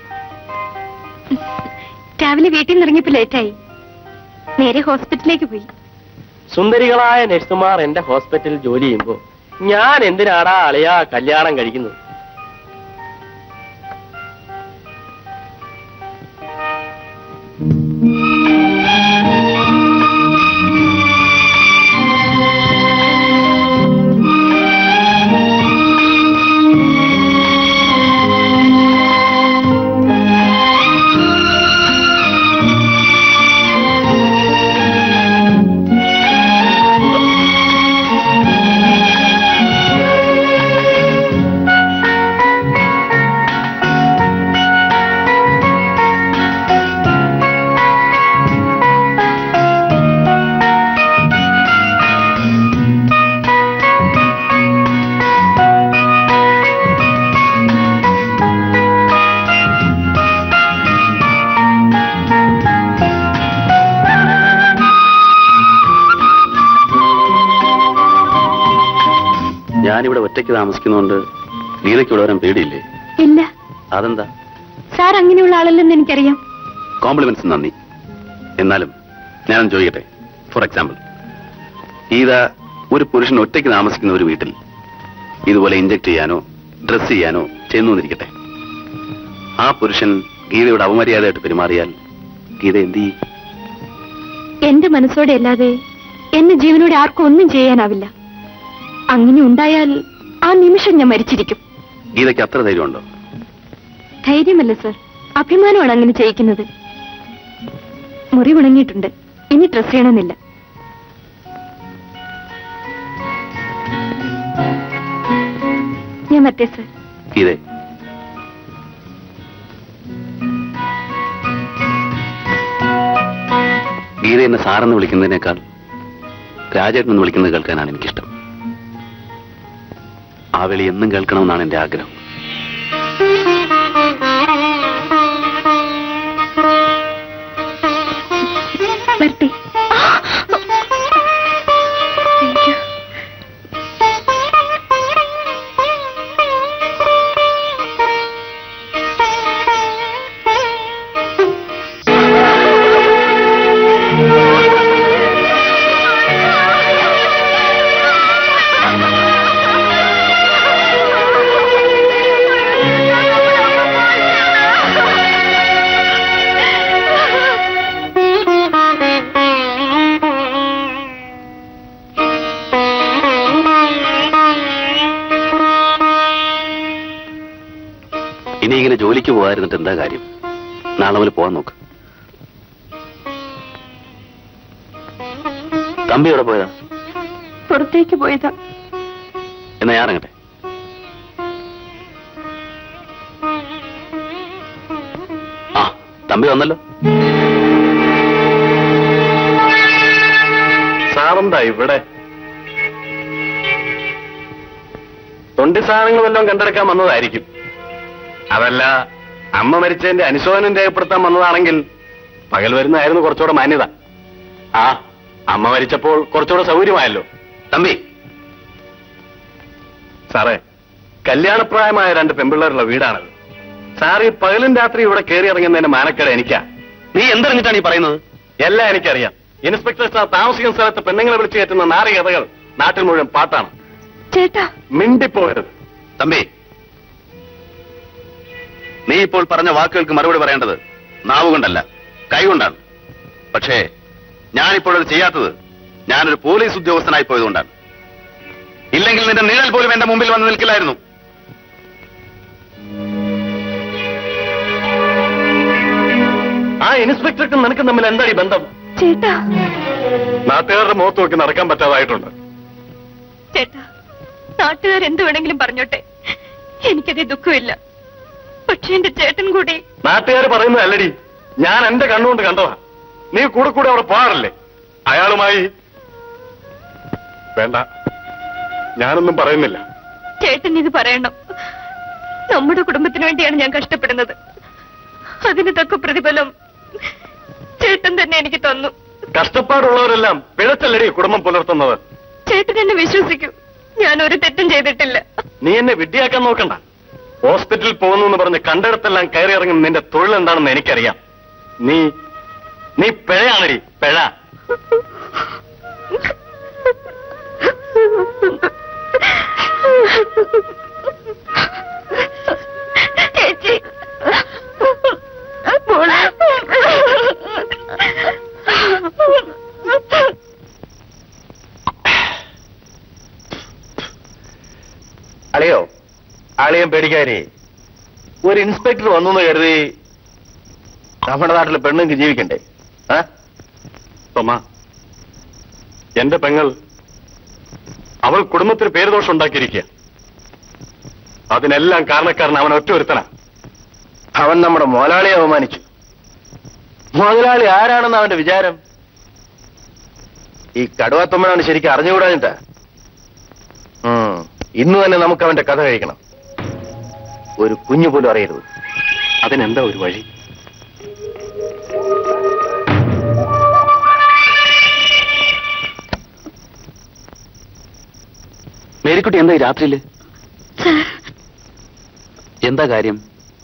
S3: രാവിലെ വീട്ടിൽ നിന്ന് ഇറങ്ങിയപ്പോ ലേറ്റായി നേരെ ഹോസ്പിറ്റലിലേക്ക് പോയി
S12: സുന്ദരികളായ നഴ്സുമാർ എന്റെ ഹോസ്പിറ്റലിൽ ജോലി ചെയ്യുമ്പോ ഞാൻ എന്തിനാടാ അളിയാ കല്യാണം കഴിക്കുന്നത്
S9: ഞാനിവിടെ ഒറ്റയ്ക്ക് താമസിക്കുന്നതുകൊണ്ട് ഗീതയ്ക്ക് ഇവിടെ വരാൻ പേടിയില്ലേ
S3: ഇല്ല
S9: അതെന്താ
S3: സാർ അങ്ങനെയുള്ള ആളല്ലെന്ന് എനിക്കറിയാം
S9: കോംപ്ലിമെന്റ്സ് നന്ദി എന്നാലും ഞാനൊന്ന് ചോദിക്കട്ടെ ഫോർ എക്സാമ്പിൾ ഗീത ഒരു പുരുഷൻ ഒറ്റയ്ക്ക് താമസിക്കുന്ന ഒരു വീട്ടിൽ ഇതുപോലെ ഇഞ്ചക്ട് ചെയ്യാനോ ഡ്രസ് ചെയ്യാനോ ചെയ്യുന്നു എന്നിരിക്കട്ടെ ആ പുരുഷൻ ഗീതയുടെ അപമര്യാദയായിട്ട് പെരുമാറിയാൽ ഗീത എന്ത് ചെയ്യും
S3: എന്റെ മനസ്സോടെ അല്ലാതെ എന്നെ ജീവനോടെ ആർക്കും ഒന്നും ചെയ്യാനാവില്ല അങ്ങനെ ഉണ്ടായാൽ ആ നിമിഷം ഞാൻ മരിച്ചിരിക്കും
S9: ഗീതയ്ക്ക് അത്ര ധൈര്യമുണ്ടോ
S3: ധൈര്യമല്ല സർ അഭിമാനമാണ് അങ്ങനെ ചെയ്യിക്കുന്നത് മുറി ഉണങ്ങിയിട്ടുണ്ട് ഇനി ഡ്രസ് ചെയ്യണമെന്നില്ല ഞാൻ മറ്റേ സർ
S4: ഇതേ ഗീത എന്നെ സാറെന്ന് വിളിക്കുന്നതിനേക്കാൾ രാജേട്ടൻ എന്ന് വിളിക്കുന്നത് കേൾക്കാനാണ് എനിക്കിഷ്ടം ആ വിളി എന്നും കേൾക്കണമെന്നാണ് എന്റെ ആഗ്രഹം
S3: വരട്ടെ Thank you.
S4: ഇനി ഇങ്ങനെ ജോലിക്ക് പോകാതിരുന്നിട്ട് എന്താ കാര്യം നാളെ മുതൽ പോകാൻ നോക്ക് തമ്പി എവിടെ പോയതാ
S3: പുറത്തേക്ക് പോയതാ
S4: എന്നാ ഞാൻ ഇറങ്ങട്ടെ ആ തമ്പി വന്നല്ലോ
S9: സാറെന്താ ഇവിടെ തൊണ്ടി സാധനങ്ങൾ വല്ലതും കണ്ടെടുക്കാൻ വന്നതായിരിക്കും അതല്ല അമ്മ മരിച്ചതിന്റെ അനുശോചനം രേഖപ്പെടുത്താൻ വന്നതാണെങ്കിൽ പകൽ വരുന്നതായിരുന്നു കുറച്ചുകൂടെ മാന്യത ആ അമ്മ മരിച്ചപ്പോൾ കുറച്ചുകൂടെ സൗകര്യമായല്ലോ
S4: തമ്പി
S9: സാറേ കല്യാണപ്രായമായ രണ്ട് പെമ്പിള്ളേരുള്ള വീടാണത് സാർ ഈ പകലും രാത്രി ഇവിടെ കയറി ഇറങ്ങുന്നതിന്റെ മാനക്കേട് എനിക്കാ
S4: നീ എന്തിറങ്ങിട്ടാണ് ഈ പറയുന്നത്
S9: എല്ലാം എനിക്കറിയാം ഇൻസ്പെക്ടർ സാർ താമസിക്കുന്ന സ്ഥലത്ത് പെണ്ണുങ്ങളെ വിളിച്ചു കയറ്റുന്ന നാറി കഥകൾ നാട്ടിൽ മുഴുവൻ പാട്ടാണ്
S3: ചേട്ടാ
S9: മിണ്ടിപ്പോകരുത്
S4: തമ്പി നീ ഇപ്പോൾ പറഞ്ഞ വാക്കുകൾക്ക് മറുപടി പറയേണ്ടത് നാവ് കൊണ്ടല്ല കൈകൊണ്ടാണ് പക്ഷേ ഞാനിപ്പോൾ അത് ചെയ്യാത്തത് ഞാനൊരു പോലീസ് ഉദ്യോഗസ്ഥനായി പോയതുകൊണ്ടാണ് ഇല്ലെങ്കിൽ നിന്റെ നിഴൽ പോലും എന്റെ മുമ്പിൽ വന്ന് നിൽക്കില്ലായിരുന്നു
S9: ആ ഇൻസ്പെക്ടർക്കും നിനക്കും തമ്മിൽ എന്താ ഈ ബന്ധം
S3: ചേട്ടാ
S9: നാട്ടുകാരുടെ മുഖത്ത് നോക്കി നടക്കാൻ പറ്റാതായിട്ടുണ്ട്
S3: ചേട്ടാ നാട്ടുകാർ എന്ത് വേണമെങ്കിലും പറഞ്ഞോട്ടെ എനിക്കതേ ദുഃഖമില്ല പക്ഷെ എന്റെ ചേട്ടൻ കൂടി
S9: നാട്ടുകാർ പറയുന്നത് അല്ലടി ഞാൻ എന്റെ കണ്ണുകൊണ്ട് കണ്ടതാ നീ കൂടെ കൂടെ അവിടെ പോകാറില്ലേ അയാളുമായി വേണ്ട ഞാനൊന്നും പറയുന്നില്ല
S3: ചേട്ടൻ ഇത് പറയണം നമ്മുടെ കുടുംബത്തിന് വേണ്ടിയാണ് ഞാൻ കഷ്ടപ്പെടുന്നത് അതിന് തക്ക പ്രതിഫലം ചേട്ടൻ തന്നെ എനിക്ക് തന്നു
S9: കഷ്ടപ്പാടുള്ളവരെല്ലാം പിഴച്ചല്ലടി കുടുംബം പുലർത്തുന്നത്
S3: ചേട്ടൻ എന്നെ വിശ്വസിക്കൂ ഞാൻ ഒരു തെറ്റും ചെയ്തിട്ടില്ല
S9: നീ എന്നെ വിഡ്ഢിയാക്കാൻ നോക്കണ്ട ഹോസ്പിറ്റലിൽ പോകുന്നു എന്ന് പറഞ്ഞ് കണ്ടിടത്തെല്ലാം കയറി ഇറങ്ങും നിന്റെ തൊഴിൽ എന്താണെന്ന് എനിക്കറിയാം നീ നീ പിഴയാണടി പിഴ
S3: ചേച്ചി മോളെ
S9: അളിയോ അളിയൻ പേടിക്കാരേ ഒരു ഇൻസ്പെക്ടർ വന്നു എന്ന് കരുതി നമ്മുടെ നാട്ടിലെ പെണ്ണുങ്ങൾക്ക് ജീവിക്കണ്ടേ ആ തൊമ്മ എന്റെ പെങ്ങൾ അവൾ കുടുംബത്തിന് പേരുദോഷം ഉണ്ടാക്കിയിരിക്കുക അതിനെല്ലാം കാരണക്കാരൻ അവൻ ഒറ്റ ഒരുത്തന അവൻ നമ്മുടെ മുതലാളിയെ അവമാനിച്ചു മുതലാളി ആരാണെന്ന് അവന്റെ വിചാരം ഈ കടുവാത്തൊമ്മനാണ് ശരിക്കും അറിഞ്ഞുകൂടാഞ്ഞിട്ടാ ഉം. ഇന്ന് തന്നെ നമുക്ക് അവന്റെ കഥ കഴിക്കണം ഒരു കുഞ്ഞു പോലും അറിയരുത് അതിനെന്താ ഒരു വഴി
S4: മേരിക്കുട്ടി എന്താ ഈ രാത്രിയില് എന്താ കാര്യം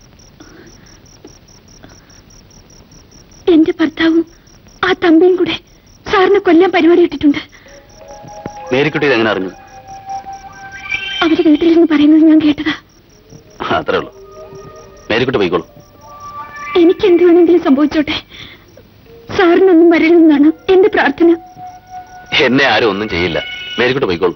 S3: എന്റെ ഭർത്താവും ആ തമ്പിയും കൂടെ സാറിനെ കൊല്ലാൻ പരിപാടി ഇട്ടിട്ടുണ്ട്
S4: മേരിക്കുട്ടി ഇത് എങ്ങനെ അറിഞ്ഞു
S3: അവര് വീട്ടിലിരുന്ന് പറയുന്നത് ഞാൻ കേട്ടതാ
S4: അത്രേ ഉള്ളൂ മേരിക്കുട്ടി പോയിക്കോളൂ
S3: എനിക്ക് എന്ത് വേണമെങ്കിലും സംഭവിച്ചോട്ടെ സാറിനൊന്നും വരരുതെന്നാണ് എന്റെ പ്രാർത്ഥന
S4: എന്നെ ആരും ഒന്നും ചെയ്യില്ല മേരിക്കുട്ടി പോയിക്കോളൂ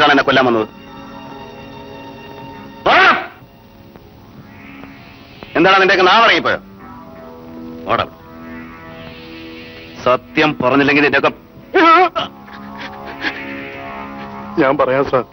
S4: എന്നിട്ടാണ് എന്നെ കൊല്ലാൻ വന്നത് പറ! എന്താണ് നിന്റെയൊക്കെ നാം ഇറങ്ങിപ്പോയോ ഓടാ സത്യം പറഞ്ഞില്ലെങ്കിൽ നിന്റെയൊക്കെ
S11: ഞാൻ പറയാം സാർ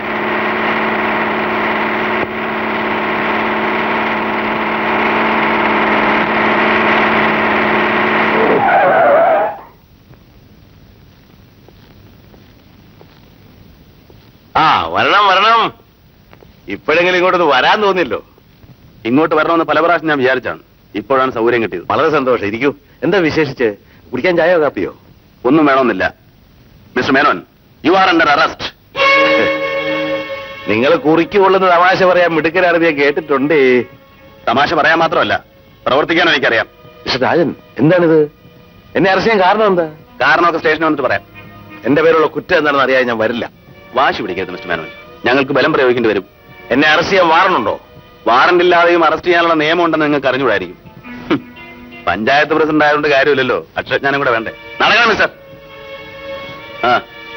S2: ആ വരണം വരണം ഇപ്പോഴെങ്കിലും ഇങ്ങോട്ടൊന്ന് വരാൻ തോന്നില്ലോ
S4: ഇങ്ങോട്ട് വരണമെന്ന് പല പ്രാവശ്യം ഞാൻ വിചാരിച്ചാണ് ഇപ്പോഴാണ് സൗകര്യം കിട്ടിയത്
S2: വളരെ സന്തോഷം ഇരിക്കൂ എന്താ വിശേഷിച്ച് കുടിക്കാൻ ചായയോ കാപ്പിയോ
S4: ഒന്നും വേണമെന്നില്ല mister Menon you are under arrest
S2: നിങ്ങൾ കുറിക്കുകൊള്ളുന്ന തമാശ പറയാൻ മിടുക്കരാണെന്ന് ഞാൻ കേട്ടിട്ടുണ്ട്
S4: തമാശ പറയാൻ മാത്രമല്ല പ്രവർത്തിക്കാനും എനിക്കറിയാം
S2: മിസ്റ്റർ രാജൻ എന്താണിത് എന്നെ അറസ്റ്റ് ചെയ്യാൻ കാരണം എന്താ
S4: കാരണമൊക്കെ സ്റ്റേഷനിൽ വന്നിട്ട് പറയാം
S2: എന്റെ പേരുള്ള കുറ്റം എന്താണെന്ന് അറിയാൻ ഞാൻ വരില്ല
S4: വാശി പിടിക്കരുത് മിസ്റ്റർ മേനോൻ ഞങ്ങൾക്ക് ബലം പ്രയോഗിക്കേണ്ടി വരും
S2: എന്നെ അറസ്റ്റ് ചെയ്യാൻ വാറണുണ്ടോ
S4: വാറണ്ട് ഇല്ലാതെയും അറസ്റ്റ് ചെയ്യാനുള്ള നിയമം ഉണ്ടെന്ന് നിങ്ങൾക്ക് അറിഞ്ഞുകൂടായിരിക്കും ഹും. പഞ്ചായത്ത് പ്രസിഡന്റ് ആയതുകൊണ്ട് കാര്യമില്ലല്ലോ അക്ഷരജ്ഞാനം കൂടെ വേണ്ടേ നടക്കണം മിസ്റ്റർ ആ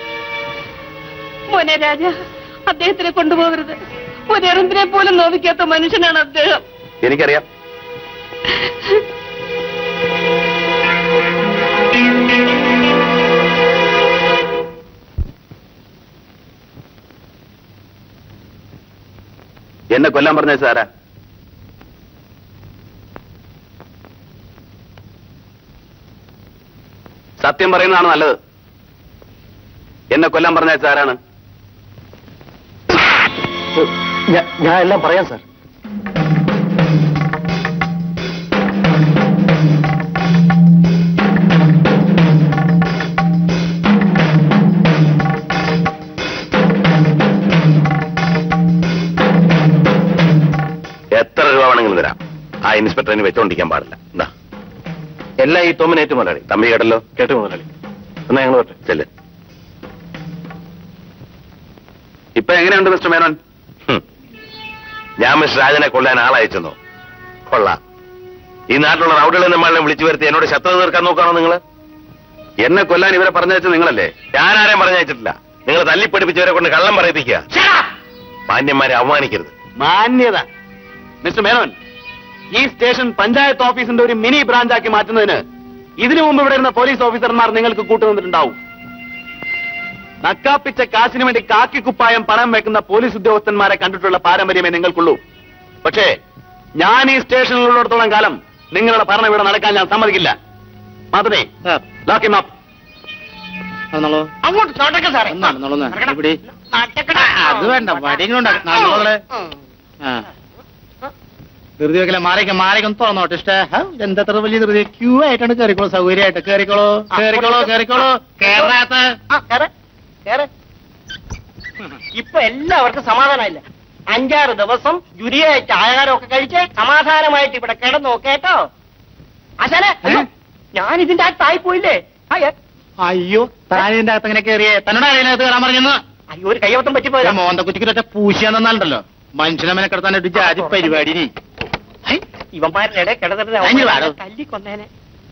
S8: മോനെ രാജ അദ്ദേഹത്തിനെ കൊണ്ടുപോകരുത് ഒരെറുമ്പിനെ പോലും നോവിക്കാത്ത മനുഷ്യനാണ് അദ്ദേഹം
S4: എനിക്കറിയാം എന്നെ കൊല്ലാൻ പറഞ്ഞ സാരാ സത്യം പറയുന്നതാണ് നല്ലത് എന്നെ കൊല്ലാൻ പറഞ്ഞ സാരാണ്
S12: ഞാൻ എല്ലാം പറയാം സാർ
S2: എത്ര രൂപ വേണമെങ്കിലും തരാം ആ ഇൻസ്പെക്ടറിന് വെച്ചോണ്ടിരിക്കാൻ പാടില്ല എന്താ എല്ലാം ഈ തൊമ്മിനേറ്റ് മുതലാളി തമ്പി കേട്ടല്ലോ കേട്ടു മുതലാളി എന്നാ ഞങ്ങൾ പറ്റേ ചെല്ല്
S4: ഇപ്പൊ എങ്ങനെയുണ്ട് മിസ്റ്റർ മേനോൻ
S2: ഹും. ഞാൻ മിസ്റ്റർ രാജനെ കൊല്ലാൻ ആളയച്ചെന്നോ കൊള്ളാം ഈ നാട്ടിലുള്ള റൗഡികളെ നമ്മളെ വിളിച്ചു വരുത്തി എന്നോട് ശത്രു തീർക്കാൻ നോക്കാണോ നിങ്ങള്
S4: എന്നെ കൊല്ലാൻ ഇവരെ പറഞ്ഞയച്ചത് നിങ്ങളല്ലേ
S2: ഞാൻ ആരെയും പറഞ്ഞയച്ചിട്ടില്ല നിങ്ങൾ തല്ലിപ്പടിപ്പിച്ചവരെ കൊണ്ട് കള്ളം പറയിപ്പിക്കുക മാന്യന്മാരെ അവമാനിക്കരുത്
S4: മാന്യത മിസ്റ്റർ മേനോൻ ഈ സ്റ്റേഷൻ പഞ്ചായത്ത് ഓഫീസിന്റെ ഒരു മിനി ബ്രാഞ്ചാക്കി മാറ്റുന്നതിന് ഇതിനു മുമ്പ് ഇവിടെ ഇരുന്ന പോലീസ് ഓഫീസർമാർ നിങ്ങൾക്ക് കൂട്ടുനിന്നിട്ടുണ്ടാവും നക്കാപ്പിച്ച കാശിന് വേണ്ടി കാക്കിക്കുപ്പായം പണം വെക്കുന്ന പോലീസ് ഉദ്യോഗസ്ഥന്മാരെ കണ്ടിട്ടുള്ള പാരമ്പര്യമേ നിങ്ങൾക്കുള്ളൂ പക്ഷേ ഞാൻ ഈ സ്റ്റേഷനിലുള്ളിടത്തോളം കാലം നിങ്ങളുടെ ഭരണം ഇവിടെ നടക്കാൻ ഞാൻ സമ്മതിക്കില്ല മാത്രമേ ലോക്ക് ഹിം അപ്പ്
S5: അങ്ങോട്ട് നടക്ക സാറേ അത് വേണ്ട വടികളുണ്ടാക്കും ധൃതി വെക്കല മാറിക്ക മാറിക്കൊന്ന് തുറന്നോട്ടെ ഇഷ്ട എന്തത്ര വലിയ ധൃതി ക്യൂ ആയിട്ടാണ് കയറിക്കോളൂ സൗകര്യമായിട്ട് കയറിക്കോളൂ കയറിക്കോളൂ കയറിക്കോളൂ കേരളാത്ത
S12: ഇപ്പൊ എല്ലാവർക്കും സമാധാനമില്ല അഞ്ചാറ് ദിവസം ജുരിയായിട്ട് ആഹാരമൊക്കെ കഴിച്ച് സമാധാനമായിട്ട് ഇവിടെ കിടന്നു കേട്ടോ ആശാനെ അയ്യോ, ഞാൻ ഇതിന്റെ അകത്തായി പോയില്ലേ അയ്യ,
S5: അയ്യോ താൻ ഇതിന്റെ അകത്ത് ഇങ്ങനെ കയറിയേ തന്നോട് അറിയാനകത്ത് കയറാൻ പറഞ്ഞെന്ന്
S12: അയ്യോ ഒരു കയ്യവത്തം പറ്റിപ്പോയതാ
S5: മോന്ത കുറ്റിക്കൊറ്റ പൂശിയാൻ തന്നാലുണ്ടല്ലോ മനുഷ്യനെ മെനെ കിടത്താൻ ഒരു ജാതി പരിപാടി നീ
S12: ഇവന്മാരുടെ ഇടയിൽ കിടന്നിട്ട്
S5: അഞ്ഞു വാടോ.
S12: അവന്മാരെ തല്ലിക്കൊന്നേനെ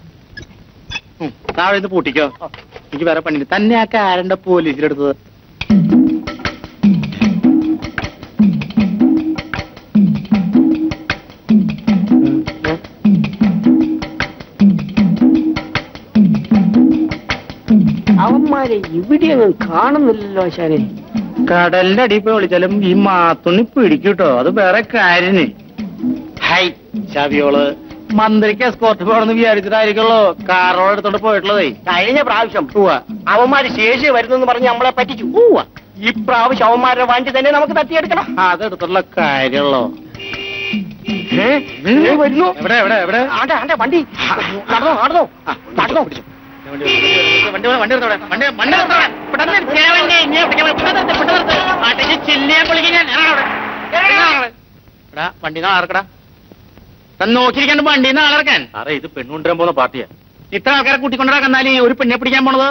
S5: താഴെ ഇത് പൂട്ടിക്കോ എനിക്ക് വേറെ പണിയില്ല തന്നെ ആ കാരണ്ട പോലീസിലെടുത്തത്
S12: അവന്മാരെ ഇവിടെയൊന്നും കാണുന്നില്ലല്ലോ ആശാനെ
S5: കടലിന്റെ അടിയിൽ പോയി വിളിച്ചാലും ഈ മാത്തുണ്ണി പിടിക്കൂട്ടോ അത് വേറെ കാര്യന് ഹൈ ചവിയോള് മന്ത്രിക്ക് എസ്കോർട്ട് പോകണമെന്ന് വിചാരിച്ചിട്ടായിരിക്കുള്ളൂ കാറോട് എടുത്തോണ്ട് പോയിട്ടുള്ളതേ
S12: കഴിഞ്ഞ പ്രാവശ്യം
S5: ഉവ്വ.
S12: അവന്മാര് ശേഷി വരുന്നെന്ന് പറഞ്ഞ് നമ്മളെ പറ്റിച്ചു
S5: ഉവ്വ.
S12: ഇപ്രാവശ്യം അവന്മാരുടെ വണ്ടി തന്നെ നമുക്ക് തട്ടിയെടുക്കണം
S5: അതെടുത്തുള്ള കാര്യമുള്ളോ
S12: ഏ? ഏ, വരുന്നു
S5: എവിടെ എവിടെ എവിടെ
S12: ആണ്ടെ ആണ്ടെ വണ്ടി നടന്നോ നടന്നോ നടന്നോ
S5: വണ്ടി വണ്ടി വണ്ടി എടുത്തോടെ വണ്ടി വണ്ടി എടുത്തോടെ പെട്ടെന്ന് നിർത്തിയാ വണ്ടി. ഇനി എവിടേക്കാ പോയി? പെട്ടെന്ന് നിർത്ത്, പെട്ടെന്ന് നിർത്ത്. ആട്ടെ, ഈ ചില്ലിയെ പൊളിക്കാൻ ഞാൻ ഇറങ്ങണം അവിടെ. ഇറങ്ങണം അവിടെ. എടാ, വണ്ടി നാളെ ഇറക്കടാ താൻ നോക്കിയിരിക്കാണ്ട് വണ്ടി നാളെ ഇറക്കാൻ
S12: സാറേ ഇത് പെണ്ണുകൊണ്ടുവരാൻ പോകുന്ന പാർട്ടിയാ
S5: ഇത്ര ആൾക്കാരെ കൂട്ടിക്കൊണ്ടാ കന്നാലി ഒരു പെണ്ണെ പിടിക്കാൻ പോണത്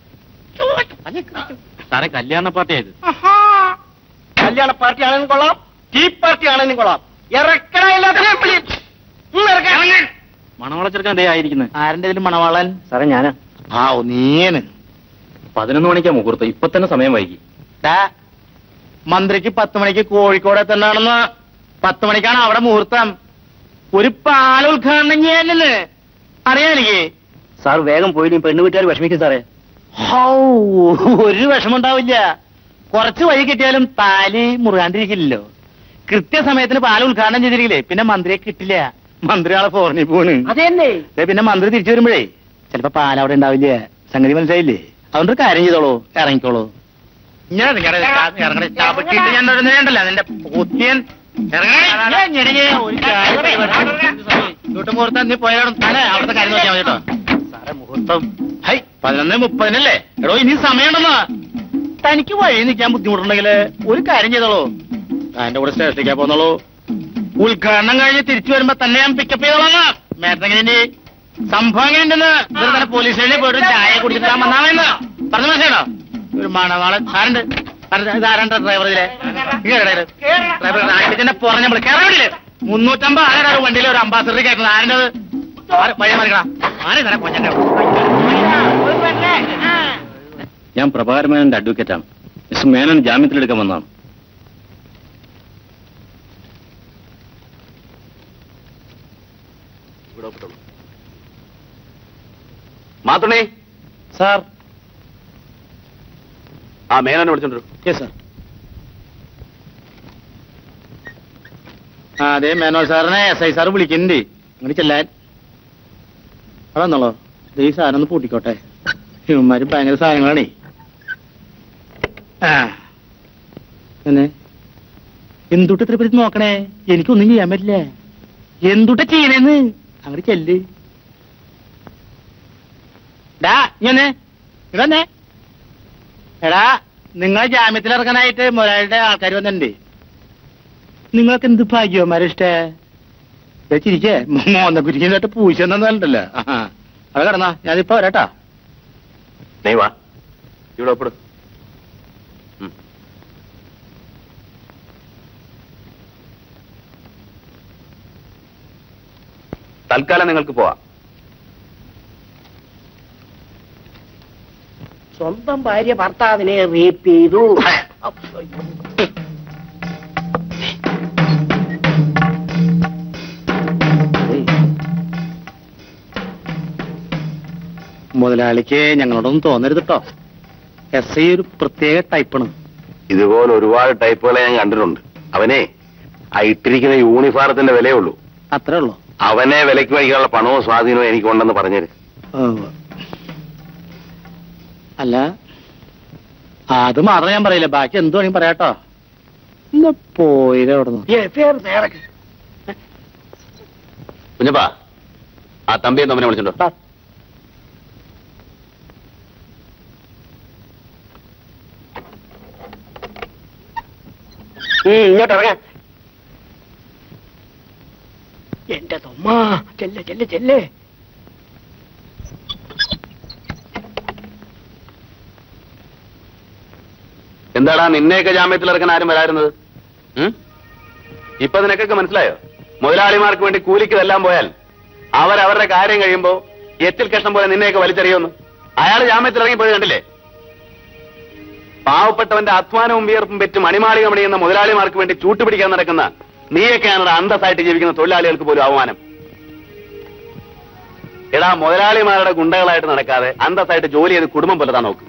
S12: സാറേ കല്യാണ പാർട്ടിയാ ഇത് കല്യാണ പാർട്ടി ആണെങ്കിലും കൊള്ളാം ടീ പാർട്ടി ആണെങ്കിലും കൊള്ളാം ഇറക്കണ എല്ലാത്തിനെയും വിളി. ഉം, ഇറക്കാൻ.
S5: മണവള ചെറുക്കാൻ അതേ ആയിരിക്കുന്നത് ആരുടെ ഇതിലും മണവാളൻ
S12: സാറേ ഞാനാ
S5: ആ നീയന്
S12: പതിനൊന്ന് മണിക്കാ മുഹൂർത്തം ഇപ്പൊ തന്നെ സമയം വൈകി
S5: ഡാ മന്ത്രിക്ക് പത്ത് മണിക്ക് കോഴിക്കോട് എത്തണ്ടാണെന്ന് പത്ത് മണിക്കാണ് അവിടെ മുഹൂർത്തം ഒരു പാല ഉദ്ഘാടനം ചെയ്യാനല്ലേ അറിയാം എനിക്ക്
S12: സാർ വേഗം പോയി പെണ്ണു വീട്ടുകാർ വിഷമിക്കും സാറേ
S5: ഹൗ ഒരു വിഷമുണ്ടാവില്ല കുറച്ച് വഴി കിട്ടിയാലും പാല് മുറുകാണ്ടിരിക്കില്ലല്ലോ കൃത്യസമയത്തിന് പാല് ഉദ്ഘാടനം ചെയ്തിരിക്കില്ലേ പിന്നെ മന്ത്രിയെ കിട്ടില്ല മന്ത്രി ആളെ ഫോറിനിൽ പോണ്
S8: അതെന്നെ
S5: ദേ പിന്നെ മന്ത്രി തിരിച്ചു വരുമ്പോഴേ ചിലപ്പോ പാൽ അവിടെ ഉണ്ടാവില്ല സംഗതി മനസ്സിലായില്ലേ അതുകൊണ്ട് ഒരു കാര്യം ചെയ്തോളൂ ഇറങ്ങിക്കോളൂ ഞാൻ ഇറങ്ങണേ, ചാ- ഇറങ്ങണേ, ചാപക്കിട്ട് ഞാൻ ഇടുന്നതുണ്ടല്ലോ നിന്റെ പൂത്തിയൻ ഇറങ്ങണേ, ഞാൻ ഞെരഞ്ഞേ, ഒരു കാര്യം പരിപാടി. ഇങ്ങോട്ട് മുഹൂർത്തം നീ പോയാലും തന്നെ അവിടുത്തെ കാര്യം നോക്കിയാൽ മതി കേട്ടോ സാറേ മുഹൂർത്തം ഹൈ പതിനൊന്ന് മുപ്പതിനല്ലേ എടോ ഇനി സമയമുണ്ടെന്നാ തനിക്ക് വഴി നിൽക്കാൻ ബുദ്ധിമുട്ടുണ്ടെങ്കിൽ ഒരു കാര്യം ചെയ്തോളൂ എന്റെ കൂടെ സ്റ്റേഷനിലേക്ക് പോന്നോളൂ ഉദ്ഘാടനം കഴിഞ്ഞ് തിരിച്ചു വരുമ്പോ തന്നെ ഞാൻ പിക്കപ്പ് ചെയ്തോളാം മേത്തെങ്ങനെ സംഭവം എങ്ങനെയുണ്ടെന്ന് ഇവർ തന്നെ പോലീസ് സ്റ്റേഷനിൽ പോയിട്ട് ചായ കുടിച്ചിട്ട് ഞാൻ വന്നാമെന്ന് പറഞ്ഞു മനസ്സിലാണോ ഒരു മണവാളൻ ആരുണ്ട് ആരുണ്ട്? ഇത് ആരാണ്ട് ഡ്രൈവർ ഇതിലെ ഡ്രൈവർ ആയിരത്തിന്റെ പുറഞ്ഞ നമ്മൾ കയറില്ലേ മുന്നൂറ്റമ്പത് ആരാണ് ഒരു വണ്ടിയിൽ ഒരു അംബാസഡർ കയറ്റുന്നത് ആരുടെ വഴി മറിക്കണം ആരെ തന്നെ കൊഞ്ഞന്റെ
S12: ഞാൻ പ്രഭാകർ മേനന്റെ അഡ്വക്കേറ്റാണ് മിസ്റ്റർ മേനൻ ജാമ്യത്തിലെടുക്കാൻ വന്നതാണ്
S4: മാത്തുണി
S5: സാർ
S4: ആ മേനോനെ വിളിച്ചോണ്ടു
S5: യെസ് സാർ ആ അതെ മേനോൻ സാറിനെ എസ് ഐ സാർ വിളിക്കുന്നുണ്ട് അങ്ങനെ ചെല്ലാൻ അതാന്നോളോ ഇത് ഈ സാധനം ഒന്ന് പൂട്ടിക്കോട്ടെ ഇവന്മാര് ഭയങ്കര സാധനങ്ങളാണേ ആ എന്നെ എന്തുട്ട് ഇത്ര പറ്റി നോക്കണേ എനിക്കൊന്നും ചെയ്യാൻ പറ്റില്ല എന്തുട്ട ചെയ്യണേന്ന് അങ്ങോട്ട് ചെല്ല് ഡാ ഇങ്ങനെ ഇതന്നെ എടാ നിങ്ങളെ ജാമ്യത്തിൽ ഇറങ്ങാനായിട്ട് മുതലാളിയുടെ ആൾക്കാർ വന്നിട്ടുണ്ട് നിങ്ങൾക്ക് എന്ത് ഭാഗ്യവന്മാരിഷ്ടേ ചിരിക്കേ മോന്ന കുരിക്കുന്നതായിട്ട് പൂശെന്നല്ലോ അത് കിടന്നാ ഞാനിപ്പോ വരാട്ടാ
S4: നീ വാ ഇവിടെ ഒപ്പിടും തൽക്കാലം നിങ്ങൾക്ക് പോവാം
S8: സ്വന്തം ഭാര്യ ഭർത്താവിനെ റേപ്പ് ചെയ്തു
S5: മുതലാളിക്ക് ഞങ്ങളോടൊന്നും തോന്നരുത് കേട്ടോ എസ് ഐ ഒരു പ്രത്യേക ടൈപ്പാണ്
S2: ഇതുപോലെ ഒരുപാട് ടൈപ്പുകളെ ഞാൻ കണ്ടിട്ടുണ്ട് അവനെ ആ ഇട്ടിരിക്കുന്ന യൂണിഫോമത്തിന്റെ വിലയേ ഉള്ളൂ
S5: അത്രേ ഉള്ളൂ
S2: അവനെ വിലയ്ക്ക് വയ്ക്കാനുള്ള പണവും സ്വാധീനവും എനിക്കുണ്ടെന്ന് പറഞ്ഞത്
S5: അല്ല അത് മാത്രം ഞാൻ പറയില്ല ബാക്കി എന്ത് വേണമെങ്കിൽ പറയാട്ടോ ഇന്ന് പോയില്ല അവിടെ നിന്ന്
S4: കുഞ്ഞപ്പാ ആ തമ്പിയെ തമ്മിനെ വിളിച്ചിട്ടുണ്ടോ
S8: ഇങ്ങോട്ട് ഇറങ്ങാൻ എന്റെ തൊമ്മ ചെല്ല് ചെല്ല് ചെല്ല്
S4: എന്താടാ നിന്നെയൊക്കെ ജാമ്യത്തിൽ ഇറക്കാൻ ആരും വരാറുന്നത് ഉം? ഇപ്പൊ നിനക്കൊക്കെ മനസ്സിലായോ മുതലാളിമാർക്ക് വേണ്ടി കൂലിക്ക് വെല്ലാൻ പോയാൽ അവരവരുടെ കാര്യം കഴിയുമ്പോ എത്തിൽ കഷ്ണം പോലെ നിന്നെയൊക്കെ വലിച്ചെറിയുമെന്ന് അയാൾ ജാമ്യത്തിൽ ഇറങ്ങിപ്പോയി കണ്ടില്ലേ പാവപ്പെട്ടവന്റെ അധ്വാനവും വിയർപ്പും പെറ്റ് മണിമാളിക മണിയുന്ന മുതലാളിമാർക്ക് വേണ്ടി ചൂട്ടുപിടിക്കാൻ നടക്കുന്ന നീയൊക്കെയാണ് അന്തസ്സായിട്ട് ജീവിക്കുന്ന തൊഴിലാളികൾക്ക് പോലും അവമാനം എടാ മുതലാളിമാരുടെ ഗുണ്ടകളായിട്ട് നടക്കാതെ അന്തസ്സായിട്ട് ജോലി ചെയ്ത് കുടുംബം പുലർത്താൻ നോക്ക്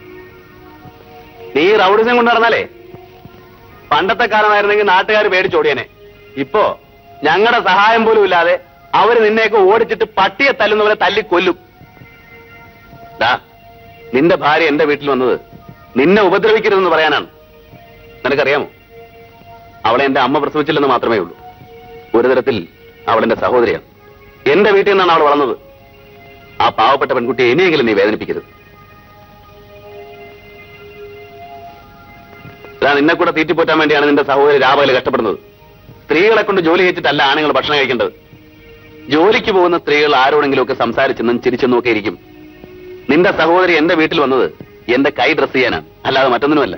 S4: നീ റൗഡിസം കൊണ്ട് നടന്നാലേ പണ്ടത്തെ കാലമായിരുന്നെങ്കിൽ നാട്ടുകാർ പേടിച്ചോടിയനെ ഇപ്പോ ഞങ്ങളുടെ സഹായം പോലും ഇല്ലാതെ അവര് നിന്നെയൊക്കെ ഓടിച്ചിട്ട് പട്ടിയെ തല്ലുന്നവരെ തല്ലി കൊല്ലും ദാ നിന്റെ ഭാര്യ എന്റെ വീട്ടിൽ വന്നത് നിന്നെ ഉപദ്രവിക്കരുതെന്ന് പറയാനാണ് നിനക്കറിയാമോ അവളെ എന്റെ അമ്മ പ്രസവിച്ചില്ലെന്ന് മാത്രമേ ഉള്ളൂ ഒരു തരത്തിൽ അവൾ എന്റെ സഹോദരിയാണ് എന്റെ വീട്ടിൽ നിന്നാണ് അവൾ വളർന്നത് ആ പാവപ്പെട്ട പെൺകുട്ടിയെ ഇനിയെങ്കിലും നീ വേദനിപ്പിക്കരുത് ഇതാ നിന്നെ കൂടെ തീറ്റിപ്പോറ്റാൻ വേണ്ടിയാണ് നിന്റെ സഹോദരി രാപകല് കഷ്ടപ്പെടുന്നത് സ്ത്രീകളെ കൊണ്ട് ജോലി ചെയ്യിച്ചിട്ടല്ല ആണുങ്ങൾ ഭക്ഷണം കഴിക്കേണ്ടത് ജോലിക്ക് പോകുന്ന സ്ത്രീകൾ ആരോടെങ്കിലുമൊക്കെ സംസാരിച്ചെന്നും ചിരിച്ചെന്നും ഒക്കെ ഇരിക്കും നിന്റെ സഹോദരി എന്റെ വീട്ടിൽ വന്നത് എന്റെ കൈ ഡ്രസ് ചെയ്യാനാണ് അല്ലാതെ മറ്റൊന്നിനുമല്ല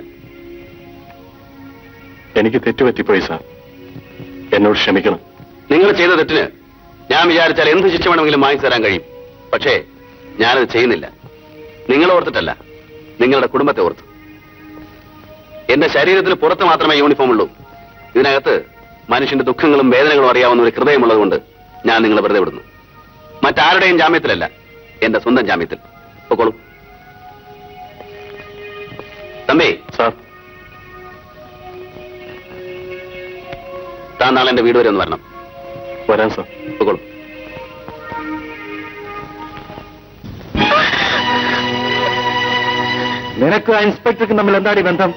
S9: എനിക്ക് തെറ്റുപറ്റിപ്പോയി സാർ എന്നോട് ക്ഷമിക്കണം
S4: നിങ്ങൾ ചെയ്ത തെറ്റിന് ഞാൻ വിചാരിച്ചാൽ എന്ത് ശിക്ഷ വേണമെങ്കിലും വാങ്ങിച്ചു തരാൻ കഴിയും പക്ഷേ ഞാനത് ചെയ്യുന്നില്ല നിങ്ങളെ ഓർത്തിട്ടല്ല നിങ്ങളുടെ കുടുംബത്തെ ഓർത്ത് എന്റെ ശരീരത്തിന് പുറത്ത് മാത്രമേ യൂണിഫോം ഉള്ളൂ ഇതിനകത്ത് മനുഷ്യന്റെ ദുഃഖങ്ങളും വേദനകളും അറിയാവുന്ന ഒരു ഹൃദയമുള്ളതുകൊണ്ട് ഞാൻ നിങ്ങളെ വെറുതെ വിടുന്നു മറ്റാരുടെയും ജാമ്യത്തിലല്ല എന്റെ സ്വന്തം ജാമ്യത്തിൽ പൊക്കോളൂ തമ്പി
S9: സാർ
S4: താൻ നാളെ എന്റെ വീട് വരെ ഒന്ന് വരണം
S9: വരാം സാർ
S4: പൊക്കോളൂ
S6: നിനക്ക് ആ ഇൻസ്പെക്ടർക്ക് തമ്മിൽ എന്താടി ബന്ധം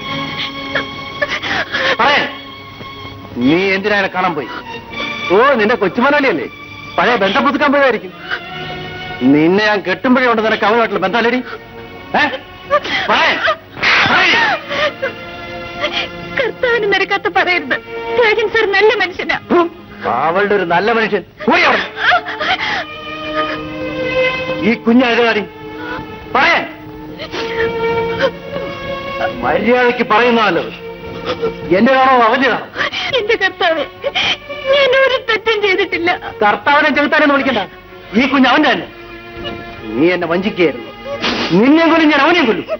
S6: പറയാൻ നീ എന്തിനാ എന്നെ കാണാൻ പോയി ഓ നിന്റെ കൊച്ചുമലയാളിയല്ലേ പഴയ ബന്ധം പുതുക്കാൻ പോയതായിരിക്കും നിന്നെ ഞാൻ കെട്ടുമ്പോഴേ ഉണ്ട് നിനക്ക് അവനുമായിട്ടുള്ള ബന്ധമല്ലേടി ഏ? പറയാൻ. പറയ്.
S3: കർത്താവിന് നിരക്കാത്ത പറയരുത് രാജൻ സാർ നല്ല മനുഷ്യനാ
S6: ഹും. അവളുടെ ഒരു നല്ല മനുഷ്യൻ പോയി അവിടെ. ഈ കുഞ്ഞഴുകാടി പറയാൻ മര്യാദയ്ക്ക് പറയുന്ന നല്ലത് എന്റെ കാണോ അവന്റെ കാണോ
S3: എന്റെ കർത്താവ് ഞാൻ ഒരു തെറ്റും ചെയ്തിട്ടില്ല
S6: കർത്താവിനെ ചെലുത്താനെന്ന് വിളിക്കണ്ട ഈ കുഞ്ഞ് അവന്റെ തന്നെ നീ എന്നെ വഞ്ചിക്കുകയായിരുന്നു നിന്നെ കൊല്ലും ഞാൻ അവനെയും കൊല്ലും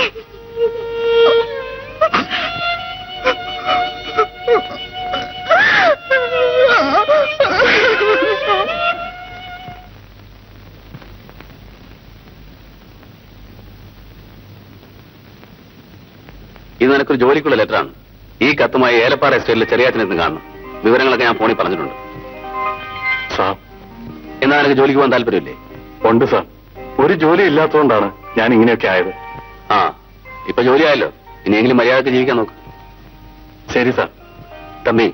S4: ഇത് നിനക്കൊരു ജോലിക്കുള്ള ലെറ്ററാണ് ഈ കത്തുമായി ഏലപ്പാറ എസ്റ്റേറ്റിലെ ചെറിയാച്ചനെന്ന് കാണണം വിവരങ്ങളൊക്കെ ഞാൻ ഫോണിൽ പറഞ്ഞിട്ടുണ്ട്
S9: സാർ
S4: എന്നാ നിനക്ക് ജോലിക്ക് പോകാൻ താല്പര്യമില്ലേ
S9: ഉണ്ട് സാർ ഒരു ജോലി ഇല്ലാത്തതുകൊണ്ടാണ് ഞാൻ ഇങ്ങനെയൊക്കെ ആയത്
S4: ആ ഇപ്പൊ ജോലിയായല്ലോ ഇനിയെങ്കിലും മര്യാദക്ക് ജീവിക്കാൻ നോക്ക്
S9: ശരി സാർ
S4: തമ്പി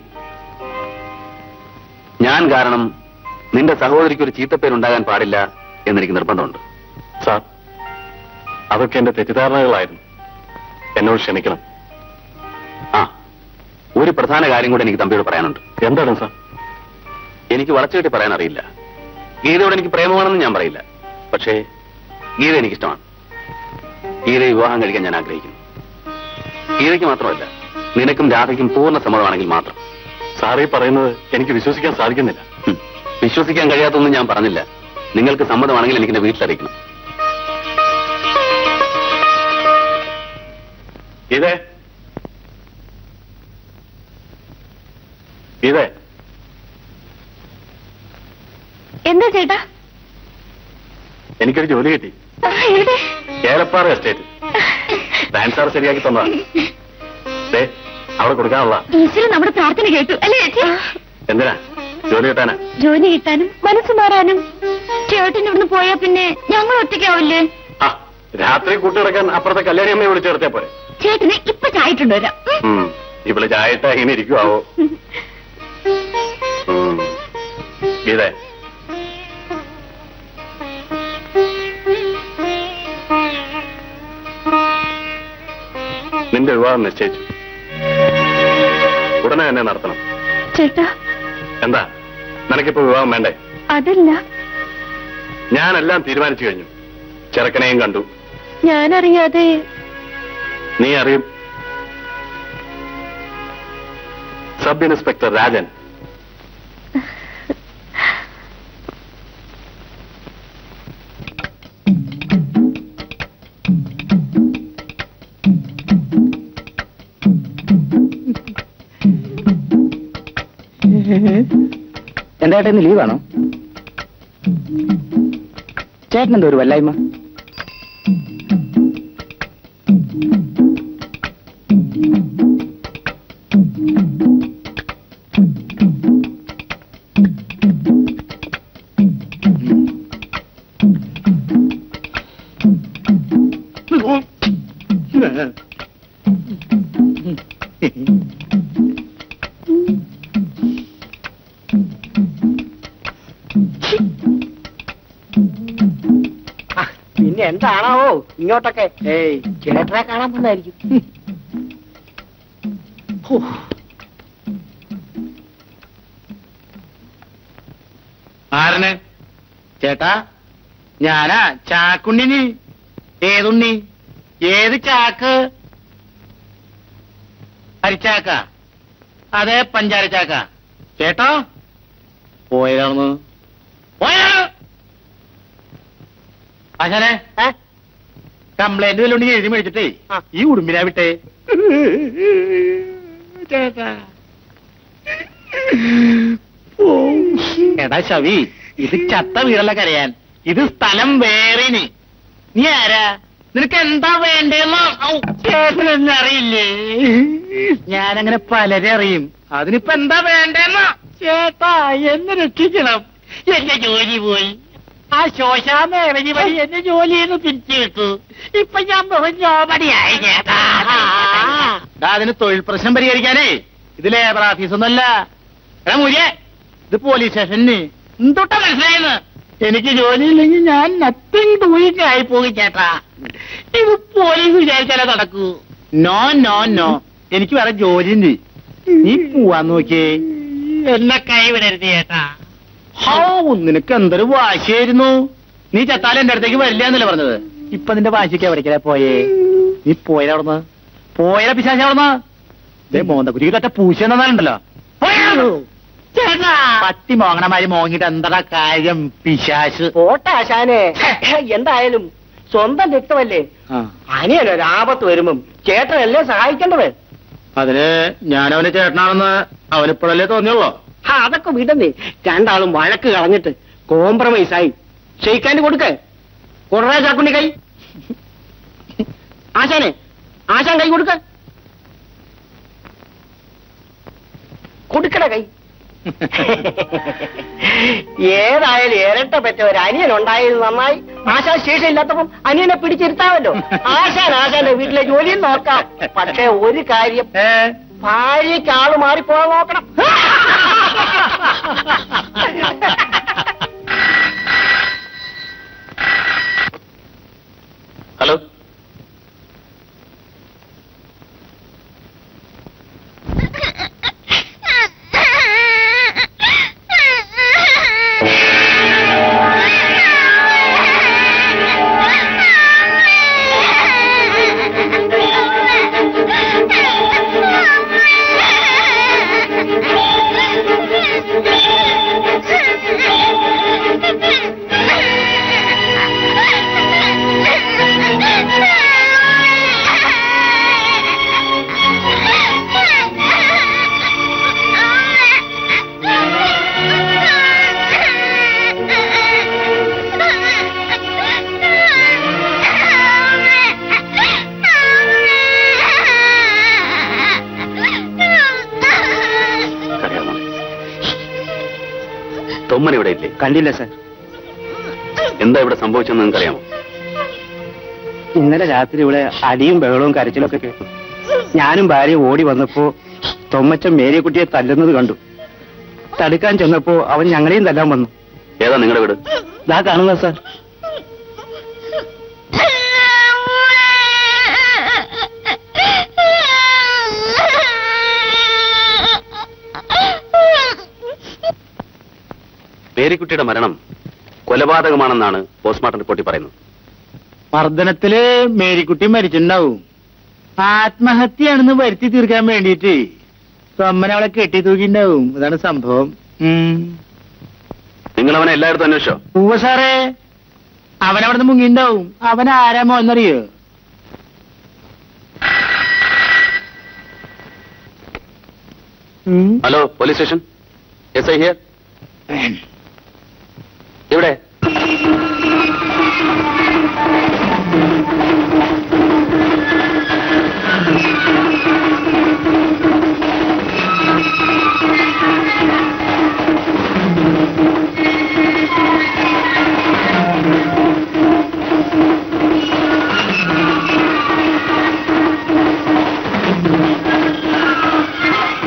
S4: ഞാൻ കാരണം നിന്റെ സഹോദരിക്ക് ഒരു ചീത്തപ്പേരുണ്ടാകാൻ പാടില്ല എന്നെനിക്ക് നിർബന്ധമുണ്ട്
S9: സാർ അതൊക്കെ എന്റെ തെറ്റിദ്ധാരണകളായിരുന്നു എന്നോട് ക്ഷമിക്കണം
S4: ആ ഒരു പ്രധാന കാര്യം കൂടെ എനിക്ക് തമ്പിയോട് പറയാനുണ്ട്
S9: എന്താണ് സാർ
S4: എനിക്ക് വളച്ചുകെട്ടി പറയാൻ അറിയില്ല ഗീതയോട് എനിക്ക് പ്രേമമാണെന്ന് ഞാൻ പറയില്ല പക്ഷേ ഗീത എനിക്കിഷ്ടമാണ് ഗീതയെ വിവാഹം കഴിക്കാൻ ഞാൻ ആഗ്രഹിക്കുന്നു ഗീതയ്ക്ക് മാത്രമല്ല നിനക്കും രാധയ്ക്കും പൂർണ്ണ സമ്മതമാണെങ്കിൽ മാത്രം
S9: സാർ ഈ പറയുന്നത് എനിക്ക് വിശ്വസിക്കാൻ സാധിക്കുന്നില്ല
S4: ഉം. വിശ്വസിക്കാൻ കഴിയാത്തൊന്നും ഞാൻ പറഞ്ഞില്ല നിങ്ങൾക്ക് സമ്മതമാണെങ്കിൽ എനിക്ക് എന്റെ വീട്ടിലറിയിക്കണം
S9: ഇതേ ഇതേ
S3: എന്താ ചേട്ടാ
S9: എനിക്കൊരു ജോലി കിട്ടി
S3: ആ, എവിടെ
S9: ഏലപ്പാറ എസ്റ്റേറ്റ് ഡാൻസ് സാർ ശരിയാക്കി തന്നതാണ് ദേ അവിടെ കൊടുക്കാനുള്ള
S3: ഈശ്വരൻ നമ്മുടെ പ്രാർത്ഥന കേട്ടു അല്ലേ ചേച്ചി
S9: എന്തിനാ ജോലി കിട്ടാനാ
S3: ജോലി കിട്ടാനും മനസ്സ് മാറാനും ചേട്ടൻ ഇവിടുന്ന് പോയാ പിന്നെ ഞങ്ങൾ ഒറ്റയ്ക്കാവില്ലേ
S9: ആ രാത്രി കൂട്ടിടക്കാൻ അപ്പുറത്തെ കല്യാണി അമ്മയെ വിളിച്ചു ചേർത്തേ പോരെ
S3: ചേട്ടന് ഇപ്പൊ ചായട്ടുണ്ട് വരാം ഉം.
S9: ഉം. ഇവിടെ ചായട്ട ഇങ്ങനെ ഇരിക്കുവാവോ ഉം. ഗീതേ നിന്റെ വിവാഹം നിശ്ചയിച്ചു ഉടനെ തന്നെ നടത്തണം
S3: ചേട്ടാ
S9: എന്താ നിനക്കിപ്പോ വിവാഹം വേണ്ടേ
S3: അതല്ല
S9: ഞാനെല്ലാം തീരുമാനിച്ചു കഴിഞ്ഞു ചെറുക്കനെയും കണ്ടു
S3: ഞാനറിയാതെ
S9: നീ അറിയും സബ് ഇൻസ്പെക്ടർ രാജൻ
S13: എന്താ ചേട്ടാ ഇന്ന് ലീവാണോ ചേട്ടൻ എന്താ ഒരു വല്ലായ്മ
S5: പിന്നെ എന്താണാവോ ഇങ്ങോട്ടൊക്കെ ഏയ് ചേട്ടനെ കാണാൻ വന്നായിരിക്കും ആരന് ചേട്ടാ ഞാനാ ചാക്കുണ്ണിന് ഏതുണ്ണി ഏത് ചാക്ക് അരിച്ചാക്ക അതെ പഞ്ചാര ചാക്ക ചേട്ടാ പോയതാണെന്ന് പോയാ അച്ഛനെ കംപ്ലൈന്റ് വല്ലോണ്ട് എഴുതി മേടിച്ചിട്ടേ ഈ ഉടുമ്പിനാ വിട്ടേ എടാ ശവി ഇത് ചത്ത വീടല്ല കരയാൻ ഇത് സ്ഥലം വേറെ നീ നീ ആരാ നിനക്ക് എന്താ വേണ്ടേന്ന് ചേട്ടനെന്നെ അറിയില്ലേ ഞാനങ്ങനെ പലരെ അറിയും അതിനിപ്പോ എന്താ വേണ്ടേന്ന് ചേട്ടാ എന്നെ രക്ഷിക്കണം എന്റെ ജോലി പോയി ആ ശോശാന്ന് ഇറങ്ങി വഴി എന്റെ ജോലിയിൽ നിന്ന് പിരിച്ചു കിട്ടു ഇപ്പൊ ഞാൻ വെറും ജോബടിയായി ചേട്ടാ ദാ, അതിന് തൊഴിൽ പ്രശ്നം പരിഹരിക്കാനേ ഇത് ലേബർ ഓഫീസൊന്നുമല്ല എടാ മുരിയെ ഇത് പോലീസ് സ്റ്റേഷന് എന്തൊട്ടാ മനസ്സിലായെന്ന് എനിക്ക് ജോലിയില്ലെങ്കിൽ ഞാൻ നത്തിങ് ഡൂയിങ് ആയി പോകും ചേട്ടാ ഇത് പോലീസ് വിചാരിച്ചാലേ നടക്കൂ നോ നോ നോ എനിക്ക് വേറെ ജോലിയുണ്ട് നീ പോവാൻ നോക്കിയേ എന്നെ കൈവിടരുത് ചേട്ടാ ഹോ നിനക്ക് എന്തൊരു വാശിയായിരുന്നു നീ ചത്താലും എന്റെ അടുത്തേക്ക് വരില്ല എന്നല്ലേ പറഞ്ഞത് ഇപ്പൊ നിന്റെ വാശിക്ക് എവിടേക്കാ പോയേ നീ പോയാ അവിടുന്ന് പോയാ പിശാശ അവിടുന്ന് ദേ മോന്തക്കുരി കറ്റ പൂശ എന്നാലുണ്ടല്ലോ പത്തി മോങ്ങണമാര് മോങ്ങിട്ട് എന്താ കാര്യം പിശാശ്
S12: പോട്ടെ ആശാനെ എന്തായാലും സ്വന്തം രക്തമല്ലേ അനിയനൊരു ആപത്ത് വരുമ്പം ചേട്ടനല്ലേ സഹായിക്കേണ്ടത്
S5: അതിന് ഞാനവന് ചേട്ടനാണെന്ന് അവനിപ്പോഴല്ലേ തോന്നിയുള്ളൂ
S12: ആ അതൊക്കെ വിടന്നേ രണ്ടാളും വഴക്ക് കളഞ്ഞിട്ട് കോംപ്രമൈസ് ആയി ഷെയ്ക്കാൻ്റെ കൊടുക്ക കൊറേ ചാക്കുണ്ടി കൈ ആശാനെ ആശാൻ കൈ കൊടുക്ക കൊടുക്കട കൈ ഏതായാലും ഇരട്ട പെറ്റ ഒരു അനിയൻ ഉണ്ടായത് നന്നായി ആശാൻ ശേഷം ഇല്ലാത്തപ്പം അനിയനെ പിടിച്ചിരുത്താമല്ലോ ആശാൻ ആശാന്റെ വീട്ടിലെ ജോലിയും നോക്കാം പക്ഷെ ഒരു കാര്യം ഭാര്യയ്ക്ക് ആള് മാറിപ്പോകാൻ നോക്കണം
S4: ഹലോ തൊമ്മൻ ഇവിടെ ഇല്ലേ
S11: കണ്ടില്ല സർ
S4: എന്താ ഇവിടെ സംഭവിച്ചെന്ന് നിങ്ങൾക്കറിയാമോ
S11: ഇന്നലെ രാത്രി ഇവിടെ അടിയും ബഹളവും കരച്ചിലൊക്കെ കേട്ടു ഞാനും ഭാര്യ ഓടി വന്നപ്പോ തൊമ്മച്ചൻ മേരിക്കുട്ടിയെ തല്ലുന്നത് കണ്ടു തടുക്കാൻ ചെന്നപ്പോ അവൻ ഞങ്ങളെയും തല്ലാൻ വന്നു
S4: ഏതാ നിങ്ങളുടെ വീട്
S11: ഇതാ കാണുന്ന സാർ
S4: മേരിക്കുട്ടിയുടെ മരണം കൊലപാതകമാണെന്നാണ് പോസ്റ്റ്മോർട്ടം റിപ്പോർട്ടിൽ പറയുന്നത്
S5: മർദ്ദനത്തില് മേരിക്കുട്ടി മരിച്ചിട്ടുണ്ടാവും ആത്മഹത്യയാണെന്ന് വരുത്തി തീർക്കാൻ വേണ്ടിയിട്ട് തൊമ്മൻ അവളെ കെട്ടി തൂക്കിണ്ടാവും ഇതാണ് സംഭവം
S4: നിങ്ങൾ അവനെ എല്ലായിടത്തും അന്വേഷിച്ചോ
S5: പൂവ സാറേ അവനവിടുന്ന് മുങ്ങിണ്ടാവും അവൻ ആരാമോ എന്നറിയോ
S4: hello police station S I here ഇവിടെ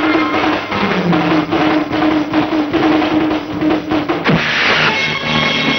S7: ആ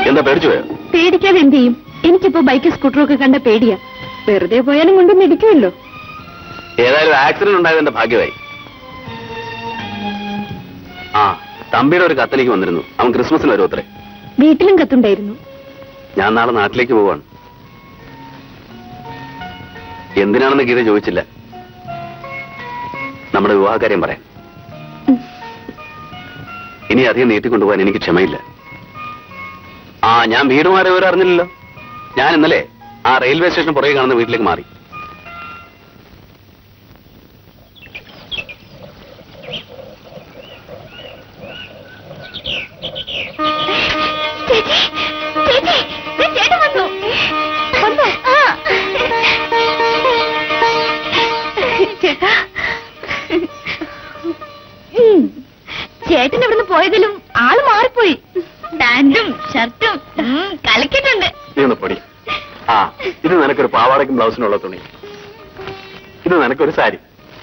S4: എന്താ പേടിച്ചു പോയോ
S3: പേടിക്കാതെ എന്ത് ചെയ്യും എനിക്കിപ്പോ ബൈക്ക് സ്കൂട്ടറും ഒക്കെ കണ്ട പേടിയാ വെറുതെ പോയാലും കൊണ്ടൊന്നും ഇടിക്കുമല്ലോ
S4: ഏതായാലും ആക്സിഡന്റ് ഉണ്ടായത് എന്റെ ഭാഗ്യമായി ആ തമ്പിയുടെ ഒരു കത്തലേക്ക് വന്നിരുന്നു അവൻ ക്രിസ്മസിന് വരും അത്രേ
S3: വീട്ടിലും കത്തുണ്ടായിരുന്നു
S4: ഞാൻ നാളെ നാട്ടിലേക്ക് പോവാണ് എന്തിനാണെന്ന് ഗീത ചോദിച്ചില്ല നമ്മുടെ വിവാഹകാര്യം പറയാം ഇനി അധികം നീട്ടിക്കൊണ്ടുപോകാൻ എനിക്ക് ക്ഷമയില്ല ആ ഞാൻ വീട് മാറി വിവരം അറിഞ്ഞില്ലല്ലോ ഞാൻ ഇന്നലെ ആ റെയിൽവേ സ്റ്റേഷൻ പുറകെ കാണുന്ന വീട്ടിലേക്ക് മാറി
S3: ചേട്ടൻ വന്നു വന്നു ചേട്ടാ ഉം. ചേട്ടൻ ഇവിടുന്ന് പോയതിലും ആള് മാറിപ്പോയി പാന്റും ഷർട്ടും ഉം, കലക്കിട്ടുണ്ട്
S4: നീ ഒന്ന് പൊടി ആ ഇത് നിനക്കൊരു പാവാടയ്ക്കും ബ്ലൗസിനുള്ള തുണി ഇത് നിനക്കൊരു സാരി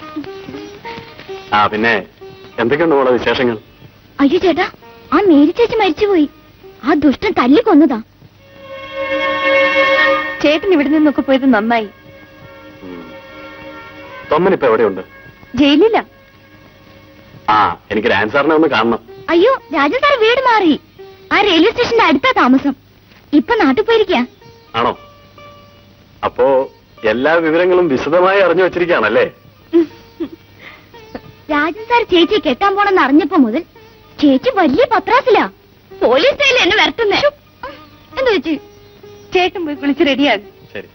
S4: ആ പിന്നെ എന്തൊക്കെയുണ്ട് മോളെ വിശേഷങ്ങൾ
S3: അയ്യോ ചേട്ടാ ആ മേരി ചേച്ചി മരിച്ചുപോയി ആ ദുഷ്ടൻ തല്ലി കൊന്നതാ ചേട്ടൻ ഇവിടെ നിന്നൊക്കെ പോയത് നന്നായി
S4: തൊമ്മനിപ്പോ എവിടെയുണ്ട്
S3: ജയിലില്ല
S4: ആ എനിക്ക് ഡാൻസാറിനെ ഒന്ന് കാണണം
S3: അയ്യോ രാജൻ സാർ വീട് മാറി ആ റെയിൽവേ സ്റ്റേഷന്റെ അടുത്താ താമസം ഇപ്പൊ നാട്ടിൽ പോയിരിക്കാ
S4: ആണോ അപ്പോ എല്ലാ വിവരങ്ങളും വിശദമായി അറിഞ്ഞു വെച്ചിരിക്കുകയാണല്ലേ
S3: രാജൻ സാർ ചേച്ചി കെട്ടാൻ പോണെന്ന് അറിഞ്ഞപ്പോ മുതൽ ചേച്ചി വലിയ പത്രാസിലാ പോലീസ് സ്റ്റൈലിൽ എന്നെ വരട്ടുന്നേ എന്താ ചേച്ചി ചേട്ടൻ പോയി കുളിച്ച് റെഡിയാകും
S4: ശരി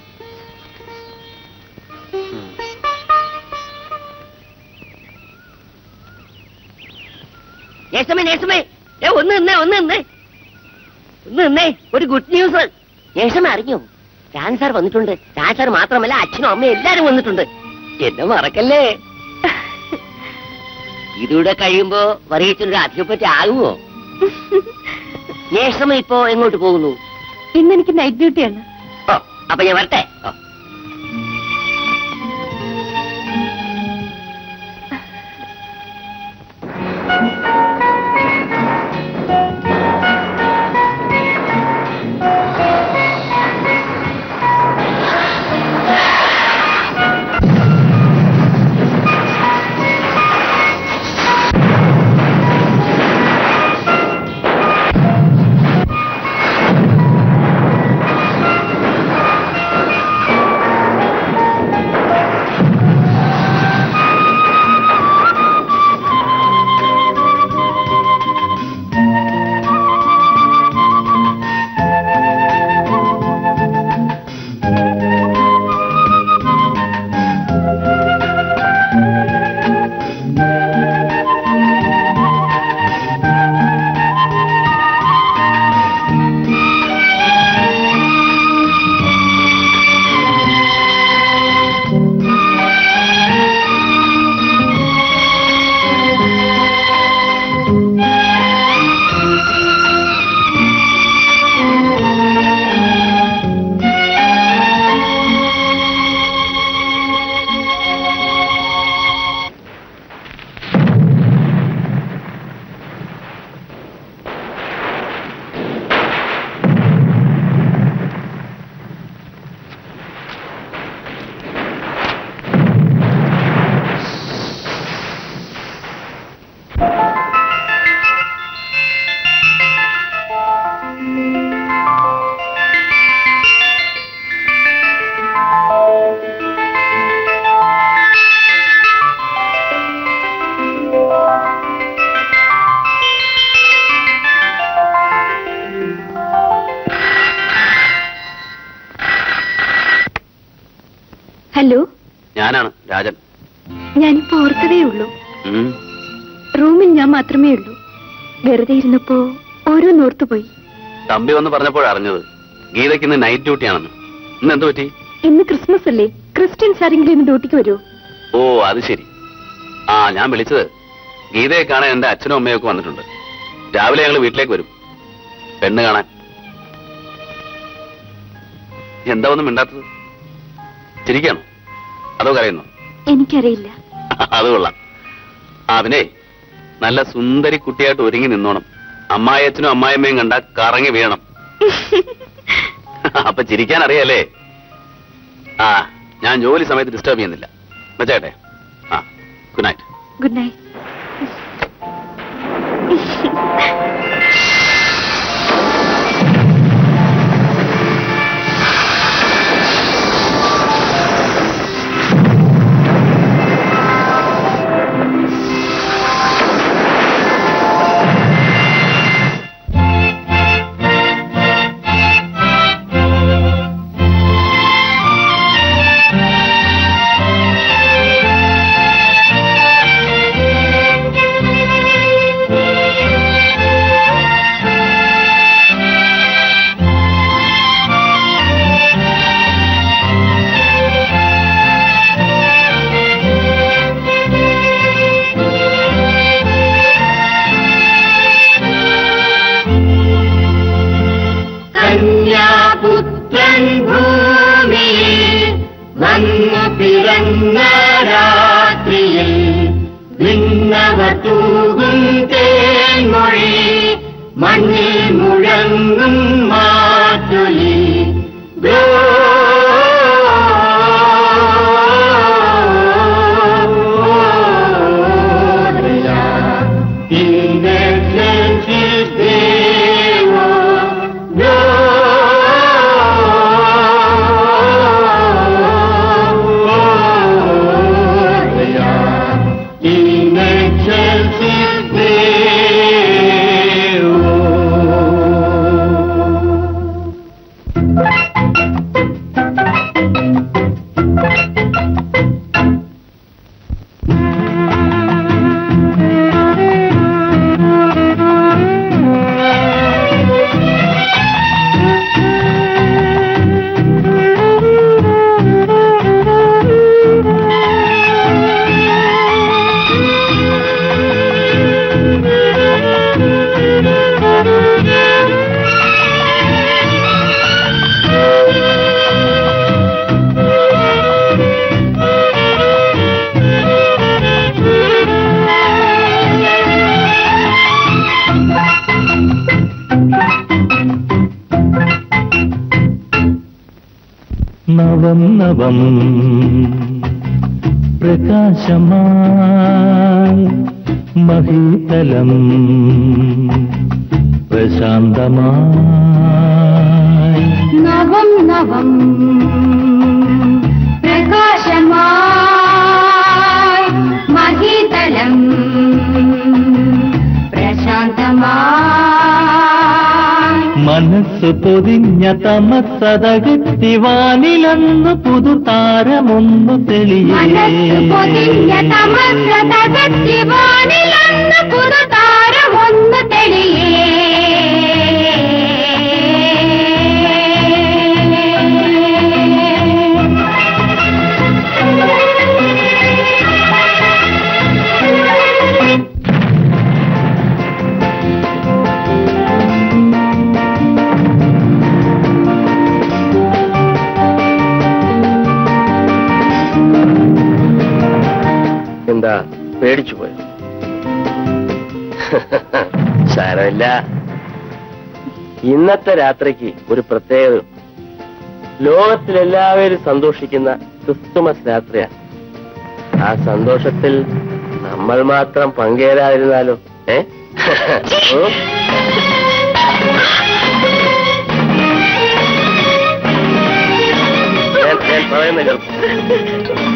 S10: നേഴ്സമ്മേ നേഴ്സമ്മേ ഏ ഒന്ന് നിന്നേ ഒന്ന് നിന്നേ ഒന്ന് നിന്നേ ഒരു ഗുഡ് ന്യൂസ് നേഴ്സമ്മ അറിഞ്ഞോ രാൻ സാർ വന്നിട്ടുണ്ട് രാൻ സാർ മാത്രമല്ല അച്ഛനും അമ്മയും എല്ലാരും വന്നിട്ടുണ്ട് എന്നെ മറക്കല്ലേ ഇതൂടെ കഴിയുമ്പോ വറീച്ചൊരു അധികപ്പറ്റി ആകുമോ നേഴ്സമ്മ ഇപ്പോ എങ്ങോട്ട് പോകുന്നു
S3: ഇന്ന് എനിക്ക് നൈറ്റ് ഡ്യൂട്ടിയാണ്
S10: ഓ അപ്പൊ ഞാൻ വരട്ടെ ഓ
S3: ഹലോ
S4: ഞാനാണ് രാജൻ
S3: ഞാനിപ്പോ ഓർത്തതേ ഉള്ളൂ
S4: ഉം.
S3: റൂമിൽ ഞാൻ മാത്രമേ ഉള്ളൂ വെറുതെ ഇരുന്നപ്പോ ഓരോന്നോർത്തു പോയി
S4: തമ്പി വന്ന് പറഞ്ഞപ്പോഴാ അറിഞ്ഞത് ഗീതയ്ക്ക് ഇന്ന് നൈറ്റ് ഡ്യൂട്ടിയാണെന്ന് ഇന്ന് എന്ത് പറ്റി
S3: ഇന്ന് ക്രിസ്മസ് അല്ലേ ക്രിസ്ത്യൻസ് ആരെങ്കിലും ഇന്ന് ഡ്യൂട്ടിക്ക് വരുമോ
S4: ഓ അത് ശരി ആ ഞാൻ വിളിച്ചത് ഗീതയെ കാണാൻ എന്റെ അച്ഛനും അമ്മയും ഒക്കെ വന്നിട്ടുണ്ട് രാവിലെ ഞങ്ങൾ വീട്ടിലേക്ക് വരും പെണ്ണ് കാണാൻ എന്താ ഒന്നും മിണ്ടാത്തത് ചിരിക്കാണോ അതോ കരയുന്നോ
S3: എനിക്കറിയില്ല
S4: അത് കൊള്ളാം ആ പിന്നെ നല്ല സുന്ദരി കുട്ടിയായിട്ട് ഒരുങ്ങി നിന്നോണം അമ്മായച്ചനും അമ്മായിമ്മയും കണ്ട കറങ്ങി വീണം അപ്പൊ ചിരിക്കാൻ അറിയാലേ ആ ഞാൻ ജോലി സമയത്ത് ഡിസ്റ്റർബ് ചെയ്യുന്നില്ല വെച്ചേട്ടെ ആ ഗുഡ് നൈറ്റ്
S3: ഗുഡ് നൈറ്റ്
S7: കന്യാപുത്രൻ ഭൂമിയിൽ വന്നു പിറന്ന രാത്രിയിൽ ഭിന്നവ തൂകും തേൻമൊഴി മണ്ണിൽ മുഴങ്ങും മാറ്റൊലി In excelsis Deo, Gloria in excelsis Deo.
S1: നവം നവം പ്രകാശമായി മഹീതലം പ്രശാന്തമായി
S7: നവം നവം പ്രകാശമായി മഹിതലം പ്രശാന്തമായി
S1: മനസ്സ് പൊതിഞ്ഞ തമസതകത്തി വാനിലന്ന് പുതുതാരമൊന്നു
S7: മനസ്സ് പൊതിഞ്ഞ തമസ്സതകത്തി വാനിലന്ന് പുതുതാരമൊന്ന് തെളിയേ
S12: എന്താ പേടിച്ചു പോയോ സാരമില്ല ഇന്നത്തെ രാത്രിക്ക് ഒരു പ്രത്യേകത ഉണ്ട്. ലോകത്തിലെല്ലാവരും സന്തോഷിക്കുന്ന ക്രിസ്തുമസ് രാത്രിയാണ് ആ സന്തോഷത്തിൽ നമ്മൾ മാത്രം പങ്കേരാതിരുന്നാലോ ഏ ഉം? ഞാൻ ഞാൻ പറയുന്ന കേൾക്കും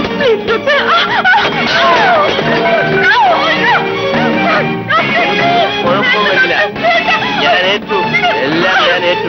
S12: കുഴപ്പമൊന്നുമില്ല ഞാൻ ഏറ്റു എല്ലാം ഞാൻ ഏറ്റു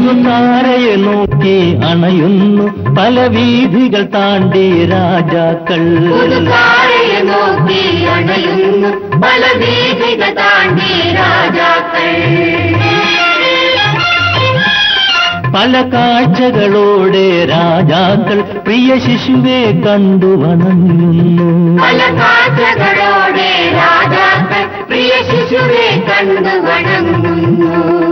S1: പുതുതാരയെ നോക്കി അണയുന്നു പല വീഥികൾ താണ്ടി രാജാക്കൾ
S14: പുതുതാരയെ നോക്കി അണയുന്നു പല വീഥികൾ താണ്ടി രാജാക്കൾ
S1: പല കാഴ്ചകളോടെ രാജാക്കൾ പ്രിയ ശിശുവെ കണ്ടു വണങ്ങുന്നു
S14: പല കാഴ്ചകളോടെ രാജാക്കൾ പ്രിയ ശിശുവെ കണ്ടു വണങ്ങുന്നു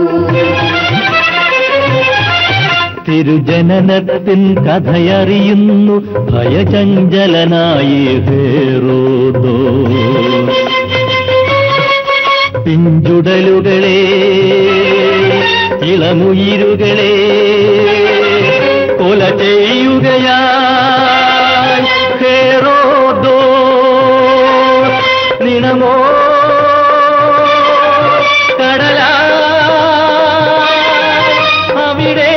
S1: തിരുജനനത്തിൻ കഥയറിയുന്നു ഭയചഞ്ചലനായി ഹേറോദോ പിഞ്ചുടലുകളെ ഇളമുയിരുകളെ കൊല ചെയ്യുകയായി ഹേറോദോ നിണമോ കടലാ അവിടെ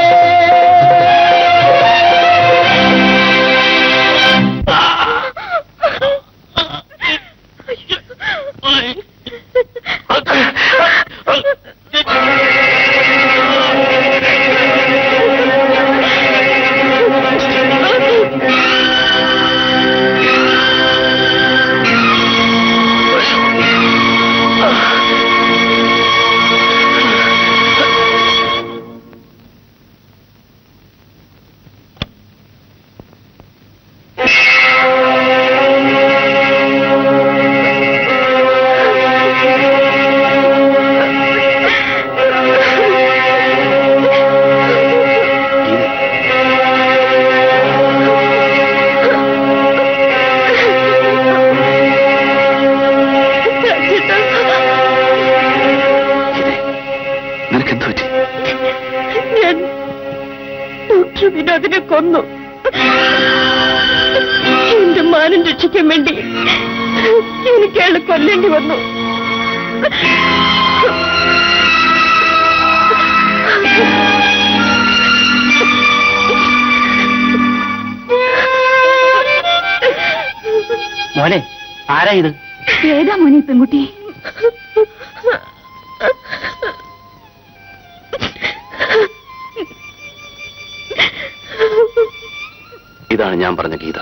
S4: നിനക്കെന്ത് പറ്റി
S3: ഞാൻ ഡോക്ടർ വിനോദിനെ കൊന്നു എന്റെ മാനം രക്ഷിക്കാൻ വേണ്ടി എനിക്ക് അയാളെ കൊല്ലേണ്ടി വന്നു
S12: മോനെ ആരാ ഇത്
S3: ഏതാ മോനെ ഈ പെൺകുട്ടി
S4: ഇതാണ് ഞാൻ പറഞ്ഞ ഗീത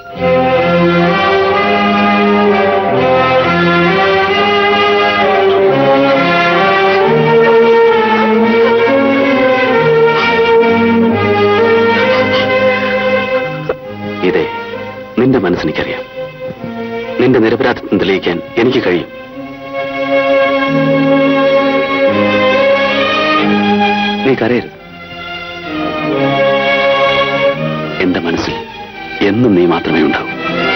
S4: ഇതേ നിന്റെ മനസ്സെനിക്കറിയാം നിന്റെ നിരപരാധിത്വം തെളിയിക്കാൻ എനിക്ക് കഴിയും നീ കരയരുത് എന്റെ മനസ്സിൽ എന്നും നീ മാത്രമേ ഉണ്ടാവൂ